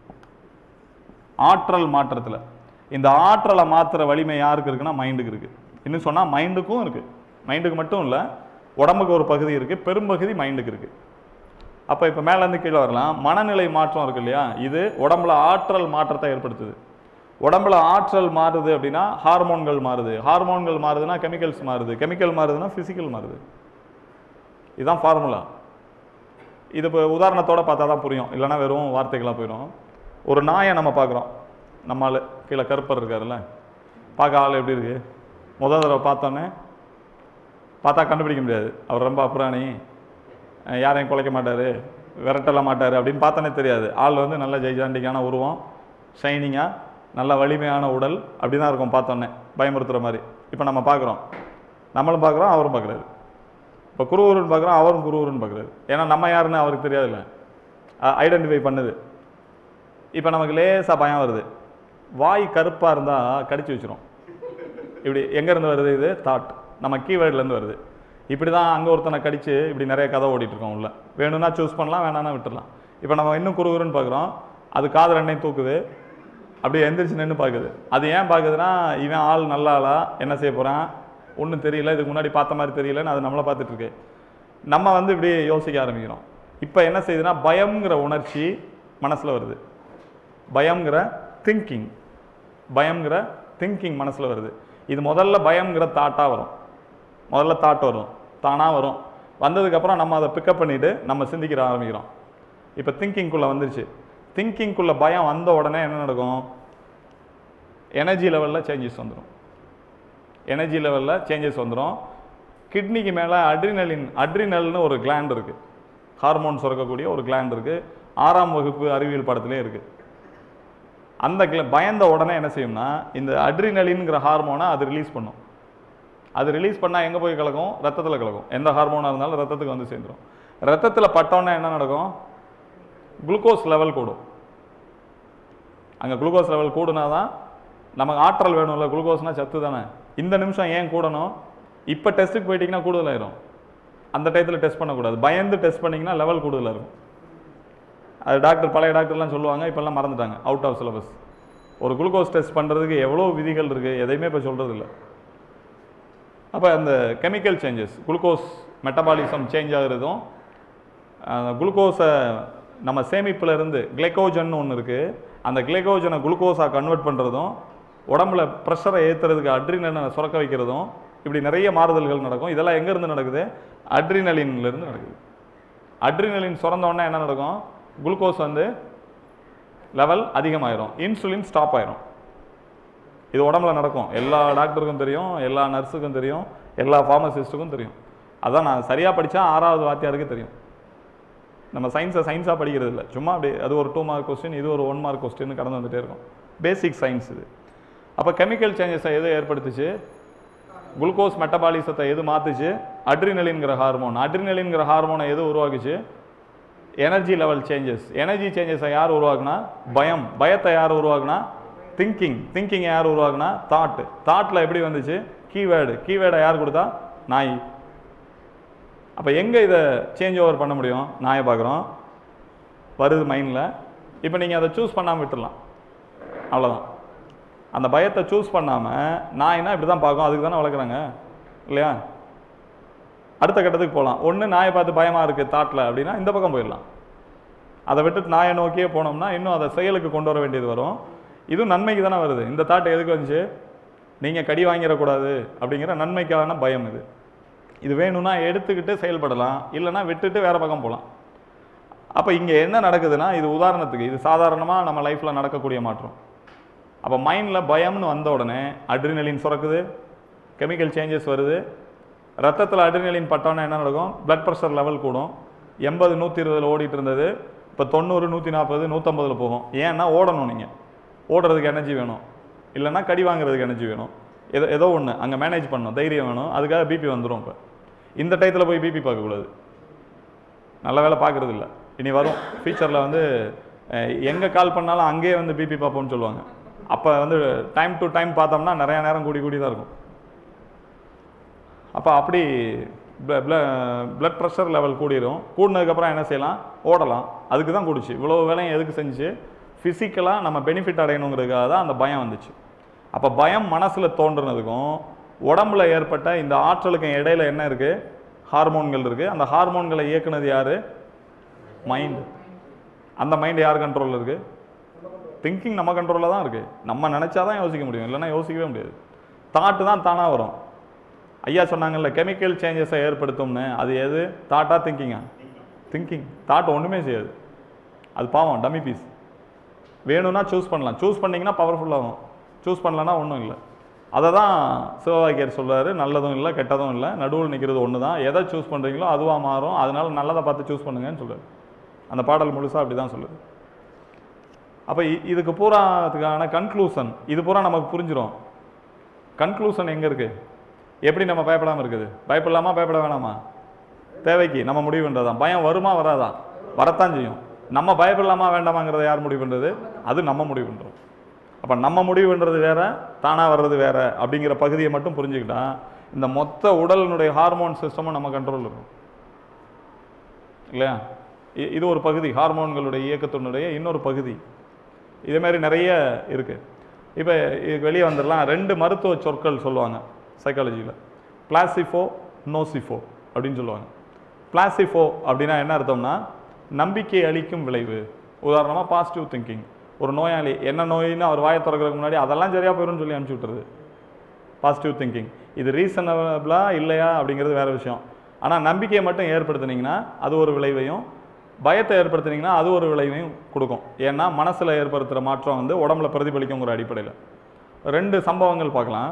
ஆற்றல் மாற்றத்தில் இந்த ஆற்றலை மாற்றுற வலிமை யாருக்கு இருக்குன்னா மைண்டுக்கு இருக்குது இன்னும் சொன்னால் மைண்டுக்கும் இருக்குது மைண்டுக்கு மட்டும் இல்லை உடம்புக்கு ஒரு பகுதி இருக்குது பெரும்பகுதி மைண்டுக்கு இருக்குது அப்போ இப்போ மேலேருந்து கீழே வரலாம் மனநிலை மாற்றம் இருக்கு இல்லையா இது உடம்புல ஆற்றல் மாற்றத்தை ஏற்படுத்துது உடம்புல ஆற்றல் மாறுது அப்படின்னா ஹார்மோன்கள் மாறுது ஹார்மோன்கள் மாறுதுன்னா கெமிக்கல்ஸ் மாறுது கெமிக்கல் மாறுதுன்னா ஃபிசிக்கல் மாறுது இதுதான் ஃபார்முலா இது இப்போ உதாரணத்தோட பார்த்தா தான் புரியும் இல்லைன்னா வெறும் வார்த்தைகளாக போயிடும் ஒரு நாயை நம்ம பார்க்குறோம் நம்ம ஆளு கீழே கருப்பர் இருக்காருல்ல பார்க்க ஆள் எப்படி இருக்கு முதல் தடவை பார்த்தோன்னே பார்த்தா கண்டுபிடிக்க முடியாது அவர் ரொம்ப அப்புறாணி அஹ் யாரையும் குலைக்க மாட்டார் விரட்டல மாட்டார் அப்படின்னு பார்த்தோன்னே தெரியாது ஆள் வந்து நல்ல ஜெய்ஜாண்டிக்கான உருவம் ஷைனிங்காக நல்ல வலிமையான உடல் அப்படி தான் இருக்கும் பார்த்தோன்னே பயமுறுத்துகிற மாதிரி இப்போ நம்ம பார்க்குறோம் நம்மளும் பார்க்குறோம் அவரும் பார்க்குறாரு இப்போ குருவருன்னு பார்க்குறோம் அவரும் குருவருன்னு பார்க்குறாரு ஏன்னா நம்ம யாருன்னு அவருக்கு தெரியாதுல்ல ஐடென்டிஃபை பண்ணுது இப்போ நமக்கு லேசாக பயம் வருது வாய் கருப்பாக இருந்தால் கடிச்சு வச்சிரும் இப்படி எங்கேருந்து வருது இது தாட் நம்ம கீவேர்ட்லேருந்து வருது இப்படி தான் அங்கே ஒருத்தனை கடிச்சு இப்படி நிறைய கதை ஓடிட்டு இருக்கோம் உள்ள வேணும்னா சூஸ் பண்ணலாம் வேணாம்னா விட்டுறலாம் இப்போ நம்ம இன்னும் குறுகுறுன்னு பார்க்குறோம் அது காது ரெண்டையும் தூக்குது அப்படியே எந்திரிச்சு நின்று பார்க்குது அது ஏன் பார்க்குதுன்னா இவன் ஆள் நல்ல ஆளா என்ன செய்ய போகிறான் ஒன்றும் தெரியல இதுக்கு முன்னாடி பார்த்த மாதிரி தெரியலன்னு அது நம்மளை பார்த்துட்டு இருக்கு நம்ம வந்து இப்படி யோசிக்க ஆரம்பிக்கிறோம் இப்போ என்ன செய்யுதுன்னா பயம்ங்கிற உணர்ச்சி மனசில் வருது பயம்ங்கிற திங்கிங் பயம்ங்கிற திங்கிங் மனசில் வருது இது முதல்ல பயம்ங்கிற தாட்டாக வரும் முதல்ல தாட் வரும் தானாக வரும் வந்ததுக்கப்புறம் நம்ம அதை பிக்கப் பண்ணிவிட்டு நம்ம சிந்திக்கிற ஆரம்பிக்கிறோம் இப்போ திங்கிங்குள்ளே வந்துருச்சு திங்கிங்குள்ளே பயம் வந்த உடனே என்ன நடக்கும் எனர்ஜி லெவலில் சேஞ்சஸ் வந்துடும் எனர்ஜி லெவலில் சேஞ்சஸ் வந்துடும் கிட்னிக்கு மேலே அட்ரினலின் அட்ரினல்னு ஒரு கிளாண்ட் இருக்குது ஹார்மோன் சுரக்கக்கூடிய ஒரு கிளாண்ட் இருக்குது ஆறாம் வகுப்பு அறிவியல் படத்திலே இருக்குது அந்த gla- பயந்த உடனே என்ன செய்யும்னா இந்த அட்ரினலின்ங்கிற ஹார்மோனை அது ரிலீஸ் பண்ணும் அது ரிலீஸ் பண்ணால் எங்கே போய் கலக்கும் ரத்தத்தில் கலக்கும் எந்த ஹார்மோனாக இருந்தாலும் ரத்தத்துக்கு வந்து சேர்ந்துடும் ரத்தத்தில் பட்டோன்னே என்ன நடக்கும் குளுக்கோஸ் லெவல் கூடும் அங்கே குளுக்கோஸ் லெவல் கூடுனா தான் நமக்கு ஆற்றல் வேணும்ல குளுக்கோஸ்னா சத்து தானே இந்த நிமிஷம் ஏன் கூடணும் இப்போ டெஸ்ட்டுக்கு போயிட்டீங்கன்னா கூடுதலாயிரும் அந்த டயத்தில் டெஸ்ட் பண்ணக்கூடாது பயந்து டெஸ்ட் பண்ணிங்கன்னா லெவல் கூடுதலாக இருக்கும் அது டாக்டர் பழைய டாக்டர்லாம் சொல்லுவாங்க இப்போல்லாம் மறந்துட்டாங்க அவுட் ஆஃப் சிலபஸ் ஒரு குளுக்கோஸ் டெஸ்ட் பண்ணுறதுக்கு எவ்வளோ விதிகள் இருக்குது எதையுமே இப்போ சொல்கிறது இல்லை அப்போ அந்த chemical changes glucose metabolism change ஆகுறதும் குளுக்கோஸை நம்ம சேமிப்புல இருந்து கிளைக்கோஜன் ஒன்று இருக்குது அந்த கிளைக்கோஜனை குளுக்கோஸாக கன்வெர்ட் பண்ணுறதும் உடம்புல ப்ரெஷரை ஏற்றுறதுக்கு அட்ரினலை சுரக்க வைக்கிறதும் இப்படி நிறைய மாறுதல்கள் நடக்கும் இதெல்லாம் எங்கேருந்து நடக்குது அட்ரினலின்லேருந்து நடக்குது அட்ரினலின் சுரந்த உடனே என்ன நடக்கும் குளுக்கோஸ் வந்து லெவல் அதிகமாயிரும் இன்சுலின் ஸ்டாப் ஆயிரும் இது உடம்புல நடக்கும் எல்லா டாக்டருக்கும் தெரியும் எல்லா நர்ஸுக்கும் தெரியும் எல்லா ஃபார்மசிஸ்ட்டுக்கும் தெரியும் அதான் நான் சரியாக படித்தா ஆறாவது வாத்தியாருக்கு தெரியும் நம்ம சயின்ஸை சயின்ஸாக படிக்கிறது இல்லை சும்மா அப்படி அது ஒரு டூ மார்க் கொஸ்டின் இது ஒரு ஒன் மார்க் கொஸ்டின் கடந்து வந்துட்டே இருக்கும் பேசிக் சயின்ஸ் இது அப்போ கெமிக்கல் சேஞ்சஸை எது ஏற்படுத்துச்சு குளுக்கோஸ் மெட்டபாலிசத்தை எது மாத்துச்சு அட்ரினலின்கிற ஹார்மோன் அட்ரினலின்கிற ஹார்மோனை எது உருவாக்குச்சு எனர்ஜி லெவல் சேஞ்சஸ் எனர்ஜி சேஞ்சஸை யார் உருவாக்குனா பயம் பயத்தை யார் உருவாக்குனா திங்கிங் திங்கிங் யார் உருவாக்குனா தாட் தாட்டில் எப்படி வந்துச்சு கீவேர்டு கீவேர்டை யார் கொடுத்தா நாய் அப்போ எங்கே இதை சேஞ்ச் ஓவர் பண்ண முடியும் நாயை பார்க்குறோம் வருது மைண்டில் இப்போ நீங்கள் அதை சூஸ் பண்ணாமல் விட்டுடலாம் அவ்வளோதான் அந்த பயத்தை சூஸ் பண்ணாமல் நாய்னா இப்படி தான் பார்க்கும் அதுக்கு தானே வளர்க்குறாங்க இல்லையா அடுத்த கட்டத்துக்கு போகலாம் ஒன்று நாயை பார்த்து பயமாக இருக்குது தாட்டில் அப்படின்னா இந்த பக்கம் போயிடலாம் அதை விட்டுட்டு நாயை நோக்கியே போனோம்னா இன்னும் அதை செயலுக்கு கொண்டு வர வேண்டியது வரும் இதுவும் நன்மைக்கு தானே வருது இந்த தாட் எதுக்கு வந்துச்சு நீங்கள் கடி வாங்கிடக்கூடாது அப்படிங்கிற நன்மைக்கான பயம் இது இது வேணும்னா எடுத்துக்கிட்டு செயல்படலாம் இல்லைன்னா விட்டுட்டு வேற பக்கம் போகலாம் அப்போ இங்கே என்ன நடக்குதுன்னா இது உதாரணத்துக்கு இது சாதாரணமாக நம்ம லைஃப்பில் நடக்கக்கூடிய மாற்றம் அப்போ மைண்டில் பயம்னு வந்த உடனே அட்ரினலின் சுரக்குது கெமிக்கல் சேஞ்சஸ் வருது ரத்தத்தில் அட்ரினலின் பட்டோன்னே என்ன நடக்கும் blood ப்ரெஷர் லெவல் கூடும் எண்பது நூற்றி இருபதில் ஓடிட்டு இருந்தது இப்போ தொண்ணூறு நூற்றி நாற்பது நூற்றம்பதில் போகும் ஏன்னா ஓடணும் நீங்கள் ஓடுறதுக்கு எனர்ஜி வேணும் இல்லைன்னா கடி வாங்குறதுக்கு எனர்ஜி வேணும் ஏதோ ஏதோ ஒன்று அங்கே மேனேஜ் பண்ணணும் தைரியம் வேணும் அதுக்காக பிபி வந்துடும் இப்போ இந்த டயத்தில் போய் பிபி பார்க்கக்கூடாது நல்ல வேலை பார்க்கறது இல்ல இனி வரும் ஃபியூச்சரில் வந்து எங்கே கால் பண்ணாலும் அங்கேயே வந்து பிபி பார்ப்போம்னு சொல்லுவாங்க அப்போ வந்து டைம் டு டைம் பார்த்தோம்னா நிறையா நேரம் கூடி கூடி தான் இருக்கும் அப்போ அப்படி பிளட் ப்ரெஷர் லெவல் கூடிரும் கூடினதுக்கப்புறம் என்ன செய்யலாம் ஓடலாம் அதுக்கு தான் கூடிச்சு இவ்வளோ வேலையும் எதுக்கு செஞ்சு ஃபிசிக்கலாக நம்ம பெனிஃபிட் அடையணுங்கிறதுக்காக தான் அந்த பயம் வந்துச்சு அப்போ பயம் மனசில் தோன்றுனதுக்கும் உடம்புல ஏற்பட்ட இந்த ஆற்றலுக்கும் இடையில என்ன இருக்குது ஹார்மோன்கள் இருக்குது அந்த ஹார்மோன்களை இயக்குனது யார் மைண்ட் அந்த மைண்ட் யார் கண்ட்ரோலில் இருக்குது திங்கிங் நம்ம கண்ட்ரோலில் தான் இருக்குது நம்ம நினச்சா தான் யோசிக்க முடியும் இல்லைன்னா யோசிக்கவே முடியாது தாட்டு தான் தானாக வரும் ஐயா சொன்னாங்கல்ல கெமிக்கல் சேஞ்சஸை ஏற்படுத்தும்னு அது எது தாட்டா திங்கிங்கா திங்கிங் தாட் ஒன்றுமே செய்யாது அது பாவம் டம்மி பீஸ் வேணும்னா சூஸ் பண்ணலாம் சூஸ் பண்ணிங்கன்னா பவர்ஃபுல்லாகும் சூஸ் பண்ணலன்னா ஒன்றும் இல்லை அதை தான் சிவவாக்கியர் சொல்றாரு நல்லதும் இல்லை கெட்டதும் இல்லை நடுவில் நிற்கிறது ஒன்று தான் எதை சூஸ் பண்ணுறீங்களோ அதுவாக மாறும் அதனால நல்லதை பார்த்து சூஸ் பண்ணுங்கன்னு சொல்றாரு அந்த பாடல் முழுசாக அப்படி தான் சொல்லுது அப்போ இதுக்கு பூராத்துக்கான கன்க்ளூஷன் இது பூரா நமக்கு புரிஞ்சிடும் கன்க்ளூஷன் எங்கே இருக்குது எப்படி நம்ம பயப்படாமல் இருக்குது பயப்படலாமா பயப்பட வேணாமா தேவைக்கு நம்ம முடிவு பண்ணுறதான் பயம் வருமா வராதா வரத்தான் செய்யும் நம்ம பயப்படலாமா வேண்டாமாங்கிறத யார் முடிவு பண்ணுறது அது நம்ம முடிவு பண்ணுறோம் அப்போ நம்ம முடிவு பண்ணுறது வேற தானாக வர்றது வேற அப்படிங்கிற பகுதியை மட்டும் புரிஞ்சுக்கிட்டா இந்த மொத்த உடலினுடைய ஹார்மோன் சிஸ்டமும் நம்ம கண்ட்ரோல் இருக்கும் இல்லையா இ- இது ஒரு பகுதி ஹார்மோன்களுடைய இயக்கத்தினுடைய இன்னொரு பகுதி இதே மாதிரி நிறைய இருக்கு இப்போ இதுக்கு வெளியே வந்துடலாம் ரெண்டு மருத்துவ சொற்கள் சொல்லுவாங்க சைக்காலஜியில் பிளாசிஃபோ நோசிஃபோ அப்படின்னு சொல்லுவாங்க பிளாசிஃபோ அப்படின்னா என்ன அர்த்தம்னா நம்பிக்கை அளிக்கும் விளைவு உதாரணமாக பாசிட்டிவ் திங்கிங் ஒரு நோயாளி என்ன நோயின்னு அவர் வாயை திறக்கிறதுக்கு முன்னாடி அதெல்லாம் சரியாக போயிடும்னு சொல்லி அனுப்பிச்சி விட்டுறது பாசிட்டிவ் திங்கிங் இது ரீசனபிளா இல்லையா அப்படிங்கிறது வேற விஷயம் ஆனால் நம்பிக்கையை மட்டும் ஏற்படுத்துனீங்கன்னா அது ஒரு விளைவையும் பயத்தை ஏற்படுத்துனீங்கன்னா அது ஒரு விளைவையும் கொடுக்கும் ஏன்னா மனசில் ஏற்படுத்துகிற மாற்றம் வந்து உடம்புல பிரதிபலிக்குங்கிற அடிப்படையில் ரெண்டு சம்பவங்கள் பார்க்கலாம்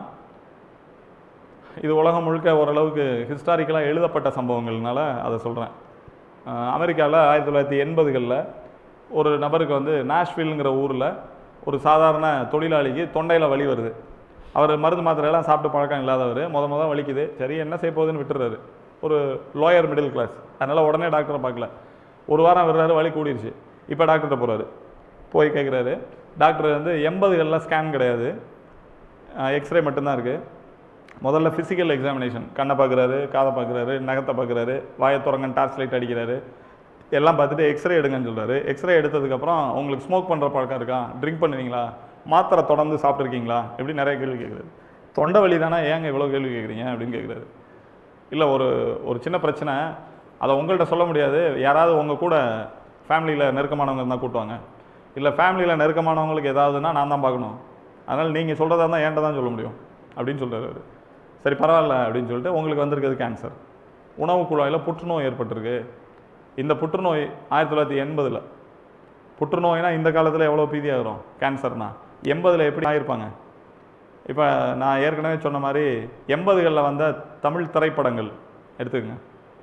இது உலகம் முழுக்க ஓரளவுக்கு ஹிஸ்டாரிக்கலாக எழுதப்பட்ட சம்பவங்கள்னால அதை சொல்கிறேன் அமெரிக்காவில் ஆயிரத்தி தொள்ளாயிரத்தி எண்பதுகளில் ஒரு நபருக்கு வந்து நாஷ்வில்ங்கிற ஊரில் ஒரு சாதாரண தொழிலாளிக்கு தொண்டையில் வலி வருது அவர் மருந்து மாத்திரையெல்லாம் சாப்பிட்டு பழக்கம் இல்லாதவர் முத முத வலிக்குது சரி என்ன செய்ய போகுதுன்னு விட்டுறாரு ஒரு லோயர் மிடில் கிளாஸ் அதனால் உடனே டாக்டரை பார்க்கல ஒரு வாரம் விடுறாரு வலி கூடிருச்சு இப்போ டாக்டர்கிட்ட போகிறாரு போய் கேட்குறாரு டாக்டர் வந்து எண்பதுகளில் ஸ்கேன் கிடையாது எக்ஸ்ரே மட்டும்தான் இருக்குது முதல்ல ஃபிசிக்கல் எக்ஸாமினேஷன் கண்ணை பார்க்குறாரு காதை பார்க்குறாரு நகத்தை பார்க்குறாரு வாயை திறங்கன்னு டார்ச் லைட் அடிக்கிறாரு எல்லாம் பார்த்துட்டு எக்ஸ்ரே எடுங்கன்னு சொல்றாரு எக்ஸ்ரே எடுத்ததுக்கப்புறம் உங்களுக்கு ஸ்மோக் பண்ணுற பழக்கம் இருக்கா ட்ரிங்க் பண்ணுவீங்களா மாத்திரை தொடர்ந்து சாப்பிட்ருக்கீங்களா இப்படி நிறைய கேள்வி கேட்குறாரு தொண்டை வலி தானே ஏங்க இவ்வளோ கேள்வி கேட்குறீங்க அப்படின்னு கேட்குறாரு இல்லை ஒரு ஒரு சின்ன பிரச்சனை அதை உங்கள்கிட்ட சொல்ல முடியாது யாராவது உங்கள் கூட ஃபேமிலியில் நெருக்கமானவங்க இருந்தால் கூட்டுவாங்க இல்லை ஃபேமிலியில் நெருக்கமானவங்களுக்கு ஏதாவதுன்னா நான் தான் பார்க்கணும் அதனால் நீங்கள் சொல்கிறதா இருந்தால் என்கிட்ட தான் சொல்ல முடியும் அப்படின்னு சொல்றாரு அவரு. சரி பரவாயில்ல அப்படின்னு சொல்லிட்டு உங்களுக்கு வந்திருக்கிறது கேன்சர் உணவு குழாயில் புற்றுநோய் ஏற்பட்டிருக்கு இந்த புற்றுநோய் ஆயிரத்தி தொள்ளாயிரத்தி எண்பதில் புற்றுநோய்னா இந்த காலத்தில் எவ்வளோ பீதியாகிறோம் கேன்சர்னா எண்பதில் எப்படி ஆயிருப்பாங்க இப்போ நான் ஏற்கனவே சொன்ன மாதிரி எண்பதுகளில் வந்த தமிழ் திரைப்படங்கள் எடுத்துக்கங்க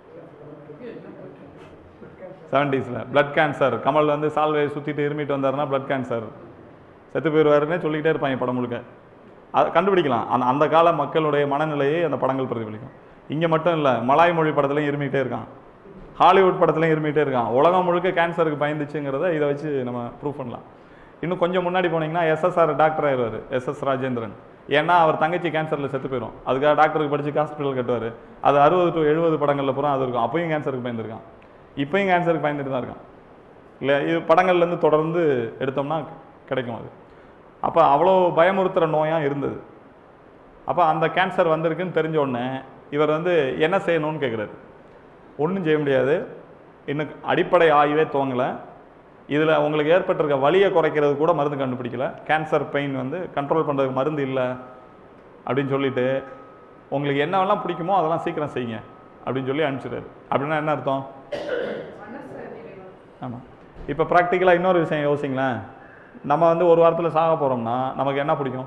செவன்டீஸில் பிளட் கேன்சர் கமல் வந்து சால்வையை சுற்றிட்டு இருமிட்டு வந்தாருன்னா பிளட் கேன்சர் செத்து போயிடுவாருன்னே சொல்லிக்கிட்டே இருப்பாங்க படம் முழுக்க அதை கண்டுபிடிக்கலாம் அந்த அந்த கால மக்களுடைய மனநிலையை அந்த படங்கள் பிரதிபலிக்கும் இங்கே மட்டும் இல்லை மலாய் மொழி படத்துலையும் இருமிக்கிட்டே இருக்கான் ஹாலிவுட் படத்துலையும் இருமிக்கிட்டே இருக்கான் உலகம் முழுக்க கேன்சருக்கு பயந்துச்சுங்கிறத இதை வச்சு நம்ம ப்ரூவ் பண்ணலாம் இன்னும் கொஞ்சம் முன்னாடி போனீங்கன்னா எஸ்எஸ்ஆர் டாக்டர் ஆயிடுவார் எஸ்எஸ் ராஜேந்திரன் ஏன்னா அவர் தங்கச்சி கேன்சரில் செத்து போயிடும் அதுக்காக டாக்டருக்கு படிச்சு ஹாஸ்பிட்டல் கட்டுவார் அது அறுபது டு எழுபது படங்களில் பூரா அது இருக்கும் அப்பயும் கேன்சருக்கு பயந்துருக்கான் இப்பயும் கேன்சருக்கு பயந்துட்டு தான் இருக்கான் இல்லை இது படங்கள்லேருந்து தொடர்ந்து எடுத்தோம்னா கிடைக்கும் அது அப்போ அவ்வளோ பயமுறுத்துகிற நோயாக இருந்தது அப்போ அந்த கேன்சர் வந்திருக்குன்னு தெரிஞ்ச உடனே இவர் வந்து என்ன செய்யணும்னு கேட்குறாரு ஒன்றும் செய்ய முடியாது இன்னும் அடிப்படை ஆய்வே துவங்கலை இதில் உங்களுக்கு ஏற்பட்டிருக்க வலியை குறைக்கிறது கூட மருந்து கண்டுபிடிக்கல கேன்சர் பெயின் வந்து கண்ட்ரோல் பண்ணுறதுக்கு மருந்து இல்லை அப்படின்னு சொல்லிட்டு உங்களுக்கு என்னவெல்லாம் பிடிக்குமோ அதெல்லாம் சீக்கிரம் செய்யுங்க அப்படின்னு சொல்லி அனுப்பிச்சிடுறாரு அப்படின்னா என்ன அர்த்தம் ஆமாம் இப்போ ப்ராக்டிக்கலாக இன்னொரு விஷயம் யோசிங்களேன் நம்ம வந்து ஒரு வாரத்தில் சாக போகிறோம்னா நமக்கு என்ன பிடிக்கும்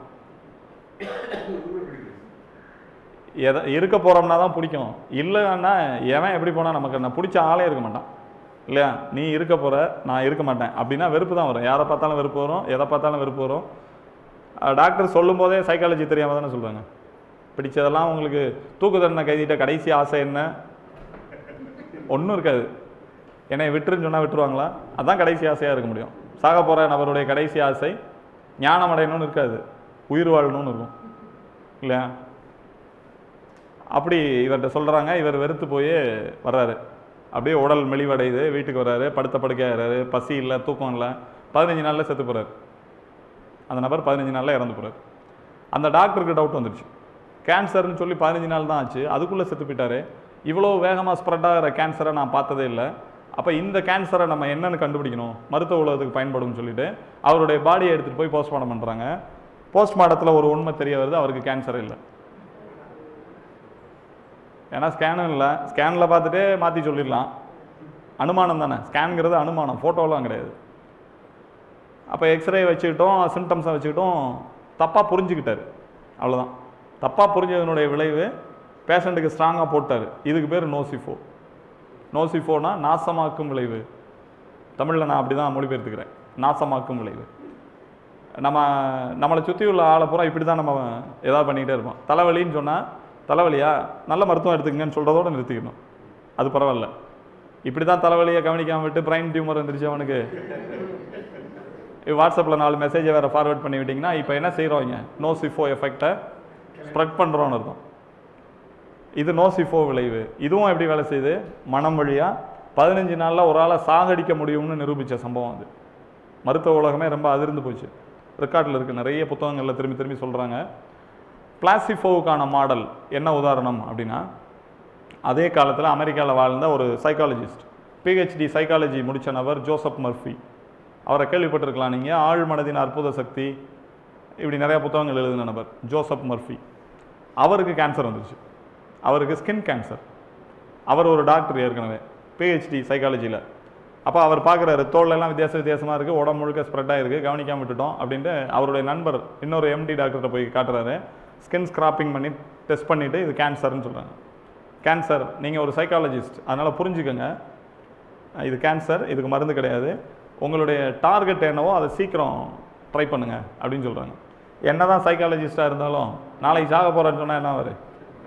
எதை இருக்க போகிறோம்னா தான் பிடிக்கும் இல்லைன்னா எவன் எப்படி போனால் நமக்கு நான் பிடிச்ச ஆளே இருக்க மாட்டான் இல்லையா நீ இருக்க போகிற நான் இருக்க மாட்டேன் அப்படின்னா வெறுப்பு தான் வரும் யாரை பார்த்தாலும் வெறுப்பு வரும் எதை பார்த்தாலும் வெறுப்பு வரும் அஹ் டாக்டர் சொல்லும் போதே சைக்காலஜி தெரியாமல் தானே சொல்கிறாங்க பிடிச்சதெல்லாம் உங்களுக்கு தூக்கு தண்டனை கைதிட்ட கடைசி ஆசை என்ன ஒன்றும் இருக்காது என்னை விட்டுருன்னு சொன்னால் விட்டுருவாங்களா அதான் கடைசி ஆசையாக இருக்க முடியும் சாக போகிற நபருடைய கடைசி ஆசை ஞானம் அடையணும்னு இருக்காது உயிர் வாழணும்னு இருக்கும் இல்லையா அப்படி இவர்கிட்ட சொல்கிறாங்க இவர் வெறுத்து போய் வர்றாரு அப்படியே உடல் மெலிவடையுது வீட்டுக்கு வர்றாரு படுத்த படுக்கையாகிறாரு பசி இல்லை தூக்கம் இல்லை பதினஞ்சு நாளில் செத்து போகிறாரு அந்த நபர் பதினஞ்சு நாளில் இறந்து போகிறார் அந்த டாக்டருக்கு டவுட் வந்துருச்சு கேன்சர்னு சொல்லி பதினஞ்சு நாள் தான் ஆச்சு அதுக்குள்ளே செத்து போயிட்டாரு இவ்வளோ வேகமாக ஸ்ப்ரெட் ஆகிற கேன்சரை நான் பார்த்ததே இல்லை அப்போ இந்த கேன்சரை நம்ம என்னன்னு கண்டுபிடிக்கணும் மருத்துவ உலகத்துக்கு பயன்படும்னு சொல்லிட்டு அவருடைய பாடியை எடுத்துகிட்டு போய் போஸ்ட்மார்ட்டம் பண்ணுறாங்க போஸ்ட்மார்ட்டத்தில் ஒரு உண்மை தெரிய வருது அவருக்கு கேன்சர் இல்லை ஏன்னா ஸ்கேனும் இல்லை ஸ்கேனில் பார்த்துட்டே மாற்றி சொல்லிடலாம் அனுமானம் தானே ஸ்கேனுங்கிறது அனுமானம் ஃபோட்டோலாம் கிடையாது அப்போ எக்ஸ்ரே வச்சுக்கிட்டோம் சிம்டம்ஸை வச்சுக்கிட்டோம் தப்பாக புரிஞ்சுக்கிட்டாரு அவ்வளோதான் தப்பாக புரிஞ்சதனுடைய விளைவு பேஷண்ட்டுக்கு ஸ்ட்ராங்காக போட்டார் இதுக்கு பேர் நோசிஃபோ நோசிஃபோனா நாசமாக்கும் விளைவு தமிழில் நான் அப்படி தான் மொழிபெயர்த்துக்கிறேன் நாசமாக்கும் விளைவு நம்ம நம்மளை சுற்றி உள்ள ஆளை பூரா இப்படி தான் நம்ம ஏதாவது பண்ணிக்கிட்டே இருப்போம் தலைவலின்னு சொன்னால் தலைவலியா நல்ல மருத்துவம் எடுத்துக்கங்கன்னு சொல்கிறதோட நிறுத்திக்கணும் அது பரவாயில்ல இப்படி தான் தலைவலியை கவனிக்காம விட்டு பிரைன் டியூமர் வந்துருச்சு அவனுக்கு வாட்ஸ்அப்பில் நாலு மெசேஜை வேறு ஃபார்வர்ட் பண்ணி விட்டிங்கன்னா இப்போ என்ன செய்கிறோங்க நோ சிஃபோ எஃபெக்டை ஸ்ப்ரெட் பண்ணுறோன்னு அர்த்தம் இது நோ சிஃபோ விளைவு இதுவும் எப்படி வேலை செய்யுது மனம் வழியாக பதினஞ்சு நாளில் ஒரு ஆளை சாகடிக்க முடியும்னு நிரூபித்த சம்பவம் அது மருத்துவ உலகமே ரொம்ப அதிர்ந்து போச்சு ரெக்கார்டில் இருக்குது நிறைய புத்தகங்களில் திரும்பி திரும்பி சொல்கிறாங்க பிளாசிஃபோவுக்கான மாடல் என்ன உதாரணம் அப்படின்னா அதே காலத்தில் அமெரிக்காவில் வாழ்ந்த ஒரு சைக்காலஜிஸ்ட் பிஹெச்டி சைக்காலஜி முடித்த நபர் ஜோசப் மர்ஃபி அவரை கேள்விப்பட்டிருக்கலாம் நீங்கள் ஆழ் மனதின் அற்புத சக்தி இப்படி நிறைய புத்தகங்கள் எழுதின நபர் ஜோசப் மர்ஃபி அவருக்கு கேன்சர் வந்துருச்சு அவருக்கு ஸ்கின் கேன்சர் அவர் ஒரு டாக்டர் ஏற்கனவே பிஹெச்டி சைக்காலஜியில் அப்போ அவர் பார்க்குறாரு தோல்லெல்லாம் வித்தியாச வித்தியாசமாக இருக்குது உடம்பு முழுக்க ஸ்ப்ரெட் ஆகிருக்கு கவனிக்காம விட்டுட்டோம் அப்படின்ட்டு அவருடைய நண்பர் இன்னொரு எம்டி டாக்டர்கிட்ட போய் காட்டுறாரு ஸ்கின் ஸ்க்ராப்பிங் பண்ணி டெஸ்ட் பண்ணிவிட்டு இது கேன்சர்னு சொல்கிறாங்க கேன்சர் நீங்கள் ஒரு சைக்காலஜிஸ்ட் அதனால் புரிஞ்சுக்கோங்க இது கேன்சர் இதுக்கு மருந்து கிடையாது உங்களுடைய டார்கெட் என்னவோ அதை சீக்கிரம் ட்ரை பண்ணுங்க அப்படின்னு சொல்கிறாங்க என்ன தான் சைக்காலஜிஸ்டாக இருந்தாலும் நாளைக்கு சாக போகிறேன்னு சொன்னால் என்ன வரும்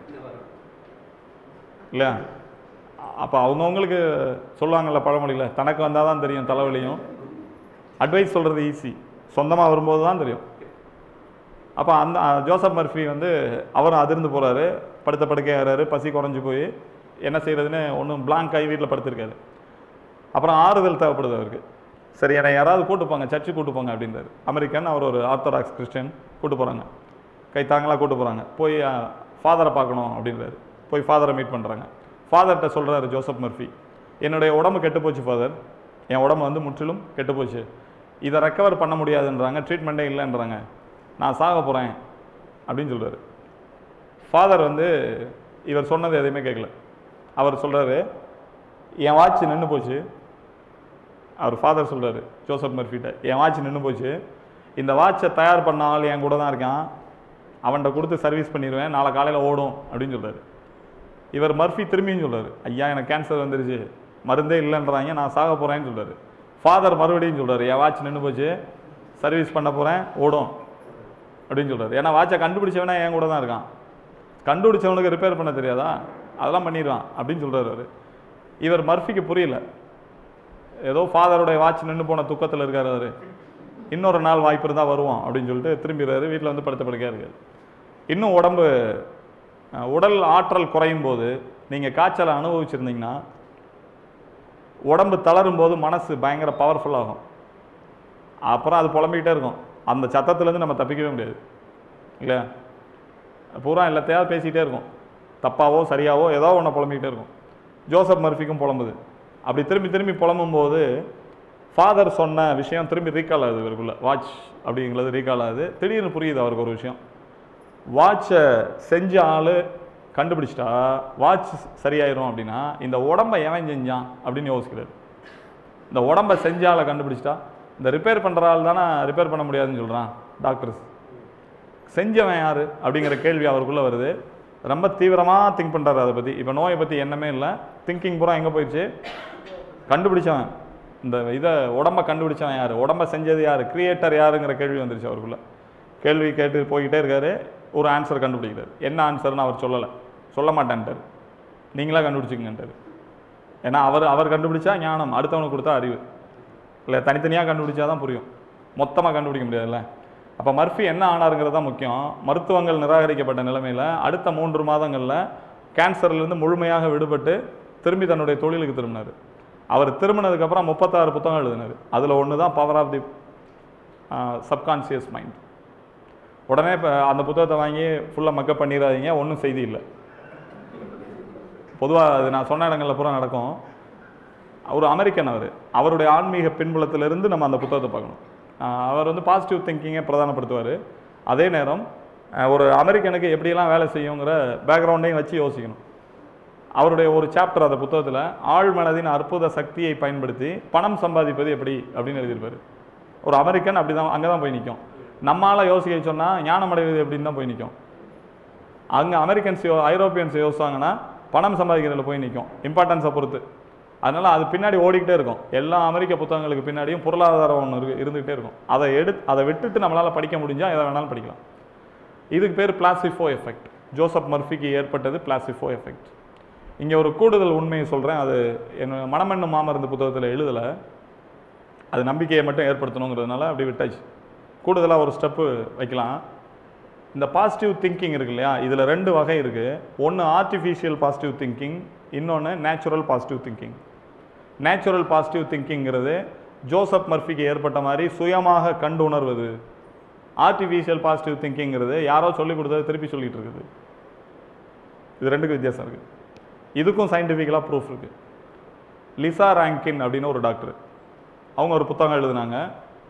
இல்லையா அப்போ அவங்கவுங்களுக்கு சொல்லுவாங்கல்ல பழமொழியில் தனக்கு வந்தால் தான் தெரியும் தலைவலியும் அட்வைஸ் சொல்கிறது ஈஸி சொந்தமாக வரும்போது தான் தெரியும் அப்போ அந்த அஹ், ஜோசப் மர்ஃபி வந்து அவரும் அதிர்ந்து போகிறாரு படுத்த படுக்கையாகிறாரு பசி குறைஞ்சு போய் என்ன செய்யறதுன்னு ஒன்றும் blank ஆகி வீட்டில் படுத்திருக்காரு அப்புறம் ஆறுதல் தேவைப்படுது அவருக்கு சரி என்னை யாராவது கூட்டு போங்க சர்ச்சு கூட்டு போங்க அப்படின்றாரு அமெரிக்கன் அவர் ஒரு ஆர்த்தடாக்ஸ் கிறிஸ்டியன் கூட்டு போகிறாங்க கை தாங்களாக கூட்டு போகிறாங்க போய் ஃபாதரை பார்க்கணும் அப்படின்றாரு போய் ஃபாதரை மீட் பண்ணுறாங்க ஃபாதர்கிட்ட சொல்கிறாரு ஜோசப் மர்ஃபி என்னுடைய உடம்பு கெட்டு போச்சு ஃபாதர் என் உடம்பு வந்து முற்றிலும் கெட்டு போச்சு இதை ரெக்கவர் பண்ண முடியாதுன்றாங்க ட்ரீட்மெண்ட்டே இல்லைன்றாங்க நான் சாக போகிறேன் அப்படின்னு சொல்கிறாரு ஃபாதர் வந்து இவர் சொன்னது எதையுமே கேட்கல அவர் சொல்கிறாரு என் வாட்ச் நின்று போச்சு அவர் ஃபாதர் சொல்கிறாரு ஜோசப் மர்ஃபிட்ட என் வாட்ச் நின்று போச்சு இந்த வாட்சை தயார் பண்ண ஆள் என் கூட தான் இருக்கான் அவன்கிட்ட கொடுத்து சர்வீஸ் பண்ணிடுவேன் நாளை காலையில் ஓடும் அப்படின்னு சொல்கிறாரு இவர் மர்ஃபி திரும்பியும் சொல்றாரு ஐயா எனக்கு கேன்சர் வந்துருச்சு மருந்தே இல்லைன்றாங்க நான் சாக போகிறேன்னு சொல்றாரு ஃபாதர் மறுபடியும் சொல்றாரு என் வாட்ச் நின்று போச்சு சர்வீஸ் பண்ண போகிறேன் ஓடும் அப்படின்னு சொல்றாரு ஏன்னா வாட்சை கண்டுபிடிச்சவனா என் கூட தான் இருக்கான் கண்டுபிடிச்சவனுக்கு ரிப்பேர் பண்ண தெரியாதா அதெல்லாம் பண்ணிடுவான் அப்படின்னு சொல்றாரு அவரு இவர் மர்ஃபிக்கு புரியல ஏதோ ஃபாதருடைய வாட்ச் நின்று போன துக்கத்தில் இருக்காரு அவரு இன்னொரு நாள் வாய்ப்பு இருந்தால் வருவோம் அப்படின்னு சொல்லிட்டு திரும்பிடுறாரு வீட்டில் வந்து படுத்த படுக்கையாக இருக்காரு இன்னும் உடம்பு அஹ், உடல் ஆற்றல் குறையும் போது நீங்கள் காய்ச்சலை அனுபவிச்சிருந்தீங்கன்னா உடம்பு தளரும் போது மனசு பயங்கர பவர்ஃபுல் ஆகும் அப்புறம் அது புலம்பிக்கிட்டே இருக்கும் அந்த சத்தத்துலேருந்து நம்ம தப்பிக்கவே முடியாது இல்லையா பூரா எல்லாத்தையாவது பேசிக்கிட்டே இருக்கும் தப்பாவோ சரியாவோ ஏதோ ஒன்று புலம்பிக்கிட்டே இருக்கும் ஜோசப் மர்ஃபிக்கும் புலம்புது அப்படி திரும்பி திரும்பி புலம்பும்போது ஃபாதர் சொன்ன விஷயம் திரும்பி ரீகால் ஆகுது இவருக்குள்ள வாட்ச் அப்படிங்கிறது ரீகால் ஆகுது திடீர்னு புரியுது அவருக்கு ஒரு விஷயம் வாட்சை செஞ்ச ஆள் கண்டுபிடிச்சிட்டா வாட்ச் சரியாயிரும் அப்படின்னா இந்த உடம்பை எவன் செஞ்சான் அப்படின்னு யோசிக்கிறாரு இந்த உடம்பை செஞ்ச ஆளை கண்டுபிடிச்சிட்டா இந்த ரிப்பேர் பண்ணுற ஆள் தானே ரிப்பேர் பண்ண முடியாதுன்னு சொல்கிறான் டாக்டர்ஸ் செஞ்சவன் யார் அப்படிங்கிற கேள்வி அவருக்குள்ளே வருது ரொம்ப தீவிரமாக திங்க் பண்ணுறாரு அதை பற்றி இப்போ நோயை பற்றி எண்ணமே இல்லை திங்கிங் பூரா எங்கே போயிடுச்சு கண்டுபிடிச்சவன் இந்த இதை உடம்ப கண்டுபிடிச்சவன் யார் உடம்ப செஞ்சது யார் கிரியேட்டர் யாருங்கிற கேள்வி வந்துருச்சு அவருக்குள்ள கேள்வி கேட்டு போய்கிட்டே இருக்காரு ஒரு ஆன்சர் கண்டுபிடிக்கிறார் என்ன ஆன்சர்னு அவர் சொல்லலை சொல்ல மாட்டேன்ட்டார் நீங்களா கண்டுபிடிச்சிங்கன்ட்டார் ஏன்னா அவர் அவர் கண்டுபிடிச்சா ஞானம் அடுத்தவனுக்கு கொடுத்தா அறிவு இல்லை தனித்தனியாக கண்டுபிடிச்சா தான் புரியும் மொத்தமாக கண்டுபிடிக்க முடியாதுல்ல அப்போ மர்ஃபி என்ன ஆனாருங்கிறது தான் முக்கியம் மருத்துவங்கள் நிராகரிக்கப்பட்ட நிலைமையில் அடுத்த மூன்று மாதங்களில் கேன்சர்லேருந்து முழுமையாக விடுபட்டு திரும்பி தன்னுடைய தொழிலுக்கு திரும்பினார் அவர் திரும்பினதுக்கப்புறம் முப்பத்தாறு புத்தகம் எழுதினார் அதில் ஒன்று தான் power of the subconscious mind உடனே இப்போ அந்த புத்தகத்தை வாங்கி ஃபுல்லாக மக்கப் பண்ணிடாதீங்க ஒன்றும் செய்தி இல்லை பொதுவாக அது நான் சொன்ன இடங்களில் பூரா நடக்கும் அவர் அமெரிக்கன் அவர் அவருடைய ஆன்மீக பின்புலத்திலிருந்து நம்ம அந்த புத்தகத்தை பார்க்கணும் ஆஹ் அவர் வந்து பாசிட்டிவ் திங்கிங்கை பிரதானப்படுத்துவார் அதே நேரம் ஆஹ் ஒரு அமெரிக்கனுக்கு எப்படியெல்லாம் வேலை செய்யுங்கிற பேக்ரவுண்டையும் வச்சு யோசிக்கணும் அவருடைய ஒரு சாப்டர் அந்த புத்தகத்தில் ஆழ் மனதின் அற்புத சக்தியை பயன்படுத்தி பணம் சம்பாதிப்பது எப்படி அப்படின்னு எழுதியிருப்பாரு ஒரு அமெரிக்கன் அப்படி தான் அங்கே தான் போய் நிற்கும் நம்மால யோசிக்க சொன்னால் ஞானம் அடைவது எப்படின்னு தான் போய் நிற்கும் அங்கே அமெரிக்கன்ஸ் யோ ஐரோப்பியன்ஸ் யோசிச்சாங்கன்னா பணம் சம்பாதிக்கிறதுல போய் நிற்கும் இம்பார்ட்டன்ஸை பொறுத்து அதனால் அது பின்னாடி ஓடிக்கிட்டே இருக்கும் எல்லா அமெரிக்க புத்தகங்களுக்கு பின்னாடியும் பொருளாதாரம் ஒன்று இருக்கு இருந்துகிட்டே இருக்கும் அதை எடு அதை விட்டுட்டு நம்மளால் படிக்க முடிஞ்சால் எதை வேணாலும் படிக்கலாம் இதுக்கு பேர் பிளாசிஃபோ எஃபெக்ட் ஜோசப் மர்ஃபிக்கு ஏற்பட்டது பிளாசிஃபோ எஃபெக்ட் இங்கே ஒரு கூடுதல் உண்மையை சொல்கிறேன் அது என்ன மணமண்ணு மாமருந்து புத்தகத்தில் எழுதலை அது நம்பிக்கையை மட்டும் ஏற்படுத்தணுங்கிறதுனால அப்படி விட்டாச்சு கூடுதலாக ஒரு ஸ்டெப்பு வைக்கலாம் இந்த பாசிட்டிவ் திங்கிங் இருக்கு இல்லையா இதில் ரெண்டு வகை இருக்குது ஒன்று ஆர்டிஃபிஷியல் பாசிட்டிவ் திங்கிங் இன்னொன்று natural positive thinking natural positive திங்கிங்கிறது ஜோசப் மர்ஃபிக்கு ஏற்பட்ட மாதிரி சுயமாக கண்டு உணர்வது ஆர்டிஃபிஷியல் பாசிட்டிவ் திங்கிங்கிறது யாரோ சொல்லி கொடுத்தது திருப்பி சொல்லிட்டு இருக்குது இது ரெண்டுக்கும் வித்தியாசம் இருக்குது இதுக்கும் சயின்டிஃபிக்கலாக ப்ரூஃப் இருக்குது லிசா ரேங்கின் அப்படின்னு ஒரு டாக்டர் அவங்க ஒரு புத்தகம் எழுதுனாங்க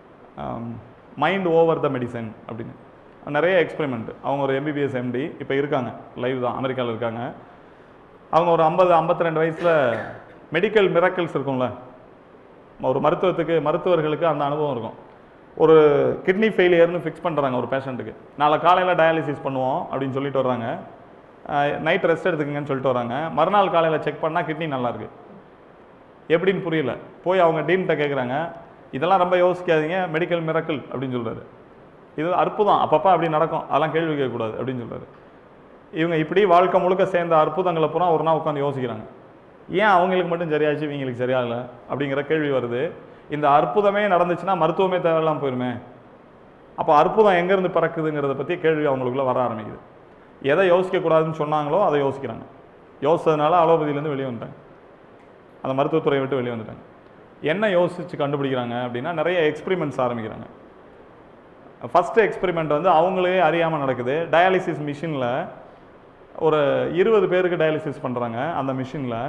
மைண்ட் ஓவர் த மெடிசன் அப்படின்னு நிறைய எக்ஸ்பெரிமெண்ட் அவங்க ஒரு எம்பிபிஎஸ் எம்டி இப்போ இருக்காங்க லைவ் தான் அமெரிக்காவில் இருக்காங்க அவங்க ஒரு ஐம்பது 52 ரெண்டு வயசில் மெடிக்கல் மிராக்கிள்ஸ் இருக்கும்ல ஒரு மருத்துவத்துக்கு மருத்துவர்களுக்கு அந்த அனுபவம் இருக்கும் ஒரு கிட்னி ஃபெயிலியர்னு ஃபிக்ஸ் பண்ணுறாங்க ஒரு பேஷண்ட்டுக்கு நாளை காலையில் டயாலிசிஸ் பண்ணுவோம் அப்படின்னு சொல்லிட்டு வர்றாங்க நைட் ரெஸ்ட் எடுத்துக்கங்கன்னு சொல்லிட்டு வராங்க மறுநாள் காலையில் செக் பண்ணால் கிட்னி நல்லா இருக்கு எப்படின்னு புரியல போய் அவங்க டீன்கிட்ட கேட்குறாங்க இதெல்லாம் ரொம்ப யோசிக்காதீங்க மெடிக்கல் மிராக்கிள் அப்படின்னு சொல்றாரு இது அற்புதம் அப்பப்போ அப்படி நடக்கும் அதெல்லாம் கேள்வி கேட்கக்கூடாது அப்படின்னு சொல்றாரு இவங்க இப்படி வாழ்க்கை முழுக்க சேர்ந்த அற்புதங்களை பூரா ஒரு நாள் உட்காந்து யோசிக்கிறாங்க ஏன் அவங்களுக்கு மட்டும் சரியாச்சு இவங்களுக்கு சரியாகல அப்படிங்கிற கேள்வி வருது இந்த அற்புதமே நடந்துச்சுன்னா மருத்துவமே தேவையில்லாம போயிருமே அப்போ அற்புதம் எங்கேருந்து பிறக்குதுங்கிறத பற்றி கேள்வி அவங்களுக்குள்ள வர ஆரம்பிக்குது எதை யோசிக்கக்கூடாதுன்னு சொன்னாங்களோ அதை யோசிக்கிறாங்க யோசிச்சதுனால அலோபதியிலேருந்து வெளியே வந்துட்டாங்க அந்த மருத்துவத்துறையை விட்டு வெளியே வந்துட்டாங்க என்ன யோசித்து கண்டுபிடிக்கிறாங்க அப்படின்னா நிறைய எக்ஸ்பெரிமெண்ட்ஸ் ஆரம்பிக்கிறாங்க ஃபஸ்ட்டு எக்ஸ்பெரிமெண்ட் வந்து அவங்களே அறியாமல் நடக்குது டயாலிசிஸ் மிஷினில் ஒரு இருபது பேருக்கு டயாலிசிஸ் பண்ணுறாங்க அந்த மிஷினில்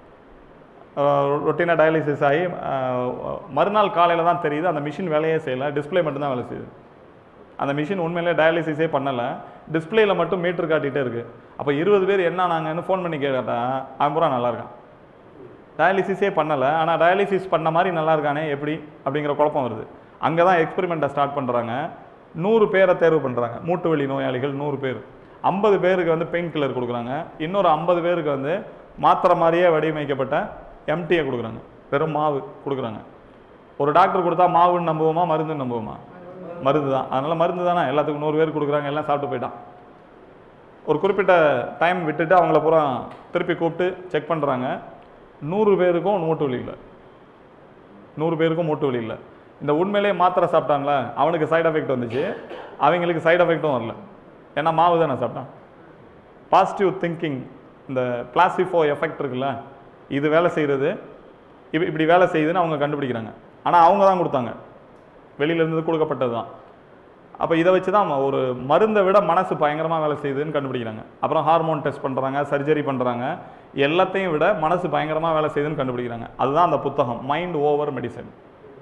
ரொட்டீனாக டயாலிசிஸ் ஆகி அஹ், மறுநாள் காலையில் தான் தெரியுது அந்த மிஷின் வேலையே செய்யலை டிஸ்ப்ளே மட்டும்தான் வேலை செய்யுது அந்த மிஷின் உண்மையிலே டயாலிசிஸே பண்ணலை டிஸ்ப்ளேயில் மட்டும் மீட்டர் காட்டிகிட்டே இருக்குது அப்போ இருபது பேர் என்ன நாங்கன்னு ஃபோன் பண்ணி கேட்டா அவன் பூரா நல்லா இருக்கான் டயாலிசிஸே பண்ணலை ஆனால் டயாலிசிஸ் பண்ண மாதிரி நல்லா இருக்கானே எப்படி அப்படிங்கிற குழப்பம் வருது அங்கே தான் எக்ஸ்பெரிமெண்ட்டை ஸ்டார்ட் பண்ணுறாங்க நூறு பேரை தேர்வு பண்ணுறாங்க மூட்டு வலி நோயாளிகள் நூறு பேர் ஐம்பது பேருக்கு வந்து பெயின் கில்லர் கொடுக்குறாங்க இன்னொரு ஐம்பது பேருக்கு வந்து மாத்திரை மாதிரியே வடிவமைக்கப்பட்ட எம்டியை கொடுக்குறாங்க வெறும் மாவு கொடுக்குறாங்க ஒரு டாக்டர் கொடுத்தா மாவுன்னு நம்புவோமா மருந்துன்னு நம்புவோமா மருந்து தான் அதனால் மருந்து தானே எல்லாத்துக்கும் நூறு பேர் கொடுக்குறாங்க எல்லாம் சாப்பிட்டு போயிட்டான் ஒரு குறிப்பிட்ட டைம் விட்டுட்டு அவங்கள பூரா திருப்பி கூப்பிட்டு செக் பண்ணுறாங்க நூறு பேருக்கும் மூட்டு வலி இல்லை நூறு பேருக்கும் மூட்டு வலி இல்லை இந்த உண்மையிலேயே மாத்திரை சாப்பிட்டாங்களே அவனுக்கு சைடு எஃபெக்ட் வந்துச்சு அவங்களுக்கு சைடு எஃபெக்ட்டும் வரல ஏன்னா மாவு தானே சாப்பிட்டான் பாசிட்டிவ் திங்கிங் இந்த பிளாசிஃபோ எஃபெக்ட் இருக்குல்ல இது வேலை செய்கிறது இப்படி இப்படி வேலை செய்யுதுன்னு அவங்க கண்டுபிடிக்கிறாங்க ஆனால் அவங்க தான் கொடுத்தாங்க வெளியிலேருந்து கொடுக்கப்பட்டது தான் அப்போ இதை வச்சு தான் ஒரு மருந்தை விட மனசு பயங்கரமாக வேலை செய்யுதுன்னு கண்டுபிடிக்கிறாங்க அப்புறம் ஹார்மோன் டெஸ்ட் பண்ணுறாங்க சர்ஜரி பண்ணுறாங்க எல்லாத்தையும் விட மனசு பயங்கரமாக வேலை செய்யுதுன்னு கண்டுபிடிக்கிறாங்க அதுதான் அந்த புத்தகம் மைண்ட் ஓவர் மெடிசன்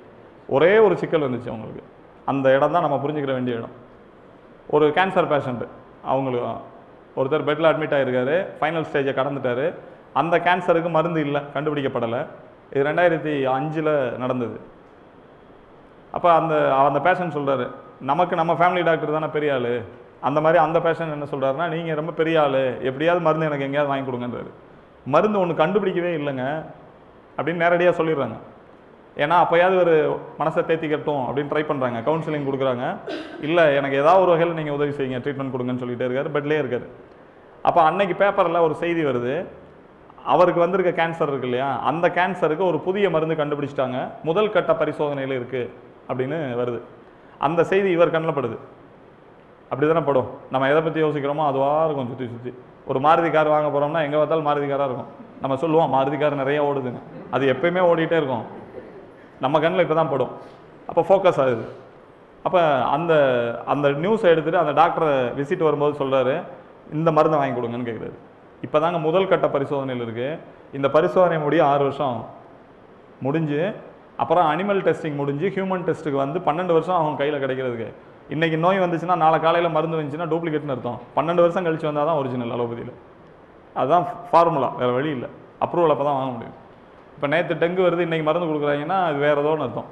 ஒரே ஒரு சிக்கல் இருந்துச்சு அவங்களுக்கு அந்த இடம் தான் நம்ம புரிஞ்சுக்கிற வேண்டிய இடம் ஒரு கேன்சர் பேஷண்ட்டு அவங்களுக்கு ஒருத்தர் பெட்டில் அட்மிட் ஆகிருக்காரு ஃபைனல் ஸ்டேஜை கடந்துட்டாரு அந்த கேன்சருக்கு மருந்து இல்லை கண்டுபிடிக்கப்படலை இது ரெண்டாயிரத்தி அஞ்சில் நடந்தது அப்போ அந்த அந்த பேஷண்ட் சொல்கிறாரு நமக்கு நம்ம ஃபேமிலி டாக்டர் தானே பெரிய ஆள் அந்த மாதிரி அந்த பேஷண்ட் என்ன சொல்கிறாருன்னா நீங்கள் ரொம்ப பெரிய ஆள் எப்படியாவது மருந்து எனக்கு எங்கேயாவது வாங்கி கொடுங்கன்றாரு மருந்து ஒன்று கண்டுபிடிக்கவே இல்லைங்க அப்படின்னு நேரடியாக சொல்லிடுறாங்க ஏன்னா அப்போயாவது ஒரு மனசை தேத்திக்கட்டும் அப்படின்னு ட்ரை பண்ணுறாங்க கவுன்சிலிங் கொடுக்குறாங்க இல்லை எனக்கு ஏதாவது ஒரு வகையில் நீங்கள் உதவி செய்யுங்க ட்ரீட்மெண்ட் கொடுங்கன்னு சொல்லிட்டே இருக்காரு பெட்லேயே இருக்காரு அப்போ அன்னைக்கு பேப்பரில் ஒரு செய்தி வருது அவருக்கு வந்திருக்க கேன்சர் இருக்கு இல்லையா அந்த கேன்சருக்கு ஒரு புதிய மருந்து கண்டுபிடிச்சிட்டாங்க முதல் கட்ட பரிசோதனையில் இருக்குது அப்படின்னு வருது அந்த செய்தி இவர் கண்ணில் படுது அப்படி தானே படும் நம்ம எதை பற்றி யோசிக்கிறோமோ அதுவாக இருக்கும் சுற்றி சுற்றி ஒரு மாருதி கார் வாங்க போகிறோம்னா எங்கே பார்த்தாலும் மாருதி காராக இருக்கும் நம்ம சொல்லுவோம் மாருதி கார் நிறைய ஓடுதுங்க அது எப்பயுமே ஓடிட்டே இருக்கும் நம்ம கண்ணில் இப்போ தான் படும் அப்போ ஃபோக்கஸ் ஆகுது அப்போ அந்த அந்த நியூஸை எடுத்துகிட்டு அந்த டாக்டரை விசிட் வரும்போது சொல்கிறாரு இந்த மருந்தை வாங்கி கொடுங்கன்னு கேட்குறாரு இப்போ தாங்க முதல் கட்ட பரிசோதனையில் இருக்குது இந்த பரிசோதனை முடிய ஆறு வருஷம் ஆகும். முடிஞ்சு அப்புறம் அனிமல் டெஸ்டிங் முடிஞ்சு ஹியூமன் டெஸ்ட்டுக்கு வந்து பன்னெண்டு வருஷம் அவங்க கையில் கிடைக்கிறதுக்கு இன்னைக்கு நோய் வந்துச்சுன்னா நாளை காலையில் மருந்து வந்துச்சுன்னா டூப்ளிகேட்னு அர்த்தம் பன்னெண்டு வருஷம் கழிச்சு வந்தால் தான் ஒரிஜினல் அலோபதியில் அதுதான் ஃபார்முலா வேறு வழி இல்லை அப்ரூவல் அப்போ தான் வாங்க முடியும் இப்போ நேற்று டெங்கு வருது இன்னைக்கு மருந்து கொடுக்குறாங்கன்னா அது வேற ஏதோன்னு அர்த்தம்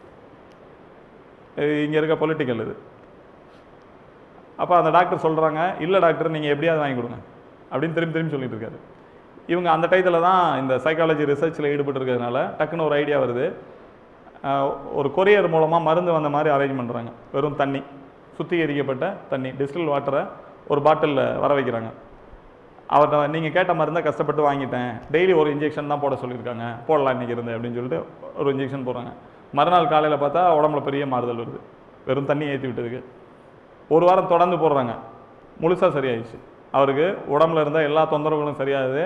இங்கே இருக்க பொலிட்டிக்கல் இது அப்போ அந்த டாக்டர் சொல்கிறாங்க இல்லை டாக்டர் நீங்கள் எப்படியாவது வாங்கி கொடுங்க அப்படின்னு திரும்பி திரும்பி சொல்லிட்டு இருக்காரு இவங்க அந்த டயத்தில் தான் இந்த சைக்காலஜி ரிசர்ச்சில் ஈடுபட்டு இருக்கிறதுனால டக்குன்னு ஒரு ஐடியா வருது ஆஹ் ஒரு கொரியர் மூலமாக மருந்து வந்த மாதிரி அரேஞ்ச் பண்ணுறாங்க வெறும் தண்ணி சுத்திகரிக்கப்பட்ட தண்ணி டிஸ்டில் வாட்டரை ஒரு பாட்டிலில் வர வைக்கிறாங்க அவர்கிட்ட நீங்கள் கேட்ட மருந்தை கஷ்டப்பட்டு வாங்கிட்டேன் டெய்லி ஒரு இன்ஜெக்ஷன் தான் போட சொல்லியிருக்காங்க போடலாம் இன்னைக்கு இருந்து அப்படின்னு சொல்லிட்டு ஒரு இன்ஜெக்ஷன் போடுறாங்க மறுநாள் காலையில் பார்த்தா உடம்புல பெரிய மாறுதல் வருது வெறும் தண்ணி ஏற்றி விட்டதுக்கு ஒரு வாரம் தொடர்ந்து போடுறாங்க முழுசாக சரியாயிடுச்சு அவருக்கு உடம்புல இருந்த எல்லா தொந்தரவுகளும் சரியாகுது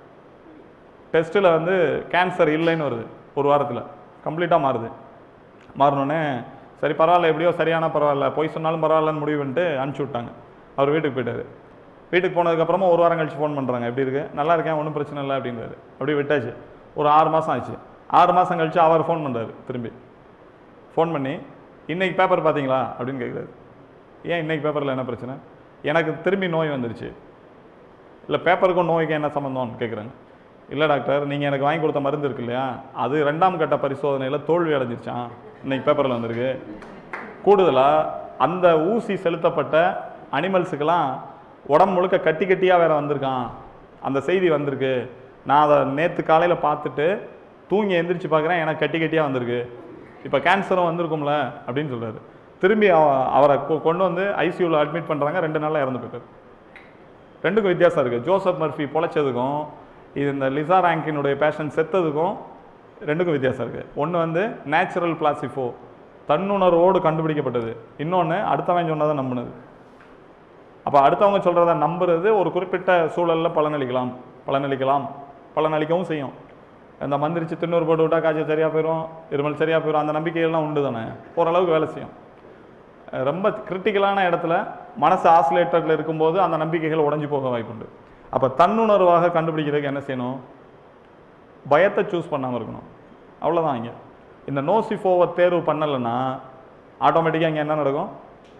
டெஸ்ட்டில் வந்து கேன்சர் இல்லைன்னு வருது ஒரு வாரத்தில் கம்ப்ளீட்டாக மாறுது மாறினோடனே சரி பரவாயில்ல எப்படியோ சரியான பரவாயில்ல பொய் சொன்னாலும் பரவாயில்லன்னு முடிவு பண்ணிட்டு அனுப்பிச்சி விட்டாங்க அவர் வீட்டுக்கு போயிட்டாரு வீட்டுக்கு போனதுக்கப்புறமா ஒரு வாரம் கழிச்சு ஃபோன் பண்ணுறாங்க எப்படி இருக்கு நல்லா இருக்கேன் ஒன்றும் பிரச்சனை இல்லை அப்படின்றாரு அப்படி விட்டாச்சு ஒரு ஆறு மாதம் ஆச்சு ஆறு மாதம் கழிச்சு அவர் ஃபோன் பண்ணுறாரு திரும்பி ஃபோன் பண்ணி இன்னைக்கு பேப்பர் பார்த்தீங்களா அப்படின்னு கேட்குறாரு ஏன் இன்னைக்கு பேப்பரில் என்ன பிரச்சனை எனக்கு திரும்பி நோய் வந்துருச்சு இல்லை பேப்பருக்கும் நோய்க்கும் என்ன சம்மந்தம்னு கேட்குறாங்க இல்லை டாக்டர் நீங்கள் எனக்கு வாங்கி கொடுத்த மருந்து இருக்கு இல்லையா அது ரெண்டாம் கட்ட பரிசோதனையில் தோல்வி அடைஞ்சிருச்சான் இன்னைக்கு பேப்பரில் வந்திருக்கு கூடுதலாக அந்த ஊசி செலுத்தப்பட்ட அனிமல்ஸுக்கெல்லாம் உடம்பு முழுக்க கட்டி கட்டியாக வேற வந்திருக்கான் அந்த செய்தி வந்திருக்கு நான் அதை நேற்று காலையில் பார்த்துட்டு தூங்கி எந்திரிச்சு பார்க்குறேன் எனக்கு கட்டி கட்டியாக வந்திருக்கு இப்போ கேன்சரும் வந்திருக்கும்ல அப்படின்னு சொல்றாரு திரும்பி அவ- அவரை கொ- கொண்டு வந்து ஐசியூவில் அட்மிட் பண்ணுறாங்க ரெண்டு நாளில் இறந்து போயிட்டார் ரெண்டுக்கும் வித்தியாசம் இருக்குது ஜோசப் மர்ஃபி பொழைச்சதுக்கும் இது இந்த லிசா ரேங்கினுடைய பேஷன் செத்ததுக்கும் ரெண்டுக்கும் வித்தியாசம் இருக்குது ஒன்று வந்து நேச்சுரல் பிளாசிஃபோ தன்னுணர்வோடு கண்டுபிடிக்கப்பட்டது இன்னொன்று அடுத்தவன் சொன்னதை நம்பினது அப்போ அடுத்தவங்க சொல்கிறத நம்புறது ஒரு குறிப்பிட்ட சூழலில் பலனளிக்கலாம் பலனளிக்கலாம் பலனளிக்கவும் செய்யும் இந்த மந்திரிச்சு திண்ணூறு போட்டு விட்டா காய்ச்சல் சரியாக போயிடும் இருமல் சரியாக போயிடும் அந்த நம்பிக்கையெல்லாம் உண்டு தானே ஓரளவுக்கு வேலை செய்யும் அஹ் ரொம்ப கிரிட்டிக்கலான இடத்துல மனசு ஆசிலேட்டரில் இருக்கும்போது அந்த நம்பிக்கைகள் உடைஞ்சு போக வாய்ப்புண்டு அப்போ தன்னுணர்வாக கண்டுபிடிக்கிறதுக்கு என்ன செய்யணும் பயத்தை சூஸ் பண்ணாமல் இருக்கணும் அவ்வளோதான் இங்கே இந்த நோசிஃபோவை தேர்வு பண்ணலைன்னா ஆட்டோமேட்டிக்காக இங்கே என்ன நடக்கும்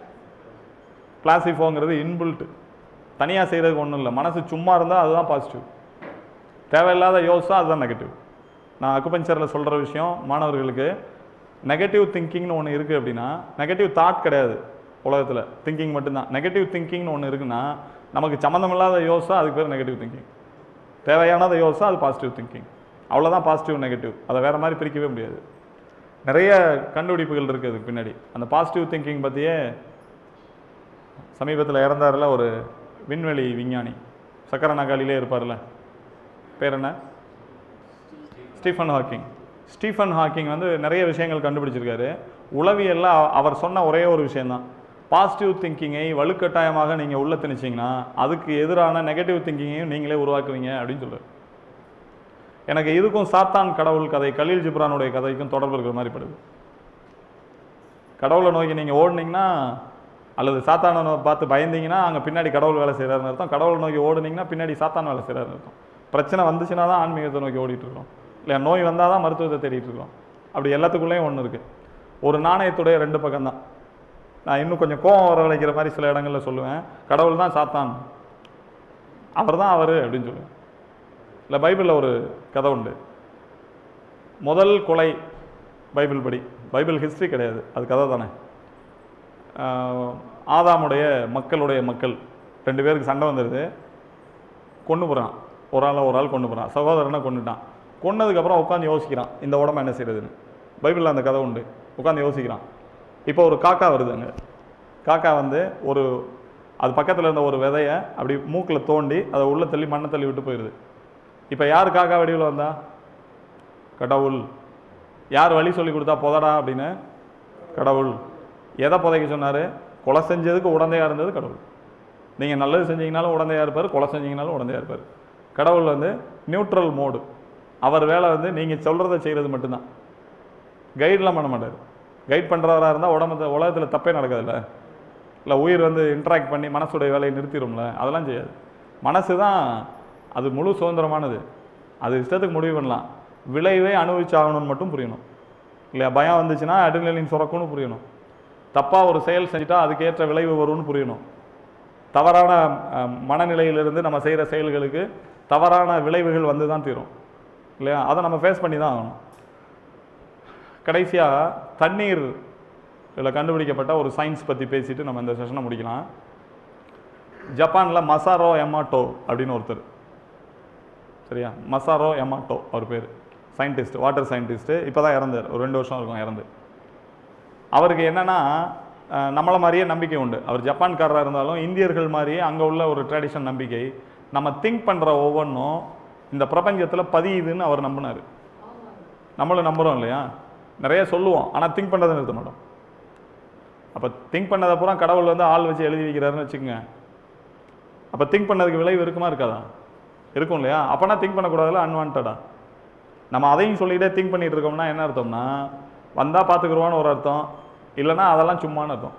பிளாசிஃபோங்கிறது இன்பில்ட் தனியாக செய்கிறதுக்கு ஒன்றும் இல்லை மனசு சும்மா இருந்தால் அதுதான் பாசிட்டிவ் தேவையில்லாத யோசா அதுதான் நெகட்டிவ் நான் அக்குபஞ்சரில் சொல்கிற விஷயம் மாணவர்களுக்கு நெகட்டிவ் திங்கிங்னு ஒன்று இருக்குது அப்படின்னா நெகட்டிவ் தாட் கிடையாது உலகத்தில் திங்கிங் மட்டும்தான் நெகட்டிவ் திங்கிங்னு ஒன்று இருக்குன்னா நமக்கு சம்மந்தமில்லாத யோசா அதுக்கு பேர் நெகட்டிவ் திங்கிங் தேவையானதை யோசா அது பாசிட்டிவ் திங்கிங் அவ்வளோதான் பாசிட்டிவ் நெகட்டிவ் அதை வேறு மாதிரி பிரிக்கவே முடியாது நிறைய கண்டுபிடிப்புகள் இருக்குது அதுக்கு பின்னாடி அந்த பாசிட்டிவ் திங்கிங் பற்றியே சமீபத்தில் இறந்தார்ல ஒரு விண்வெளி விஞ்ஞானி சக்கர நாக்காளிலே இருப்பார்ல பேர் என்ன ஸ்டீஃபன் ஹாக்கிங் ஸ்டீஃபன் ஹாக்கிங் வந்து நிறைய விஷயங்கள் கண்டுபிடிச்சிருக்காரு உளவியல்ல அவ- அவர் சொன்ன ஒரே ஒரு விஷயம்தான் பாசிட்டிவ் திங்கிங்கை வலுக்கட்டாயமாக நீங்கள் உள்ள திணிச்சிங்கன்னா அதுக்கு எதிரான நெகட்டிவ் திங்கிங்கையும் நீங்களே உருவாக்குவீங்க அப்படின்னு சொல்றாரு எனக்கு இதுக்கும் சாத்தான் கடவுள் கதை கலீல் ஜிப்ரானுடைய கதைக்கும் தொடர்பு இருக்கிற மாதிரி படுது கடவுளை நோக்கி நீங்கள் ஓடுனீங்கன்னா அல்லது சாத்தானை நோ- பார்த்து பயந்தீங்கன்னா அங்கே பின்னாடி கடவுள் வேலை செய்கிறாருன்னு அர்த்தம் கடவுளை நோக்கி ஓடுனீங்கன்னா பின்னாடி சாத்தான் வேலை செய்கிறாருன்னு அர்த்தம் பிரச்சனை வந்துச்சுன்னா தான் ஆன்மீகத்தை நோக்கி ஓடிட்டு இருக்கோம் இல்லை நோய் வந்தால் தான் மருத்துவத்தை தேடிட்டு இருக்கோம் அப்படி எல்லாத்துக்குள்ளேயும் ஒன்று இருக்குது ஒரு நாணயத்துடைய ரெண்டு பக்கம் தான் நான் இன்னும் கொஞ்சம் கோவம் வரவழைக்கிற மாதிரி சில இடங்கள்ல சொல்லுவேன் கடவுள் தான் சாத்தான் அவர் தான் அவர் அப்படின்னு சொல்லுவேன் இல்லை பைபிளில் ஒரு கதை உண்டு முதல் கொலை பைபிள் படி பைபிள் ஹிஸ்ட்ரி கிடையாது அது கதை தானே ஆஹ் ஆதாமுடைய மக்களுடைய மக்கள் ரெண்டு பேருக்கு சண்டை வந்துடுது கொண்டு போகிறான் ஒரு ஆளை ஒரு ஆள் கொண்டு போகிறான் சகோதரனை கொண்டுட்டான் கொன்னதுக்கப்புறம் உட்காந்து யோசிக்கிறான் இந்த உடம்ப என்ன செய்யறதுன்னு பைபிளில் அந்த கதை உண்டு உட்காந்து யோசிக்கிறான் இப்போ ஒரு காக்கா வருது அங்கே காக்கா வந்து ஒரு அது பக்கத்தில் இருந்த ஒரு விதையை அப்படி மூக்கில் தோண்டி அதை உள்ள தள்ளி மண்ணை தள்ளி விட்டு போயிடுது இப்போ யார் காக்கா வடிவில் வந்தா கடவுள் யார் வழி சொல்லி கொடுத்தா புதடா அப்படின்னு கடவுள் எதை புதைக்க சொன்னார் கொலை செஞ்சதுக்கு உடந்தையாக இருந்தது கடவுள் நீங்கள் நல்லது செஞ்சீங்கனாலும் உடந்தையாக இருப்பார் கொலை செஞ்சீங்கனாலும் உடந்தையாக இருப்பார் கடவுள் வந்து நியூட்ரல் மோடு அவர் வேலை வந்து நீங்கள் சொல்கிறத செய்கிறது மட்டும்தான் கைடெலாம் பண்ண மாட்டார் கைட் பண்ணுறவராக இருந்தால் உடம்பு உலகத்தில் தப்பே நடக்காதுல்ல இல்லை உயிர் வந்து இன்ட்ராக்ட் பண்ணி மனசுடைய வேலையை நிறுத்திடும்ல அதெல்லாம் செய்யாது மனசு தான் அது முழு சுதந்திரமானது அது இஷ்டத்துக்கு முடிவு பண்ணலாம் விளைவே அனுபவிச்சாகணும்னு மட்டும் புரியணும் இல்லையா பயம் வந்துச்சுன்னா அட்ரினலின் சுரக்கும்னு புரியணும் தப்பாக ஒரு செயல் செஞ்சுட்டா அதுக்கேற்ற விளைவு வரும்னு புரியணும் தவறான அஹ், மனநிலையிலிருந்து நம்ம செய்கிற செயல்களுக்கு தவறான விளைவுகள் வந்து தான் தீரும் இல்லையா அதை நம்ம ஃபேஸ் பண்ணி தான் ஆகணும் கடைசியாக தண்ணீர் இதில் கண்டுபிடிக்கப்பட்ட ஒரு சயின்ஸ் பற்றி பேசிட்டு நம்ம இந்த செஷனை முடிக்கலாம் ஜப்பானில் மசாரோ எமாட்டோ அப்படின்னு ஒருத்தர் சரியா மசாரோ எமாட்டோ அவர் பேர் சயின்டிஸ்ட் வாட்டர் சயின்டிஸ்ட்டு இப்போ தான் இறந்தார் ஒரு ரெண்டு வருஷம் இருக்கும் இறந்து அவருக்கு என்னன்னா அஹ், நம்மள மாதிரியே நம்பிக்கை உண்டு அவர் ஜப்பான்காரராக இருந்தாலும் இந்தியர்கள் மாதிரியே அங்கே உள்ள ஒரு ட்ரெடிஷன் நம்பிக்கை நம்ம திங்க் பண்ணுற ஒவ்வொன்றும் இந்த பிரபஞ்சத்தில் பதியுதுன்னு அவர் நம்பினார் நம்மளும் நம்புகிறோம் இல்லையா நிறைய சொல்லுவோம் ஆனால் திங்க் பண்ணுறதை நிறுத்த மாட்டோம் அப்போ திங்க் பண்ணதை பூரா கடவுள் வந்து ஆள் வச்சு எழுதி வைக்கிறாருன்னு வச்சுக்கோங்க அப்போ திங்க் பண்ணதுக்கு விளைவு இருக்குமா இருக்காதா இருக்கும் இல்லையா அப்போனா திங்க் பண்ணக்கூடாதுல அன்வான்டா நம்ம அதையும் சொல்லிக்கிட்டே திங்க் பண்ணிட்டு இருக்கோம்னா என்ன அர்த்தம்னா வந்தால் பார்த்துக்குருவான்னு ஒரு அர்த்தம் இல்லைன்னா அதெல்லாம் சும்மான்னு அர்த்தம்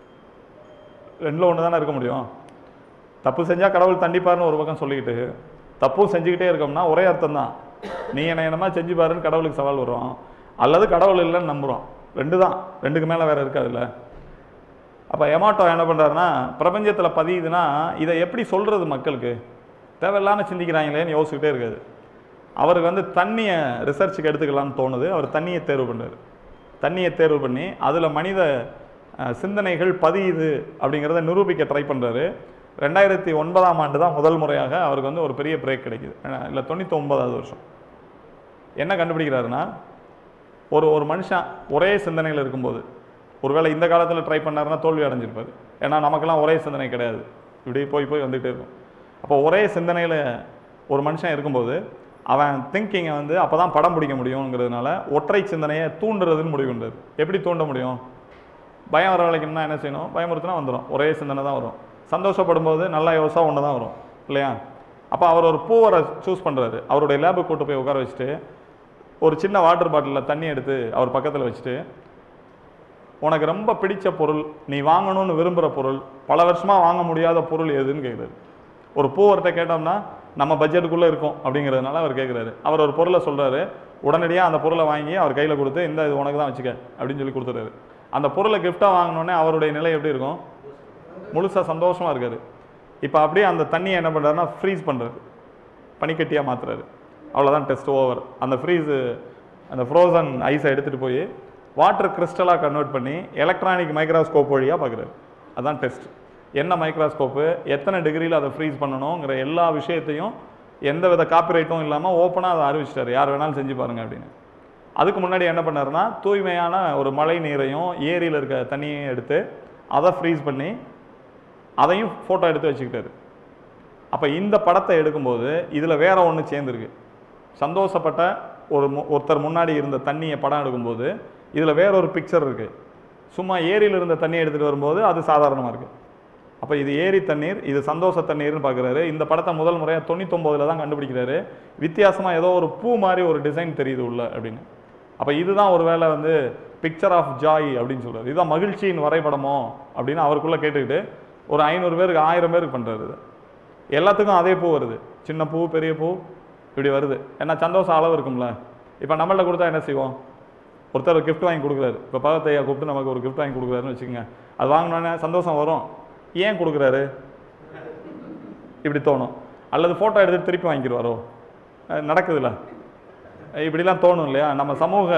ரெண்டில் ஒன்று தானே இருக்க முடியும் தப்பு செஞ்சால் கடவுள் தண்டிப்பாருன்னு ஒரு பக்கம் சொல்லிக்கிட்டு தப்பும் செஞ்சுக்கிட்டே இருக்கோம்னா ஒரே அர்த்தம் தான் நீ என்ன என்னமா செஞ்சு பாருன்னு கடவுளுக்கு சவால் வரும் அல்லது கடவுள் இல்லைன்னு நம்புகிறோம் ரெண்டு தான் ரெண்டுக்கு மேலே வேற இருக்காதுல்ல அப்போ எமாட்டோ என்ன பண்ணுறாருன்னா பிரபஞ்சத்தில் பதியுதுன்னா இதை எப்படி சொல்கிறது மக்களுக்கு தேவையில்லாமல் சிந்திக்கிறாங்களேன்னு யோசிச்சுக்கிட்டே இருக்காது அவருக்கு வந்து தண்ணியை ரிசர்ச்சுக்கு எடுத்துக்கலாம்னு தோணுது அவர் தண்ணியை தேர்வு பண்ணார் தண்ணியை தேர்வு பண்ணி அதில் மனித அஹ், சிந்தனைகள் பதியுது அப்படிங்கிறத நிரூபிக்க ட்ரை பண்ணுறாரு ரெண்டாயிரத்தி ஒன்பதாம் ஆண்டு தான் முதல் முறையாக அவருக்கு வந்து ஒரு பெரிய பிரேக் கிடைக்குது இல்லை தொண்ணூற்றி ஒன்பதாவது வருஷம் என்ன கண்டுபிடிக்கிறாருன்னா ஒரு ஒரு மனுஷன் ஒரே சிந்தனையில் இருக்கும்போது ஒருவேளை இந்த காலத்தில் ட்ரை பண்ணாருன்னா தோல்வி அடைஞ்சிருப்பாரு ஏன்னா நமக்கெல்லாம் ஒரே சிந்தனை கிடையாது இப்படி போய் போய் வந்துகிட்டே இருக்கும் அப்போ ஒரே சிந்தனையில் ஒரு மனுஷன் இருக்கும்போது அவன் திங்கிங்கை வந்து அப்போ தான் படம் பிடிக்க முடியுங்கிறதுனால ஒற்றை சிந்தனையை தூண்டுறதுன்னு முடிவு பண்ணுறாரு எப்படி தூண்ட முடியும் பயம் வர வரைக்கும்னா என்ன செய்யணும் பயமுறுத்தினா வந்துடும் ஒரே சிந்தனை தான் வரும் சந்தோஷப்படும் போது நல்லா யோசா ஒன்று தான் வரும் இல்லையா அப்போ அவர் ஒரு பூவரை சூஸ் பண்ணுறாரு அவருடைய லேபுக்கு கூட்டு போய் உட்கார வச்சுட்டு ஒரு சின்ன வாட்டர் பாட்டிலில் தண்ணி எடுத்து அவர் பக்கத்தில் வச்சுட்டு உனக்கு ரொம்ப பிடிச்ச பொருள் நீ வாங்கணும்னு விரும்புகிற பொருள் பல வருஷமாக வாங்க முடியாத பொருள் எதுன்னு கேட்குறாரு ஒரு பூவர்கிட்ட கேட்டோம்னா நம்ம பட்ஜெட்டுக்குள்ளே இருக்கும் அப்படிங்கிறதுனால அவர் கேட்குறாரு அவர் ஒரு பொருளை சொல்கிறாரு உடனடியாக அந்த பொருளை வாங்கி அவர் கையில் கொடுத்து இந்த இது உனக்கு தான் வச்சுக்க அப்படின்னு சொல்லி கொடுத்துறாரு அந்த பொருளை கிஃப்டாக வாங்கினோடனே அவருடைய நிலை எப்படி இருக்கும் முழுசாக சந்தோஷமாக இருக்காரு இப்போ அப்படியே அந்த தண்ணியை என்ன பண்ணுறாருன்னா ஃப்ரீஸ் பண்ணுறாரு பனிக்கட்டியாக மாற்றுறாரு அவ்வளோதான் டெஸ்ட் ஓவர் அந்த ஃப்ரீஸு அந்த ஃப்ரோசன் ஐஸை எடுத்துகிட்டு போய் வாட்டர் கிறிஸ்டலாக கன்வெர்ட் பண்ணி எலக்ட்ரானிக் மைக்ரோஸ்கோப் வழியாக பார்க்குறாரு அதான் டெஸ்ட் என்ன மைக்ரோஸ்கோப்பு எத்தனை டிகிரியில் அதை ஃப்ரீஸ் பண்ணணுங்கிற எல்லா விஷயத்தையும் எந்த வித காப்பிரைட்டும் இல்லாமல் ஓப்பனாக அதை அறிவிச்சிட்டாரு யார் வேணாலும் செஞ்சு பாருங்க அப்படின்னு அதுக்கு முன்னாடி என்ன பண்ணாருன்னா தூய்மையான ஒரு மழை நீரையும் ஏரியில் இருக்க தண்ணியையும் எடுத்து அதை ஃப்ரீஸ் பண்ணி அதையும் ஃபோட்டோ எடுத்து வச்சுக்கிட்டாரு அப்போ இந்த படத்தை எடுக்கும்போது இதில் வேற ஒன்று சேர்ந்துருக்கு சந்தோஷப்பட்ட ஒரு மு- ஒருத்தர் முன்னாடி இருந்த தண்ணியை படம் எடுக்கும்போது இதில் வேற ஒரு பிக்சர் இருக்குது சும்மா ஏரியில் இருந்த தண்ணியை எடுத்துகிட்டு வரும்போது அது சாதாரணமாக இருக்குது அப்போ இது ஏரி தண்ணீர் இது சந்தோஷ தண்ணீர்னு பார்க்குறாரு இந்த படத்தை முதல் முறையாக தொண்ணூத்தொம்போதில் தான் கண்டுபிடிக்கிறாரு வித்தியாசமாக ஏதோ ஒரு பூ மாதிரி ஒரு டிசைன் தெரியுது உள்ள அப்படின்னு அப்போ இதுதான் ஒரு வேளை வந்து பிக்சர் ஆஃப் ஜாய் அப்படின்னு சொல்றாரு இதுதான் மகிழ்ச்சியின் வரைபடமோ அப்படின்னு அவருக்குள்ளே கேட்டுக்கிட்டு ஒரு ஐநூறு பேருக்கு ஆயிரம் பேருக்கு பண்ணுறாரு இது எல்லாத்துக்கும் அதே பூ வருது சின்ன பூ பெரிய பூ இப்படி வருது ஏன்னா சந்தோஷம் அளவு இருக்கும்ல இப்போ நம்மள்ட்ட கொடுத்தா என்ன செய்வோம் ஒருத்தர் gift வாங்கி கொடுக்குறாரு இப்போ பகத்தையா கூப்பிட்டு நமக்கு ஒரு gift வாங்கி கொடுக்குறாருன்னு வச்சுக்கோங்க அது வாங்கினோன்னே சந்தோஷம் வரும் ஏன் கொடுக்குறாரு இப்படி தோணும் அல்லது ஃபோட்டோ எடுத்து திருப்பி வாங்கிடுவாரோ அஹ் நடக்குதுல்ல அஹ் இப்படிலாம் தோணும் இல்லையா நம்ம சமூக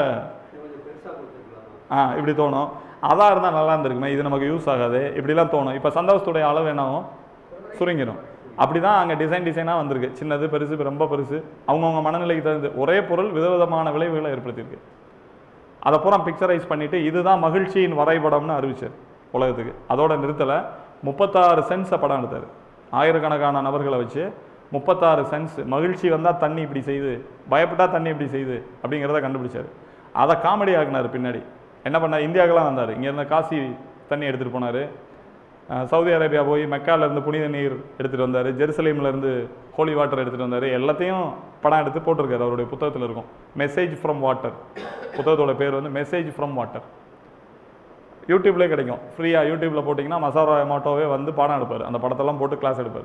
ஆ இப்படி தோணும் அதாக இருந்தால் நல்லா இருந்திருக்குமே இது நமக்கு யூஸ் ஆகாது இப்படிலாம் தோணும் இப்போ சந்தோஷத்துடைய அளவு என்னாகும் சுருங்கிடும் அப்படி தான் அங்கே டிசைன் டிசைனாக வந்திருக்கு சின்னது பெருசு ரொம்ப பெருசு அவங்கவுங்க மனநிலைக்கு தகுந்து ஒரே பொருள் விதவிதமான விளைவுகளை ஏற்படுத்தியிருக்கு அதை பூரா பிக்சரைஸ் பண்ணிட்டு இதுதான் மகிழ்ச்சியின் வரைபடம்னு அறிவிச்சார் உலகத்துக்கு அதோட நிறுத்தலை முப்பத்தாறு சென்ஸை படம் எடுத்தார் ஆயிரக்கணக்கான நபர்களை வச்சு முப்பத்தாறு சென்ஸ் மகிழ்ச்சி வந்தால் தண்ணி இப்படி செய்யுது பயப்பட்டா தண்ணி இப்படி செய்யுது அப்படிங்கிறத கண்டுபிடிச்சார் அதை காமெடி ஆக்குனார் பின்னாடி என்ன பண்ணார் இந்தியாவுக்குலாம் வந்தார் இங்கேருந்து காசி தண்ணி எடுத்துகிட்டு போனார் சவுதி அரேபியா போய் மெக்கால இருந்து புனித நீர் எடுத்துகிட்டு வந்தார் ஜெருசலேம்ல இருந்து ஹோலி வாட்டர் எடுத்துகிட்டு வந்தார் எல்லாத்தையும் படம் எடுத்து போட்டிருக்காரு அவருடைய புத்தகத்தில் இருக்கும் மெசேஜ் ஃப்ரம் வாட்டர் புத்தகத்தோட பேர் வந்து மெசேஜ் ஃப்ரம் வாட்டர் யூடியூப்லேயே கிடைக்கும் ஃப்ரீயாக யூடியூப்பில் போட்டிங்கன்னா மசாரா எமாட்டோவே வந்து பாடம் எடுப்பார் அந்த படத்தெல்லாம் போட்டு கிளாஸ் எடுப்பார்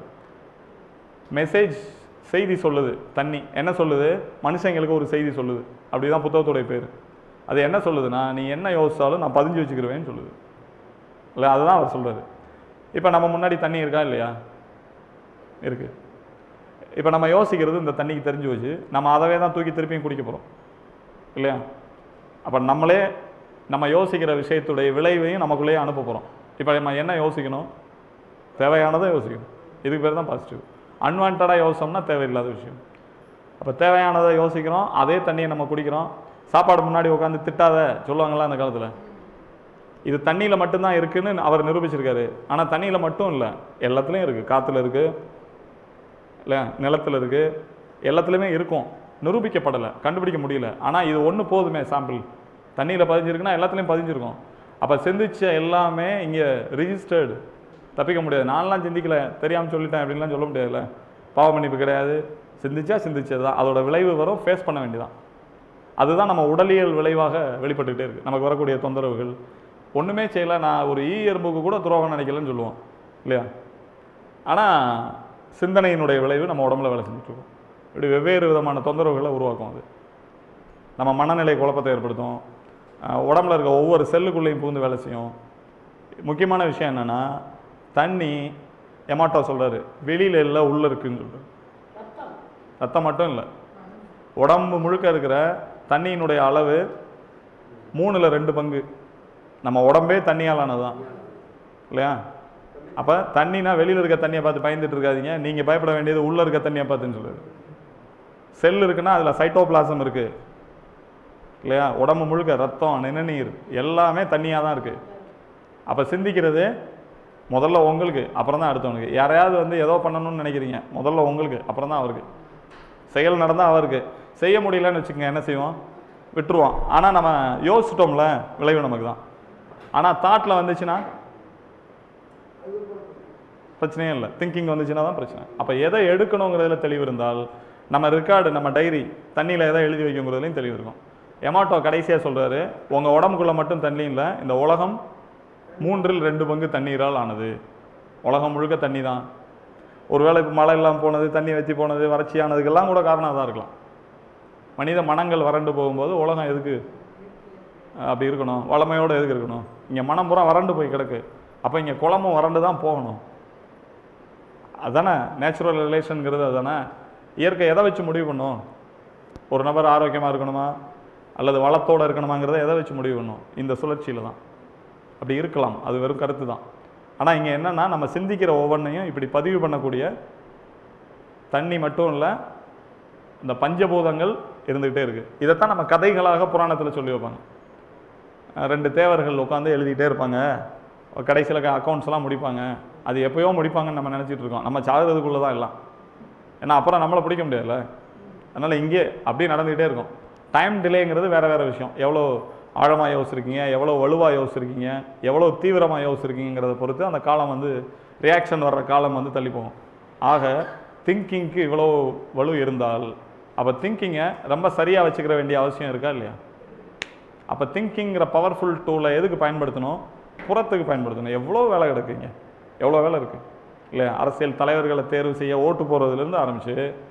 மெசேஜ் செய்தி சொல்லுது தண்ணி என்ன சொல்லுது மனுஷங்களுக்கு ஒரு செய்தி சொல்லுது அப்படிதான் புத்தகத்தோடைய பேர் அது என்ன சொல்லுதுன்னா நீ என்ன யோசிச்சாலும் நான் பதிஞ்சு வச்சுக்கிருவேன்னு சொல்லுது இல்லை அதுதான் அவர் சொல்றாரு இப்போ நம்ம முன்னாடி தண்ணி இருக்கா இல்லையா இருக்கு இப்போ நம்ம யோசிக்கிறது இந்த தண்ணிக்கு தெரிஞ்சு வச்சு நம்ம அதவே தான் தூக்கி திருப்பியும் குடிக்க போகிறோம் இல்லையா அப்போ நம்மளே நம்ம யோசிக்கிற விஷயத்துடைய விளைவையும் நமக்குள்ளேயே அனுப்ப போகிறோம் இப்போ நம்ம என்ன யோசிக்கணும் தேவையானதை யோசிக்கணும் இதுக்கு பேர் தான் பாசிட்டிவ் அன்வான்டாக யோசிச்சோம்னா தேவையில்லாத விஷயம் அப்போ தேவையானதை யோசிக்கிறோம் அதே தண்ணியை நம்ம குடிக்கிறோம் சாப்பாடு முன்னாடி உட்காந்து திட்டாத சொல்லுவாங்கள்ல அந்த காலத்தில் இது தண்ணியில் மட்டும்தான் இருக்குன்னு அவர் நிரூபிச்சிருக்காரு ஆனால் தண்ணியில் மட்டும் இல்லை எல்லாத்துலேயும் இருக்குது காற்றுல இருக்குது இல்லை நிலத்தில் இருக்குது எல்லாத்துலேயுமே இருக்கும் நிரூபிக்கப்படலை கண்டுபிடிக்க முடியல ஆனால் இது ஒன்று போதுமே சாம்பிள் தண்ணியில் பதிஞ்சிருக்குன்னா எல்லாத்துலேயும் பதிஞ்சிருக்கும் அப்போ சிந்திச்ச எல்லாமே இங்கே ரிஜிஸ்டர்டு தப்பிக்க முடியாது நான்லாம் சிந்திக்கல தெரியாமல் சொல்லிட்டேன் அப்படின்லாம் சொல்ல முடியாதுல்ல பாவ மன்னிப்பு கிடையாது சிந்திச்சா சிந்திச்சது தான் அதோட விளைவு வரும் ஃபேஸ் பண்ண வேண்டியதான் அதுதான் நம்ம உடலியல் விளைவாக வெளிப்பட்டுக்கிட்டே இருக்குது நமக்கு வரக்கூடிய தொந்தரவுகள் ஒன்றுமே செய்யலை நான் ஒரு ஈ எறும்புக்கு கூட துரோகம் நினைக்கலன்னு சொல்லுவோம் இல்லையா ஆனால் சிந்தனையினுடைய விளைவு நம்ம உடம்புல வேலை செஞ்சுட்டு இருக்கோம் இப்படி வெவ்வேறு விதமான தொந்தரவுகளை உருவாக்கும் அது நம்ம மனநிலை குழப்பத்தை ஏற்படுத்தும் அஹ் உடம்புல இருக்க ஒவ்வொரு செல்லுக்குள்ளேயும் பூந்து வேலை செய்யும் முக்கியமான விஷயம் என்னென்னா தண்ணி எமாட்டோ சொல்றாரு வெளியில இல்லை உள்ள இருக்குன்னு சொல்றாரு ரத்தம் மட்டும் இல்லை உடம்பு முழுக்க இருக்கிற தண்ணியினுடைய அளவு மூணுல ரெண்டு பங்கு நம்ம உடம்பே தண்ணியால் ஆனதுதான் இல்லையா அப்போ தண்ணினா வெளியில் இருக்க தண்ணியை பார்த்து பயந்துட்டு இருக்காதீங்க நீங்கள் பயப்பட வேண்டியது உள்ளே இருக்க தண்ணியை பார்த்துன்னு சொல்லுது செல் இருக்குன்னா அதில் சைட்டோபிளாசம் இருக்குது இல்லையா உடம்பு முழுக்க ரத்தம் நிணநீர் எல்லாமே தண்ணியாக தான் இருக்குது அப்போ சிந்திக்கிறது முதல்ல உங்களுக்கு அப்புறம் தான் அடுத்தவனுக்கு யாரையாவது வந்து ஏதோ பண்ணணும்னு நினைக்கிறீங்க முதல்ல உங்களுக்கு அப்புறம் தான் அவருக்கு செயல் நடந்தால் அவருக்கு செய்ய முடியலன்னு வச்சுக்கோங்க என்ன செய்வோம் விட்டுருவோம் ஆனால் நம்ம யோசிச்சிட்டோம்ல விளைவு நமக்கு தான் ஆனால் தாட்டில் வந்துச்சுன்னா பிரச்சனையே இல்லை திங்கிங் வந்துச்சுன்னா தான் பிரச்சனை அப்போ எதை எடுக்கணுங்கிறதுல தெளிவு இருந்தால் நம்ம ரெக்கார்டு நம்ம டைரி தண்ணியில் எதை எழுதி வைக்குங்கிறதுலையும் தெளிவு இருக்கும் எமாட்டோ கடைசியாக சொல்கிறாரு உங்கள் உடம்புக்குள்ளே மட்டும் தண்ணி இல்லை இந்த உலகம் மூன்றில் ரெண்டு பங்கு தண்ணீரால் ஆனது உலகம் முழுக்க தண்ணி தான் ஒருவேளை இப்போ மழை இல்லாமல் போனது தண்ணி வற்றி போனது வறட்சியானதுக்கெல்லாம் கூட காரணம் தான் இருக்கலாம் மனித மனங்கள் வறண்டு போகும்போது உலகம் எதுக்கு அஹ், அப்படி இருக்கணும் வளமையோடு எதுக்கு இருக்கணும் இங்கே மனம் பூரா வறண்டு போய் கிடக்கு அப்போ இங்கே குளமும் வறண்டு தான் போகணும் அதானே நேச்சுரல் ரிலேஷனுங்கிறது அதானே இயற்கை எதை வச்சு முடிவு பண்ணும் ஒரு நபர் ஆரோக்கியமாக இருக்கணுமா அல்லது வளத்தோடு இருக்கணுமாங்கிறத எதை வச்சு முடிவு பண்ணும் இந்த சுழற்சியில் தான் அப்படி இருக்கலாம் அது வெறும் கருத்து தான் ஆனால் இங்கே என்னன்னா நம்ம சிந்திக்கிற ஒவ்வொன்றையும் இப்படி பதிவு பண்ணக்கூடிய தண்ணி மட்டும் இல்லை இந்த பஞ்சபூதங்கள் இருந்துகிட்டே இருக்குது இதைத்தான் நம்ம கதைகளாக புராணத்தில் சொல்லி வைப்பாங்க அஹ் ரெண்டு தேவர்கள் உட்காந்து எழுதிக்கிட்டே இருப்பாங்க கடைசியில் அக்கௌண்ட்ஸ்லாம் முடிப்பாங்க அது எப்பயோ முடிப்பாங்கன்னு நம்ம நினச்சிட்டு இருக்கோம் நம்ம சாகுறதுக்குள்ளே தான் எல்லாம் ஏன்னா அப்புறம் நம்மளை பிடிக்க முடியாதுல்ல அதனால் இங்கே அப்படியே நடந்துக்கிட்டே இருக்கும் டைம் டிலேங்கிறது வேறு வேறு விஷயம் எவ்வளோ ஆழமாக யோசிச்சிருக்கீங்க எவ்வளோ வலுவாக யோசிச்சிருக்கீங்க எவ்வளோ தீவிரமாக யோசிச்சிருக்கீங்கிறத பொறுத்து அந்த காலம் வந்து ரியாக்ஷன் வர்ற காலம் வந்து தள்ளி போகும் ஆக திங்கிங்க்கு இவ்வளோ வலு இருந்தால் அப்போ திங்கிங்கை ரொம்ப சரியாக வச்சுக்கிற வேண்டிய அவசியம் இருக்கா இல்லையா அப்போ திங்கிங்கிற பவர்ஃபுல் டூலை எதுக்கு பயன்படுத்தணும் புறத்துக்கு பயன்படுத்தணும் எவ்வளோ வேலை கிடக்குங்க எவ்வளோ வேலை இருக்குது இல்லையா அரசியல் தலைவர்களை தேர்வு செய்ய ஓட்டு போகிறதுலேருந்து ஆரம்பிச்சு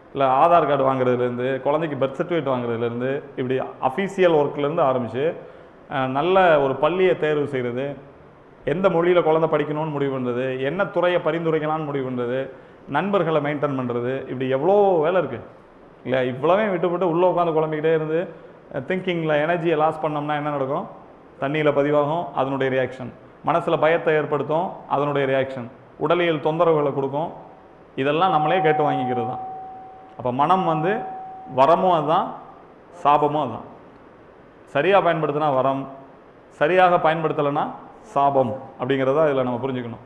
இல்லை ஆதார் கார்டு வாங்குறதுலேருந்து குழந்தைக்கு பர்த் சர்டிஃபிகேட் வாங்குறதுலேருந்து இப்படி அஃபீஷியல் ஒர்க்லேருந்து ஆரம்பித்து அஹ், நல்ல ஒரு பள்ளியை தேர்வு செய்கிறது எந்த மொழியில் குழந்தை படிக்கணும்னு முடிவு பண்ணுறது என்ன துறையை பரிந்துரைக்கலாம்னு முடிவு பண்ணுறது நண்பர்களை மெயின்டைன் பண்ணுறது இப்படி எவ்வளோ வேலை இருக்குது இல்லை இவ்வளவே விட்டுவிட்டு உள்ளே உட்காந்து குழம்பிக்கிட்டே இருந்து திங்கிங்கில் எனர்ஜியை லாஸ் பண்ணோம்னா என்ன நடக்கும் தண்ணியில் பதிவாகும் அதனுடைய ரியாக்ஷன் மனசில் பயத்தை ஏற்படுத்தும் அதனுடைய ரியாக்ஷன் உடலியல் தொந்தரவுகளை கொடுக்கும் இதெல்லாம் நம்மளே கேட்டு வாங்கிக்கிறது தான் அப்போ மனம் வந்து வரமும் அதுதான் சாபமும் அதுதான் சரியாக பயன்படுத்தினா வரம் சரியாக பயன்படுத்தலைன்னா சாபம் அப்படிங்கிறத இதில் நம்ம புரிஞ்சுக்கணும்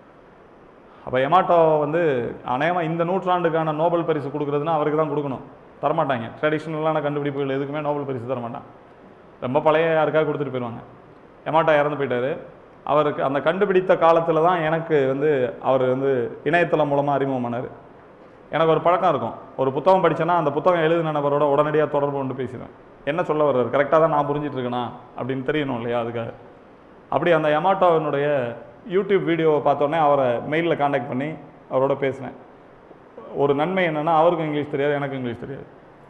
அப்போ எமாட்டோ வந்து அநேகமாக இந்த நூற்றாண்டுக்கான நோபல் பரிசு கொடுக்குறதுனா அவருக்கு தான் கொடுக்கணும் தரமாட்டாங்க ட்ரெடிஷ்னலான கண்டுபிடிப்புகள் எதுக்குமே நோபல் பரிசு தரமாட்டாங்க ரொம்ப பழைய யாருக்காக கொடுத்துட்டு போயிடுவாங்க எமாட்டோ இறந்து போயிட்டாரு அவருக்கு அந்த கண்டுபிடித்த காலத்தில் தான் எனக்கு வந்து அவர் வந்து இணையதளம் மூலமாக அறிமுகமானார் எனக்கு ஒரு பழக்கம் இருக்கும் ஒரு புத்தகம் படிச்சேன்னா அந்த புத்தகம் எழுதின நபரோட உடனடியாக தொடர்பு கொண்டு பேசிடுவேன் என்ன சொல்ல வர்றாரு கரெக்டாக தான் நான் புரிஞ்சிட்டு இருக்கேனா அப்படின்னு தெரியணும் இல்லையா அதுக்காக அப்படி அந்த எமாட்டோவினுடைய யூடியூப் வீடியோவை பார்த்தோன்னே அவரை மெயிலில் காண்டாக்ட் பண்ணி அவரோட பேசினேன் ஒரு நன்மை என்னென்னா அவருக்கும் இங்கிலீஷ் தெரியாது எனக்கும் இங்கிலீஷ் தெரியாது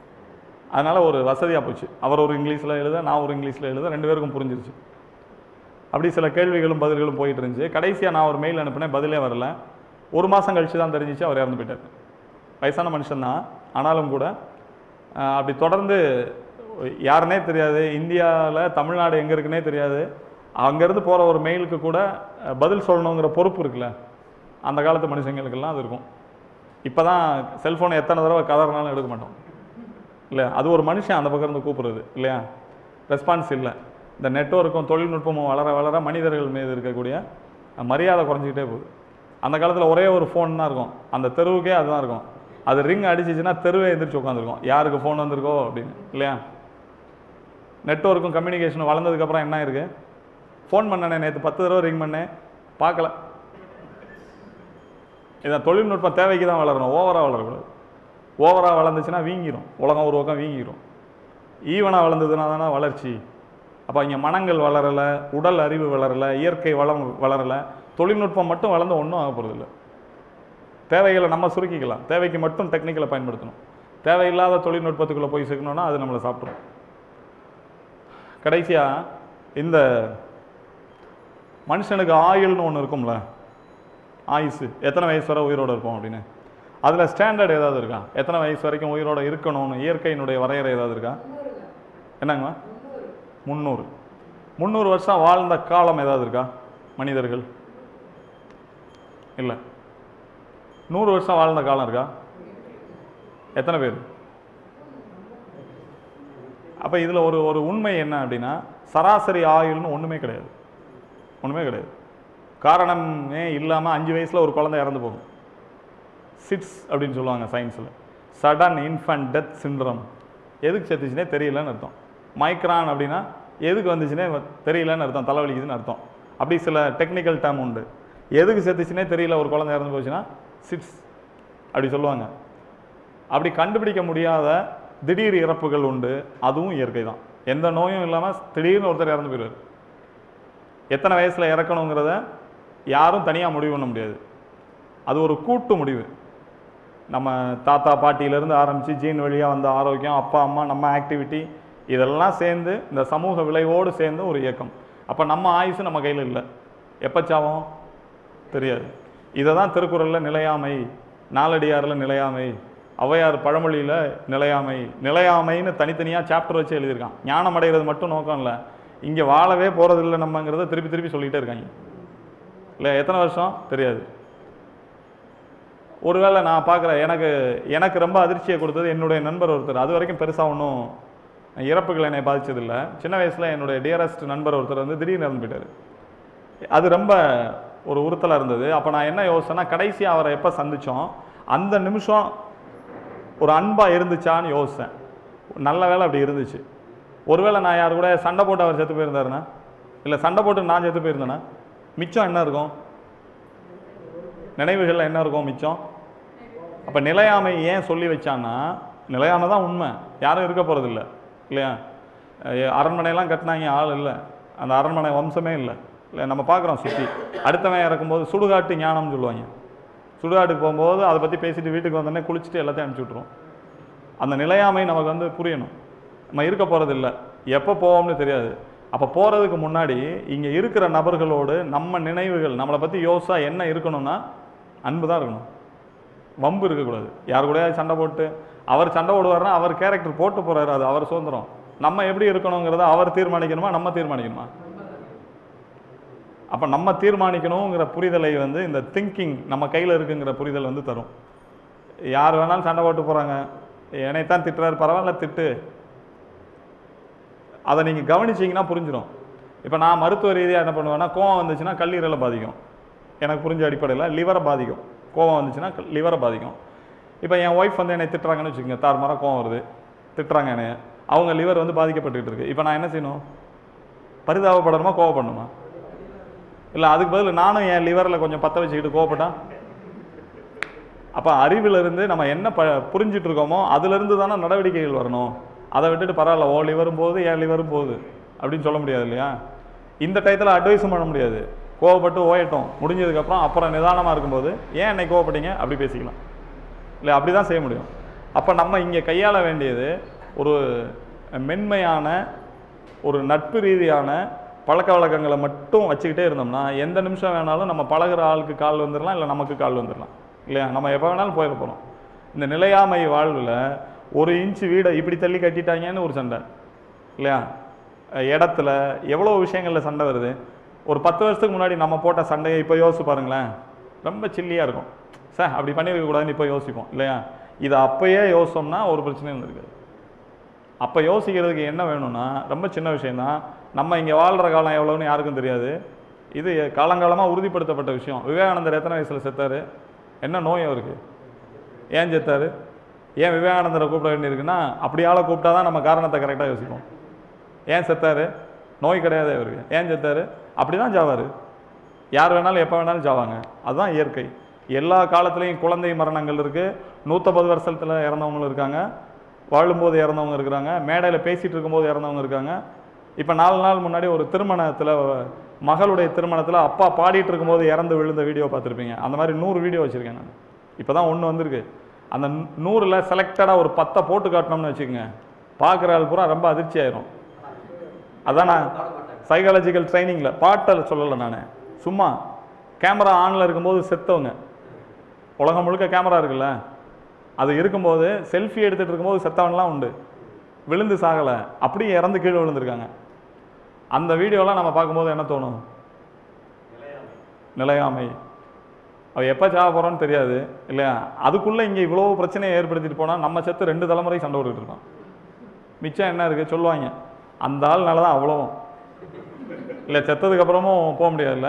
அதனால் ஒரு வசதியாக போச்சு அவர் ஒரு இங்கிலீஷில் எழுத நான் ஒரு இங்கிலீஷில் எழுத ரெண்டு பேருக்கும் புரிஞ்சிருச்சு அப்படி சில கேள்விகளும் பதில்களும் போயிட்டு இருந்துச்சு கடைசியாக நான் ஒரு மெயில் அனுப்பினேன் பதிலே வரல ஒரு மாதம் கழிச்சு தான் தெரிஞ்சிச்சு அவர் இறந்து போயிட்டார் வயசான மனுஷன்தான் ஆனாலும் கூட ஆஹ், அப்படி தொடர்ந்து யாருனே தெரியாது இந்தியாவில் தமிழ்நாடு எங்கே இருக்குன்னே தெரியாது அங்கேருந்து போகிற ஒரு மெயிலுக்கு கூட அஹ், பதில் சொல்லணுங்கிற பொறுப்பு இருக்குல்ல அந்த காலத்து மனுஷங்களுக்கெல்லாம் அது இருக்கும் இப்போ தான் செல்ஃபோனை எத்தனை தடவை கதறினாலும் எடுக்க மாட்டோம் இல்லை அது ஒரு மனுஷன் அந்த பக்கம் இருந்து கூப்பிடுறது இல்லையா ரெஸ்பான்ஸ் இல்லை இந்த நெட்வொர்க்கும் தொழில்நுட்பமும் வளர வளர மனிதர்கள் மீது இருக்கக்கூடிய அஹ், மரியாதை குறைஞ்சிக்கிட்டே போகுது அந்த காலத்தில் ஒரே ஒரு ஃபோன் தான் இருக்கும் அந்த தெருவுக்கே அதுதான் இருக்கும் அது ரிங் அடிச்சிச்சுன்னா தெருவே எந்திரிச்சு உட்காந்துருக்கும் யாருக்கு ஃபோன் வந்திருக்கோ அப்படின்னு இல்லையா நெட்வொர்க்கும் கம்யூனிகேஷனும் வளர்ந்ததுக்கப்புறம் என்ன இருக்கு ஃபோன் பண்ணனே நேற்று பத்து தடவை ரிங் பண்ணேன் பார்க்கல இதை தொழில்நுட்பம் தேவைக்கு தான் வளரணும் ஓவராக வளரக்கூடாது ஓவராக வளர்ந்துச்சுன்னா வீங்கிரும் உலகம் ஒரு பக்கம் வீங்கிரும் ஈவனாக வளர்ந்ததுனா தானே வளர்ச்சி அப்போ இங்கே மனங்கள் வளரலை உடல் அறிவு வளரலை இயற்கை வளம் வளரலை தொழில்நுட்பம் மட்டும் வளர்ந்து ஒன்றும் ஆக போகிறதில்ல தேவைகளை நம்ம சுருக்கிக்கலாம் தேவைக்கு மட்டும் டெக்னிக்கலை பயன்படுத்தணும் தேவையில்லாத தொழில்நுட்பத்துக்குள்ளே போய் சிக்கணும்னா அது நம்மளை சாப்பிட்ரும் கடைசியாக இந்த மனுஷனுக்கு ஆயுள்னு ஒன்று இருக்கும்ல ஆயுசு எத்தனை வயசு வரை உயிரோடு இருப்போம் அப்படின்னு அதில் ஸ்டாண்டர்ட் ஏதாவது இருக்கா எத்தனை வயசு வரைக்கும் உயிரோட இருக்கணும்னு இயற்கையினுடைய வரையறை ஏதாவது இருக்கா என்னங்கம்மா முந்நூறு முந்நூறு வருஷம் வாழ்ந்த காலம் ஏதாவது இருக்கா மனிதர்கள் இல்லை நூறு வருஷம் வாழ்ந்த காலம் இருக்கா எத்தனை பேர் அப்போ இதில் ஒரு ஒரு உண்மை என்ன அப்படின்னா சராசரி ஆயுள்னு ஒன்றுமே கிடையாது ஒன்றுமே கிடையாது காரணமே இல்லாமல் அஞ்சு வயசில் ஒரு குழந்தை இறந்து போகும் சிட்ஸ் அப்படின்னு சொல்லுவாங்க சயின்ஸில் சடன் இன்ஃபன்ட் டெத் சிண்ட்ரம் எதுக்கு செத்துச்சுனே தெரியலன்னு அர்த்தம் மைக்ரான் அப்படின்னா எதுக்கு வந்துச்சுனே வ- தெரியலன்னு அர்த்தம் தலைவலிக்குதுன்னு அர்த்தம் அப்படி சில டெக்னிக்கல் டேர்ம் உண்டு எதுக்கு செத்துச்சுனே தெரியல ஒரு குழந்தை இறந்து போச்சுன்னா சிட்ஸ் அப்படி சொல்லுவாங்க அப்படி கண்டுபிடிக்க முடியாத திடீர் இறப்புகள் உண்டு அதுவும் இயற்கை தான் எந்த நோயும் இல்லாமல் திடீர்னு ஒருத்தர் இறந்து போயிடுவார் எத்தனை வயசில் இறக்கணுங்கிறத யாரும் தனியாக முடிவு பண்ண முடியாது அது ஒரு கூட்டு முடிவு நம்ம தாத்தா பாட்டியிலேருந்து ஆரம்பித்து ஜீன் வழியாக வந்த ஆரோக்கியம் அப்பா அம்மா நம்ம ஆக்டிவிட்டி இதெல்லாம் சேர்ந்து இந்த சமூக விளைவோடு சேர்ந்து ஒரு இயக்கம் அப்போ நம்ம ஆயுசு நம்ம கையில் இல்லை எப்போ சாவோம் தெரியாது இதை தான் திருக்குறளில் நிலையாமை நாலடியாரில் நிலையாமை ஔவையார் பழமொழியில் நிலையாமை நிலையாமைன்னு தனித்தனியாக சாப்டர் வச்சு எழுதியிருக்கான் ஞானம் அடைகிறது மட்டும் நோக்கம் இல்லை இங்கே வாழவே போகிறதில்ல நம்மங்கிறத திருப்பி திருப்பி சொல்லிகிட்டே இருக்காங்க இல்லை எத்தனை வருஷம் தெரியாது ஒருவேளை நான் பார்க்குறேன் எனக்கு எனக்கு ரொம்ப அதிர்ச்சியை கொடுத்தது என்னுடைய நண்பர் ஒருத்தர் அது வரைக்கும் பெருசாக ஒன்றும் இறப்புகள் என்னை பாதிச்சதில்லை சின்ன வயசில் என்னுடைய டியரஸ்ட் நண்பர் ஒருத்தர் வந்து திடீர்னு இறந்து போயிட்டார் அது ரொம்ப ஒரு உறுத்தலாக இருந்தது அப்போ நான் என்ன யோசிச்சேன்னா கடைசியாக அவரை எப்போ சந்தித்தோம் அந்த நிமிஷம் ஒரு அன்பாக இருந்துச்சான்னு யோசித்தேன் நல்ல வேளை அப்படி இருந்துச்சு ஒருவேளை நான் யார் கூட சண்டை போட்டு அவர் செத்து போயிருந்தாருன்னா இல்லை சண்டை போட்டு நான் செத்து போயிருந்தேன்னா மிச்சம் என்ன இருக்கும் நினைவுகளில் என்ன இருக்கும் மிச்சம் அப்போ நிலையாமை ஏன் சொல்லி வச்சான்னா நிலையாமை தான் உண்மை யாரும் இருக்க போகிறதில்ல இல்லையா அஹ் அரண்மனையெல்லாம் கட்டினாங்க ஆள் இல்லை அந்த அரண்மனை வம்சமே இல்லை இல்லை நம்ம பார்க்குறோம் சுற்றி அடுத்தவன் இறக்கும்போது சுடுகாட்டு ஞானம்னு சொல்லுவாங்க சுடுகாட்டுக்கு போகும்போது அதை பற்றி பேசிட்டு வீட்டுக்கு வந்தோடனே குளிச்சுட்டு எல்லாத்தையும் அனுப்பிச்சி விட்ருவோம் அந்த நிலையாமை நமக்கு வந்து புரியணும் நம்ம இருக்க போகிறது இல்லை எப்போ போவோம்னு தெரியாது அப்போ போகிறதுக்கு முன்னாடி இங்கே இருக்கிற நபர்களோடு நம்ம நினைவுகள் நம்மளை பற்றி யோசா என்ன இருக்கணும்னா அன்பு தான் இருக்கணும் வம்பு இருக்கக்கூடாது யார் கூடயாவது சண்டை போட்டு அவர் சண்டை போடுவார்னா அவர் கேரக்டர் போட்டு போறாரு அது அவர் சுதந்திரம் நம்ம எப்படி இருக்கணுங்கிறத அவர் தீர்மானிக்கணுமா நம்ம தீர்மானிக்கணுமா அப்போ நம்ம தீர்மானிக்கணுங்கிற புரிதலை வந்து இந்த திங்கிங் நம்ம கையில் இருக்குங்கிற புரிதல் வந்து தரும் யார் வேணாலும் சண்டை போட்டு போகிறாங்க என்னைத்தான் திட்டுறாரு பரவாயில்ல திட்டு அதை நீங்கள் கவனிச்சீங்கன்னா புரிஞ்சிடும் இப்போ நான் மருத்துவ ரீதியாக என்ன பண்ணுவேன்னா கோவம் வந்துச்சுன்னா கல்லீரலை பாதிக்கும் எனக்கு புரிஞ்ச அடிப்படையில் லிவரை பாதிக்கும் கோவம் வந்துச்சுன்னா லிவரை பாதிக்கும் இப்போ என் ஒய்ஃப் வந்து என்னை திட்டுறாங்கன்னு வச்சுக்கோங்க தாறுமாறாக கோவம் வருது திட்டுறாங்க என்னை அவங்க லிவர் வந்து பாதிக்கப்பட்டுக்கிட்டு இருக்கு இப்போ நான் என்ன செய்யணும் பரிதாபப்படணுமா கோவப்படணுமா இல்லை அதுக்கு பதில் நானும் என் லிவரில் கொஞ்சம் பற்ற வச்சுக்கிட்டு கோவப்பட்டா அப்போ அறிவிலிருந்து நம்ம என்ன ப புரிஞ்சிட்டு இருக்கோமோ அதுலேருந்து தானே நடவடிக்கைகள் வரணும் அதை விட்டுட்டு பரவாயில்ல ஓ லிவரும் போகுது என் லிவரும் போகுது அப்படின்னு சொல்ல முடியாது இல்லையா இந்த டயத்தில் அட்வைஸும் பண்ண முடியாது கோவப்பட்டு ஓயட்டும் முடிஞ்சதுக்கப்புறம் அப்புறம் நிதானமாக இருக்கும்போது ஏன் என்னை கோவப்பட்டீங்க அப்படி பேசிக்கலாம் இல்லை அப்படி தான் செய்ய முடியும் அப்போ நம்ம இங்கே கையாள வேண்டியது ஒரு மென்மையான ஒரு நட்பு ரீதியான பழக்க வழக்கங்களை மட்டும் வச்சுக்கிட்டே இருந்தோம்னா எந்த நிமிஷம் வேணாலும் நம்ம பழகுற ஆளுக்கு கால் வந்துடலாம் இல்லை நமக்கு கால் வந்துடலாம் இல்லையா நம்ம எப்போ வேணாலும் போயிட போகிறோம் இந்த நிலையாமை வாழ்வில் ஒரு இன்ச்சு வீடை இப்படி தள்ளி கட்டிட்டாங்கன்னு ஒரு சண்டை இல்லையா அஹ் இடத்துல எவ்வளோ விஷயங்களில் சண்டை வருது ஒரு பத்து வருஷத்துக்கு முன்னாடி நம்ம போட்ட சண்டையை இப்போ யோசிச்சு பாருங்களேன் ரொம்ப சில்லியாக இருக்கும் சார் அப்படி பண்ணியிருக்க கூடாதுன்னு இப்போ யோசிப்போம் இல்லையா இதை அப்பயே யோசிச்சோம்னா ஒரு பிரச்சனையும் இருக்காது அப்போ யோசிக்கிறதுக்கு என்ன வேணும்னா ரொம்ப சின்ன விஷயம்தான் நம்ம இங்கே வாழ்கிற காலம் எவ்வளோன்னு யாருக்கும் தெரியாது இது காலங்காலமாக உறுதிப்படுத்தப்பட்ட விஷயம் விவேகானந்தர் எத்தனை வயசில் செத்தாரு என்ன நோய் அவருக்கு ஏன் செத்தாரு ஏன் விவேகானந்தரை கூப்பிட வேண்டியிருக்குன்னா அப்படி ஆளை கூப்பிட்டா தான் நம்ம காரணத்தை கரெக்டாக யோசிப்போம் ஏன் செத்தாரு நோய் கிடையாது அவருக்கு ஏன் செத்தாரு அப்படி தான் ஜாவார் யார் வேணாலும் எப்போ வேணாலும் ஜாவாங்க அதுதான் இயற்கை எல்லா காலத்துலேயும் குழந்தை மரணங்கள் இருக்குது நூற்றம்பது வருஷத்தில் இறந்தவங்களும் இருக்காங்க வாழும்போது இறந்தவங்க இருக்கிறாங்க மேடையில் பேசிகிட்டு இருக்கும்போது இறந்தவங்க இருக்காங்க இப்போ நாலு நாள் முன்னாடி ஒரு திருமணத்தில் மகளுடைய திருமணத்தில் அப்பா பாடிட்டு இருக்கும்போது இறந்து விழுந்த வீடியோ பார்த்துருப்பீங்க அந்த மாதிரி நூறு வீடியோ வச்சுருக்கேன் நான் இப்போ தான் ஒன்று வந்திருக்கு அந்த நூறில் செலக்டடாக ஒரு பத்தை போட்டு காட்டினோம்னு வச்சுக்கோங்க பார்க்குற ஆள் பூரா ரொம்ப அதிர்ச்சி ஆயிரும் அதான் நான் சைக்காலஜிக்கல் ட்ரைனிங்கில் பாட்டில் சொல்லலை நான் சும்மா கேமரா ஆனில் இருக்கும்போது செத்தவங்க உலகம் முழுக்க கேமரா இருக்குல்ல அது இருக்கும்போது செல்ஃபி எடுத்துகிட்டு இருக்கும்போது செத்தவன்லாம் உண்டு விழுந்து சாகலை அப்படியே இறந்து கீழே விழுந்திருக்காங்க அந்த வீடியோலாம் நம்ம பார்க்கும்போது என்ன தோணும் நிலையாமை அவ எப்போ சாக போகிறோன்னு தெரியாது இல்லையா அதுக்குள்ளே இங்கே இவ்வளோ பிரச்சனையை ஏற்படுத்திட்டு போனால் நம்ம செத்து ரெண்டு தலைமுறை சண்டை விட்டுட்டு இருக்கோம் மிச்சம் என்ன இருக்குது சொல்லுவாங்க அந்த ஆள்னால தான் அவ்வளோவும் இல்லை செத்ததுக்கு அப்புறமும் போக முடியாதுல்ல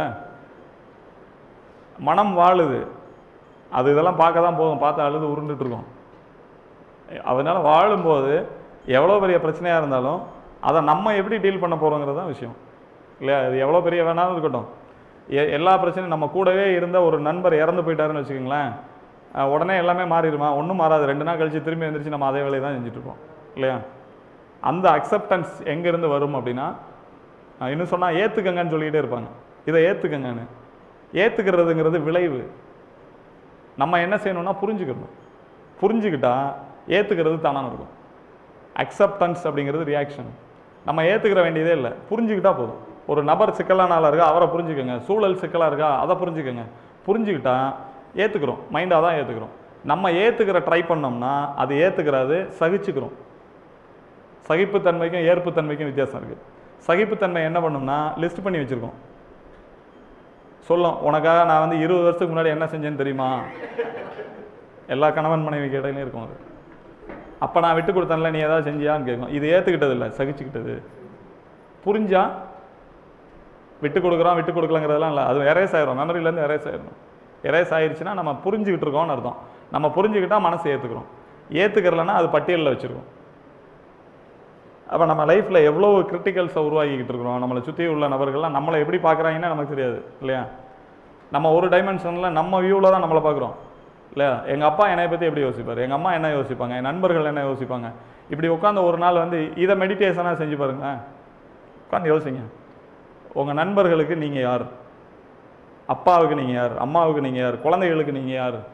மனம் வாழுது அது இதெல்லாம் பார்க்க தான் போதும் பார்த்து அழுது உருண்டுட்டு இருக்கோம் அதனால வாழும்போது எவ்வளோ பெரிய பிரச்சனையாக இருந்தாலும் அதை நம்ம எப்படி டீல் பண்ண போகிறோங்கிறது தான் விஷயம் இல்லையா அது எவ்வளோ பெரிய வேணாலும் இருக்கட்டும் எ- எல்லா பிரச்சனையும் நம்ம கூடவே இருந்த ஒரு நண்பர் இறந்து போயிட்டாருன்னு வச்சுக்கோங்களேன் அஹ் உடனே எல்லாமே மாறிடுமா ஒன்றும் மாறாது ரெண்டு நாள் கழிச்சு திரும்பி எந்திரிச்சு நம்ம அதே வேலையை தான் செஞ்சுட்டு இருப்போம் இல்லையா அந்த அக்செப்டன்ஸ் எங்கேருந்து வரும் அப்படின்னா அஹ் இன்னும் சொன்னால் ஏற்றுக்கங்கன்னு சொல்லிக்கிட்டே இருப்பாங்க இதை ஏற்றுக்கங்கன்னு ஏற்றுக்கிறதுங்கிறது விளைவு நம்ம என்ன செய்யணும்னா புரிஞ்சுக்கணும் புரிஞ்சுக்கிட்டா ஏற்றுக்கிறது தானாக இருக்கும் அக்செப்டன்ஸ் அப்படிங்கிறது ரியாக்ஷன் நம்ம ஏற்றுக்கிற வேண்டியதே இல்லை புரிஞ்சுக்கிட்டா போதும் ஒரு நபர் சிக்கலான ஆளாக இருக்கா அவரை புரிஞ்சுக்கோங்க சூழல் சிக்கலாக இருக்கா அதை புரிஞ்சுக்கோங்க புரிஞ்சுக்கிட்டா ஏற்றுக்கிறோம் மைண்டாக தான் ஏற்றுக்கிறோம் நம்ம ஏற்றுக்கிற ட்ரை பண்ணோம்னா அது ஏற்றுக்கிறாது சகிச்சுக்கிறோம் சகிப்புத்தன்மைக்கும் ஏற்புத்தன்மைக்கும் வித்தியாசம் இருக்குது சகிப்புத்தன்மை என்ன பண்ணும்னா லிஸ்ட் பண்ணி வச்சுருக்கோம் சொல்லும் உனக்காக நான் வந்து இருபது வருஷத்துக்கு முன்னாடி என்ன செஞ்சேன்னு தெரியுமா எல்லா கணவன் மனைவி இடையிலும் இருக்கும் அது அப்போ நான் விட்டு கொடுத்தேன்ல நீ ஏதாவது செஞ்சியான்னு கேட்கும் இது ஏற்றுக்கிட்டது இல்லை சகிச்சுக்கிட்டது புரிஞ்சா விட்டு கொடுக்குறோம் விட்டு கொடுக்கலங்கிறதெல்லாம் இல்லை அது எரேஸ் ஆயிரும் மெமரியிலேருந்து எரேஸ் ஆயிரும் எரேஸ் ஆயிருச்சுன்னா நம்ம புரிஞ்சுக்கிட்டு இருக்கோம்னு அர்த்தம் நம்ம புரிஞ்சுக்கிட்டா மனசு ஏற்றுக்கிறோம் ஏற்றுக்கிறலன்னா அது பட்டியலில் வச்சுருக்கோம் அப்போ நம்ம லைஃப்பில் எவ்வளோ கிரிட்டிக்கல்ஸை உருவாக்கிக்கிட்டு இருக்கிறோம் நம்மளை சுற்றி உள்ள நபர்கள்லாம் நம்மளை எப்படி பார்க்குறாங்கன்னு நமக்கு தெரியாது இல்லையா நம்ம ஒரு டைமென்ஷனில் நம்ம வியூவில் தான் நம்மளை பார்க்குறோம் இல்லையா எங்கள் அப்பா என்னை பற்றி எப்படி யோசிப்பார் எங்கள் அம்மா என்ன யோசிப்பாங்க என் நண்பர்கள் என்ன யோசிப்பாங்க இப்படி உட்காந்து ஒரு நாள் வந்து இதை மெடிடேஷனாக செஞ்சு பாருங்க உட்காந்து யோசிங்க உங்கள் நண்பர்களுக்கு நீங்கள் யார் அப்பாவுக்கு நீங்கள் யார் அம்மாவுக்கு நீங்கள் யார் குழந்தைகளுக்கு நீங்கள் யார்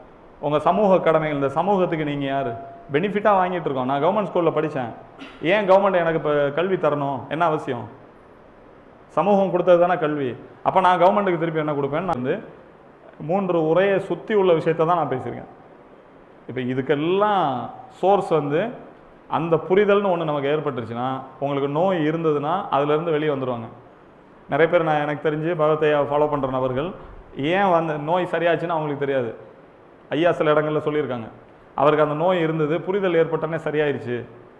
உங்கள் சமூக கடமைகள் இந்த சமூகத்துக்கு நீங்கள் யார் பெனிஃபிட்டாக வாங்கிட்டு இருக்கோம் நான் கவர்மெண்ட் ஸ்கூலில் படித்தேன் ஏன் கவர்மெண்ட் எனக்கு இப்போ கல்வி தரணும் என்ன அவசியம் சமூகம் கொடுத்தது தானே கல்வி அப்போ நான் கவர்மெண்ட்டுக்கு திருப்பி என்ன கொடுப்பேன்னு நான் வந்து மூன்று உரையை சுற்றி உள்ள விஷயத்தை தான் நான் பேசியிருக்கேன் இப்போ இதுக்கெல்லாம் சோர்ஸ் வந்து அந்த புரிதல்னு ஒன்று நமக்கு ஏற்பட்டுருச்சுன்னா உங்களுக்கு நோய் இருந்ததுன்னா அதுலேருந்து வெளியே வந்துடுவாங்க நிறைய பேர் நான் எனக்கு தெரிஞ்சு பகவத்தையா ஃபாலோ பண்ணுற நபர்கள் ஏன் வந்து நோய் சரியாச்சுன்னு அவங்களுக்கு தெரியாது ஐயா சில இடங்களில் சொல்லியிருக்காங்க அவருக்கு அந்த நோய் இருந்தது புரிதல் ஏற்பட்டோன்னே சரியாயிருச்சு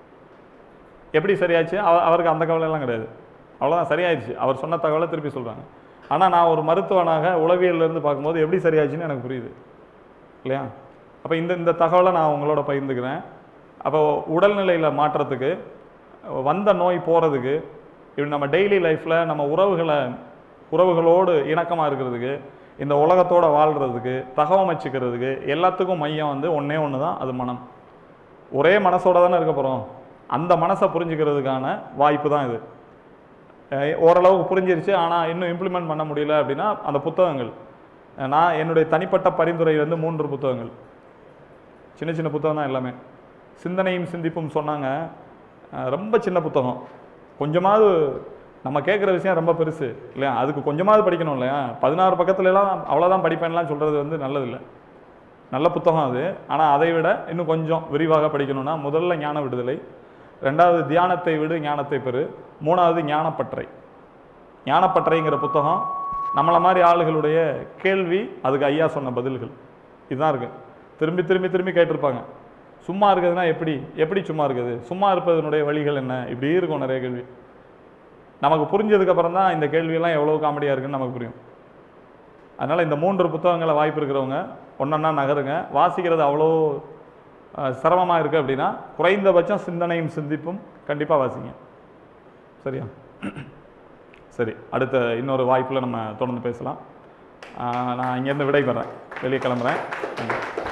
எப்படி சரியாச்சு அவ அவருக்கு அந்த கவலையெல்லாம் கிடையாது அவ்வளோதான் சரியாயிருச்சு அவர் சொன்ன தகவலை திருப்பி சொல்கிறாங்க ஆனால் நான் ஒரு மருத்துவனாக உளவியல்ல இருந்து பார்க்கும்போது எப்படி சரியாச்சுன்னு எனக்கு புரியுது இல்லையா அப்போ இந்த இந்த தகவலை நான் உங்களோட பகிர்ந்துக்கிறேன் அப்போ உடல்நிலையில் மாற்றத்துக்கு வந்த நோய் போகிறதுக்கு இப்படி நம்ம டெய்லி லைஃப்பில் நம்ம உறவுகளை உறவுகளோடு இணக்கமாக இருக்கிறதுக்கு இந்த உலகத்தோட வாழ்கிறதுக்கு தகவமைச்சுக்கிறதுக்கு எல்லாத்துக்கும் மையம் வந்து ஒன்றே ஒன்று தான் அது மனம் ஒரே மனசோட தானே இருக்க போகிறோம் அந்த மனசை புரிஞ்சுக்கிறதுக்கான வாய்ப்பு தான் இது அஹ் ஓரளவுக்கு புரிஞ்சிருச்சு ஆனால் இன்னும் இம்ப்ளிமெண்ட் பண்ண முடியல அப்படின்னா அந்த புத்தகங்கள் அஹ் நான் என்னுடைய தனிப்பட்ட பரிந்துரை வந்து மூன்று புத்தகங்கள் சின்ன சின்ன புத்தகம் தான் எல்லாமே சிந்தனையும் சிந்திப்பும் சொன்னாங்க அஹ் ரொம்ப சின்ன புத்தகம் கொஞ்சமாவது நம்ம கேட்குற விஷயம் ரொம்ப பெருசு இல்லையா அதுக்கு கொஞ்சமாவது படிக்கணும் இல்லையா பதினாறு பக்கத்துல எல்லாம் அவ்வளோதான் படிப்பேன்லாம் சொல்கிறது வந்து நல்லதில்லை நல்ல புத்தகம் அது ஆனால் அதை விட இன்னும் கொஞ்சம் விரிவாக படிக்கணும்னா முதல்ல ஞான விடுதலை ரெண்டாவது தியானத்தை விடு ஞானத்தை பெறு மூணாவது ஞானப்பற்றை ஞானப்பற்றைங்கிற புத்தகம் நம்மளை மாதிரி ஆளுகளுடைய கேள்வி அதுக்கு ஐயா சொன்ன பதில்கள் இதுதான் இருக்கு திரும்பி திரும்பி திரும்பி கேட்டிருப்பாங்க சும்மா இருக்குதுன்னா எப்படி எப்படி சும்மா இருக்குது சும்மா இருப்பதனுடைய வழிகள் என்ன இப்படி இருக்கும் நிறைய கேள்வி நமக்கு புரிஞ்சதுக்கு அப்புறம் தான் இந்த கேள்வியெல்லாம் எவ்வளோ காமெடியாக இருக்குன்னு நமக்கு புரியும் அதனால் இந்த மூன்று புத்தகங்களை வாய்ப்பு இருக்கிறவங்க ஒன்றொன்னா நகருங்க வாசிக்கிறது அவ்வளோ சிரமமாக இருக்குது அப்படின்னா குறைந்தபட்சம் சிந்தனையும் சிந்திப்பும் கண்டிப்பாக வாசிங்க சரியா சரி அடுத்த இன்னொரு வாய்ப்பில் நம்ம தொடர்ந்து பேசலாம் ஆஹ் நான் இங்கேருந்து விடை பெறேன் வெளியே கிளம்புறேன்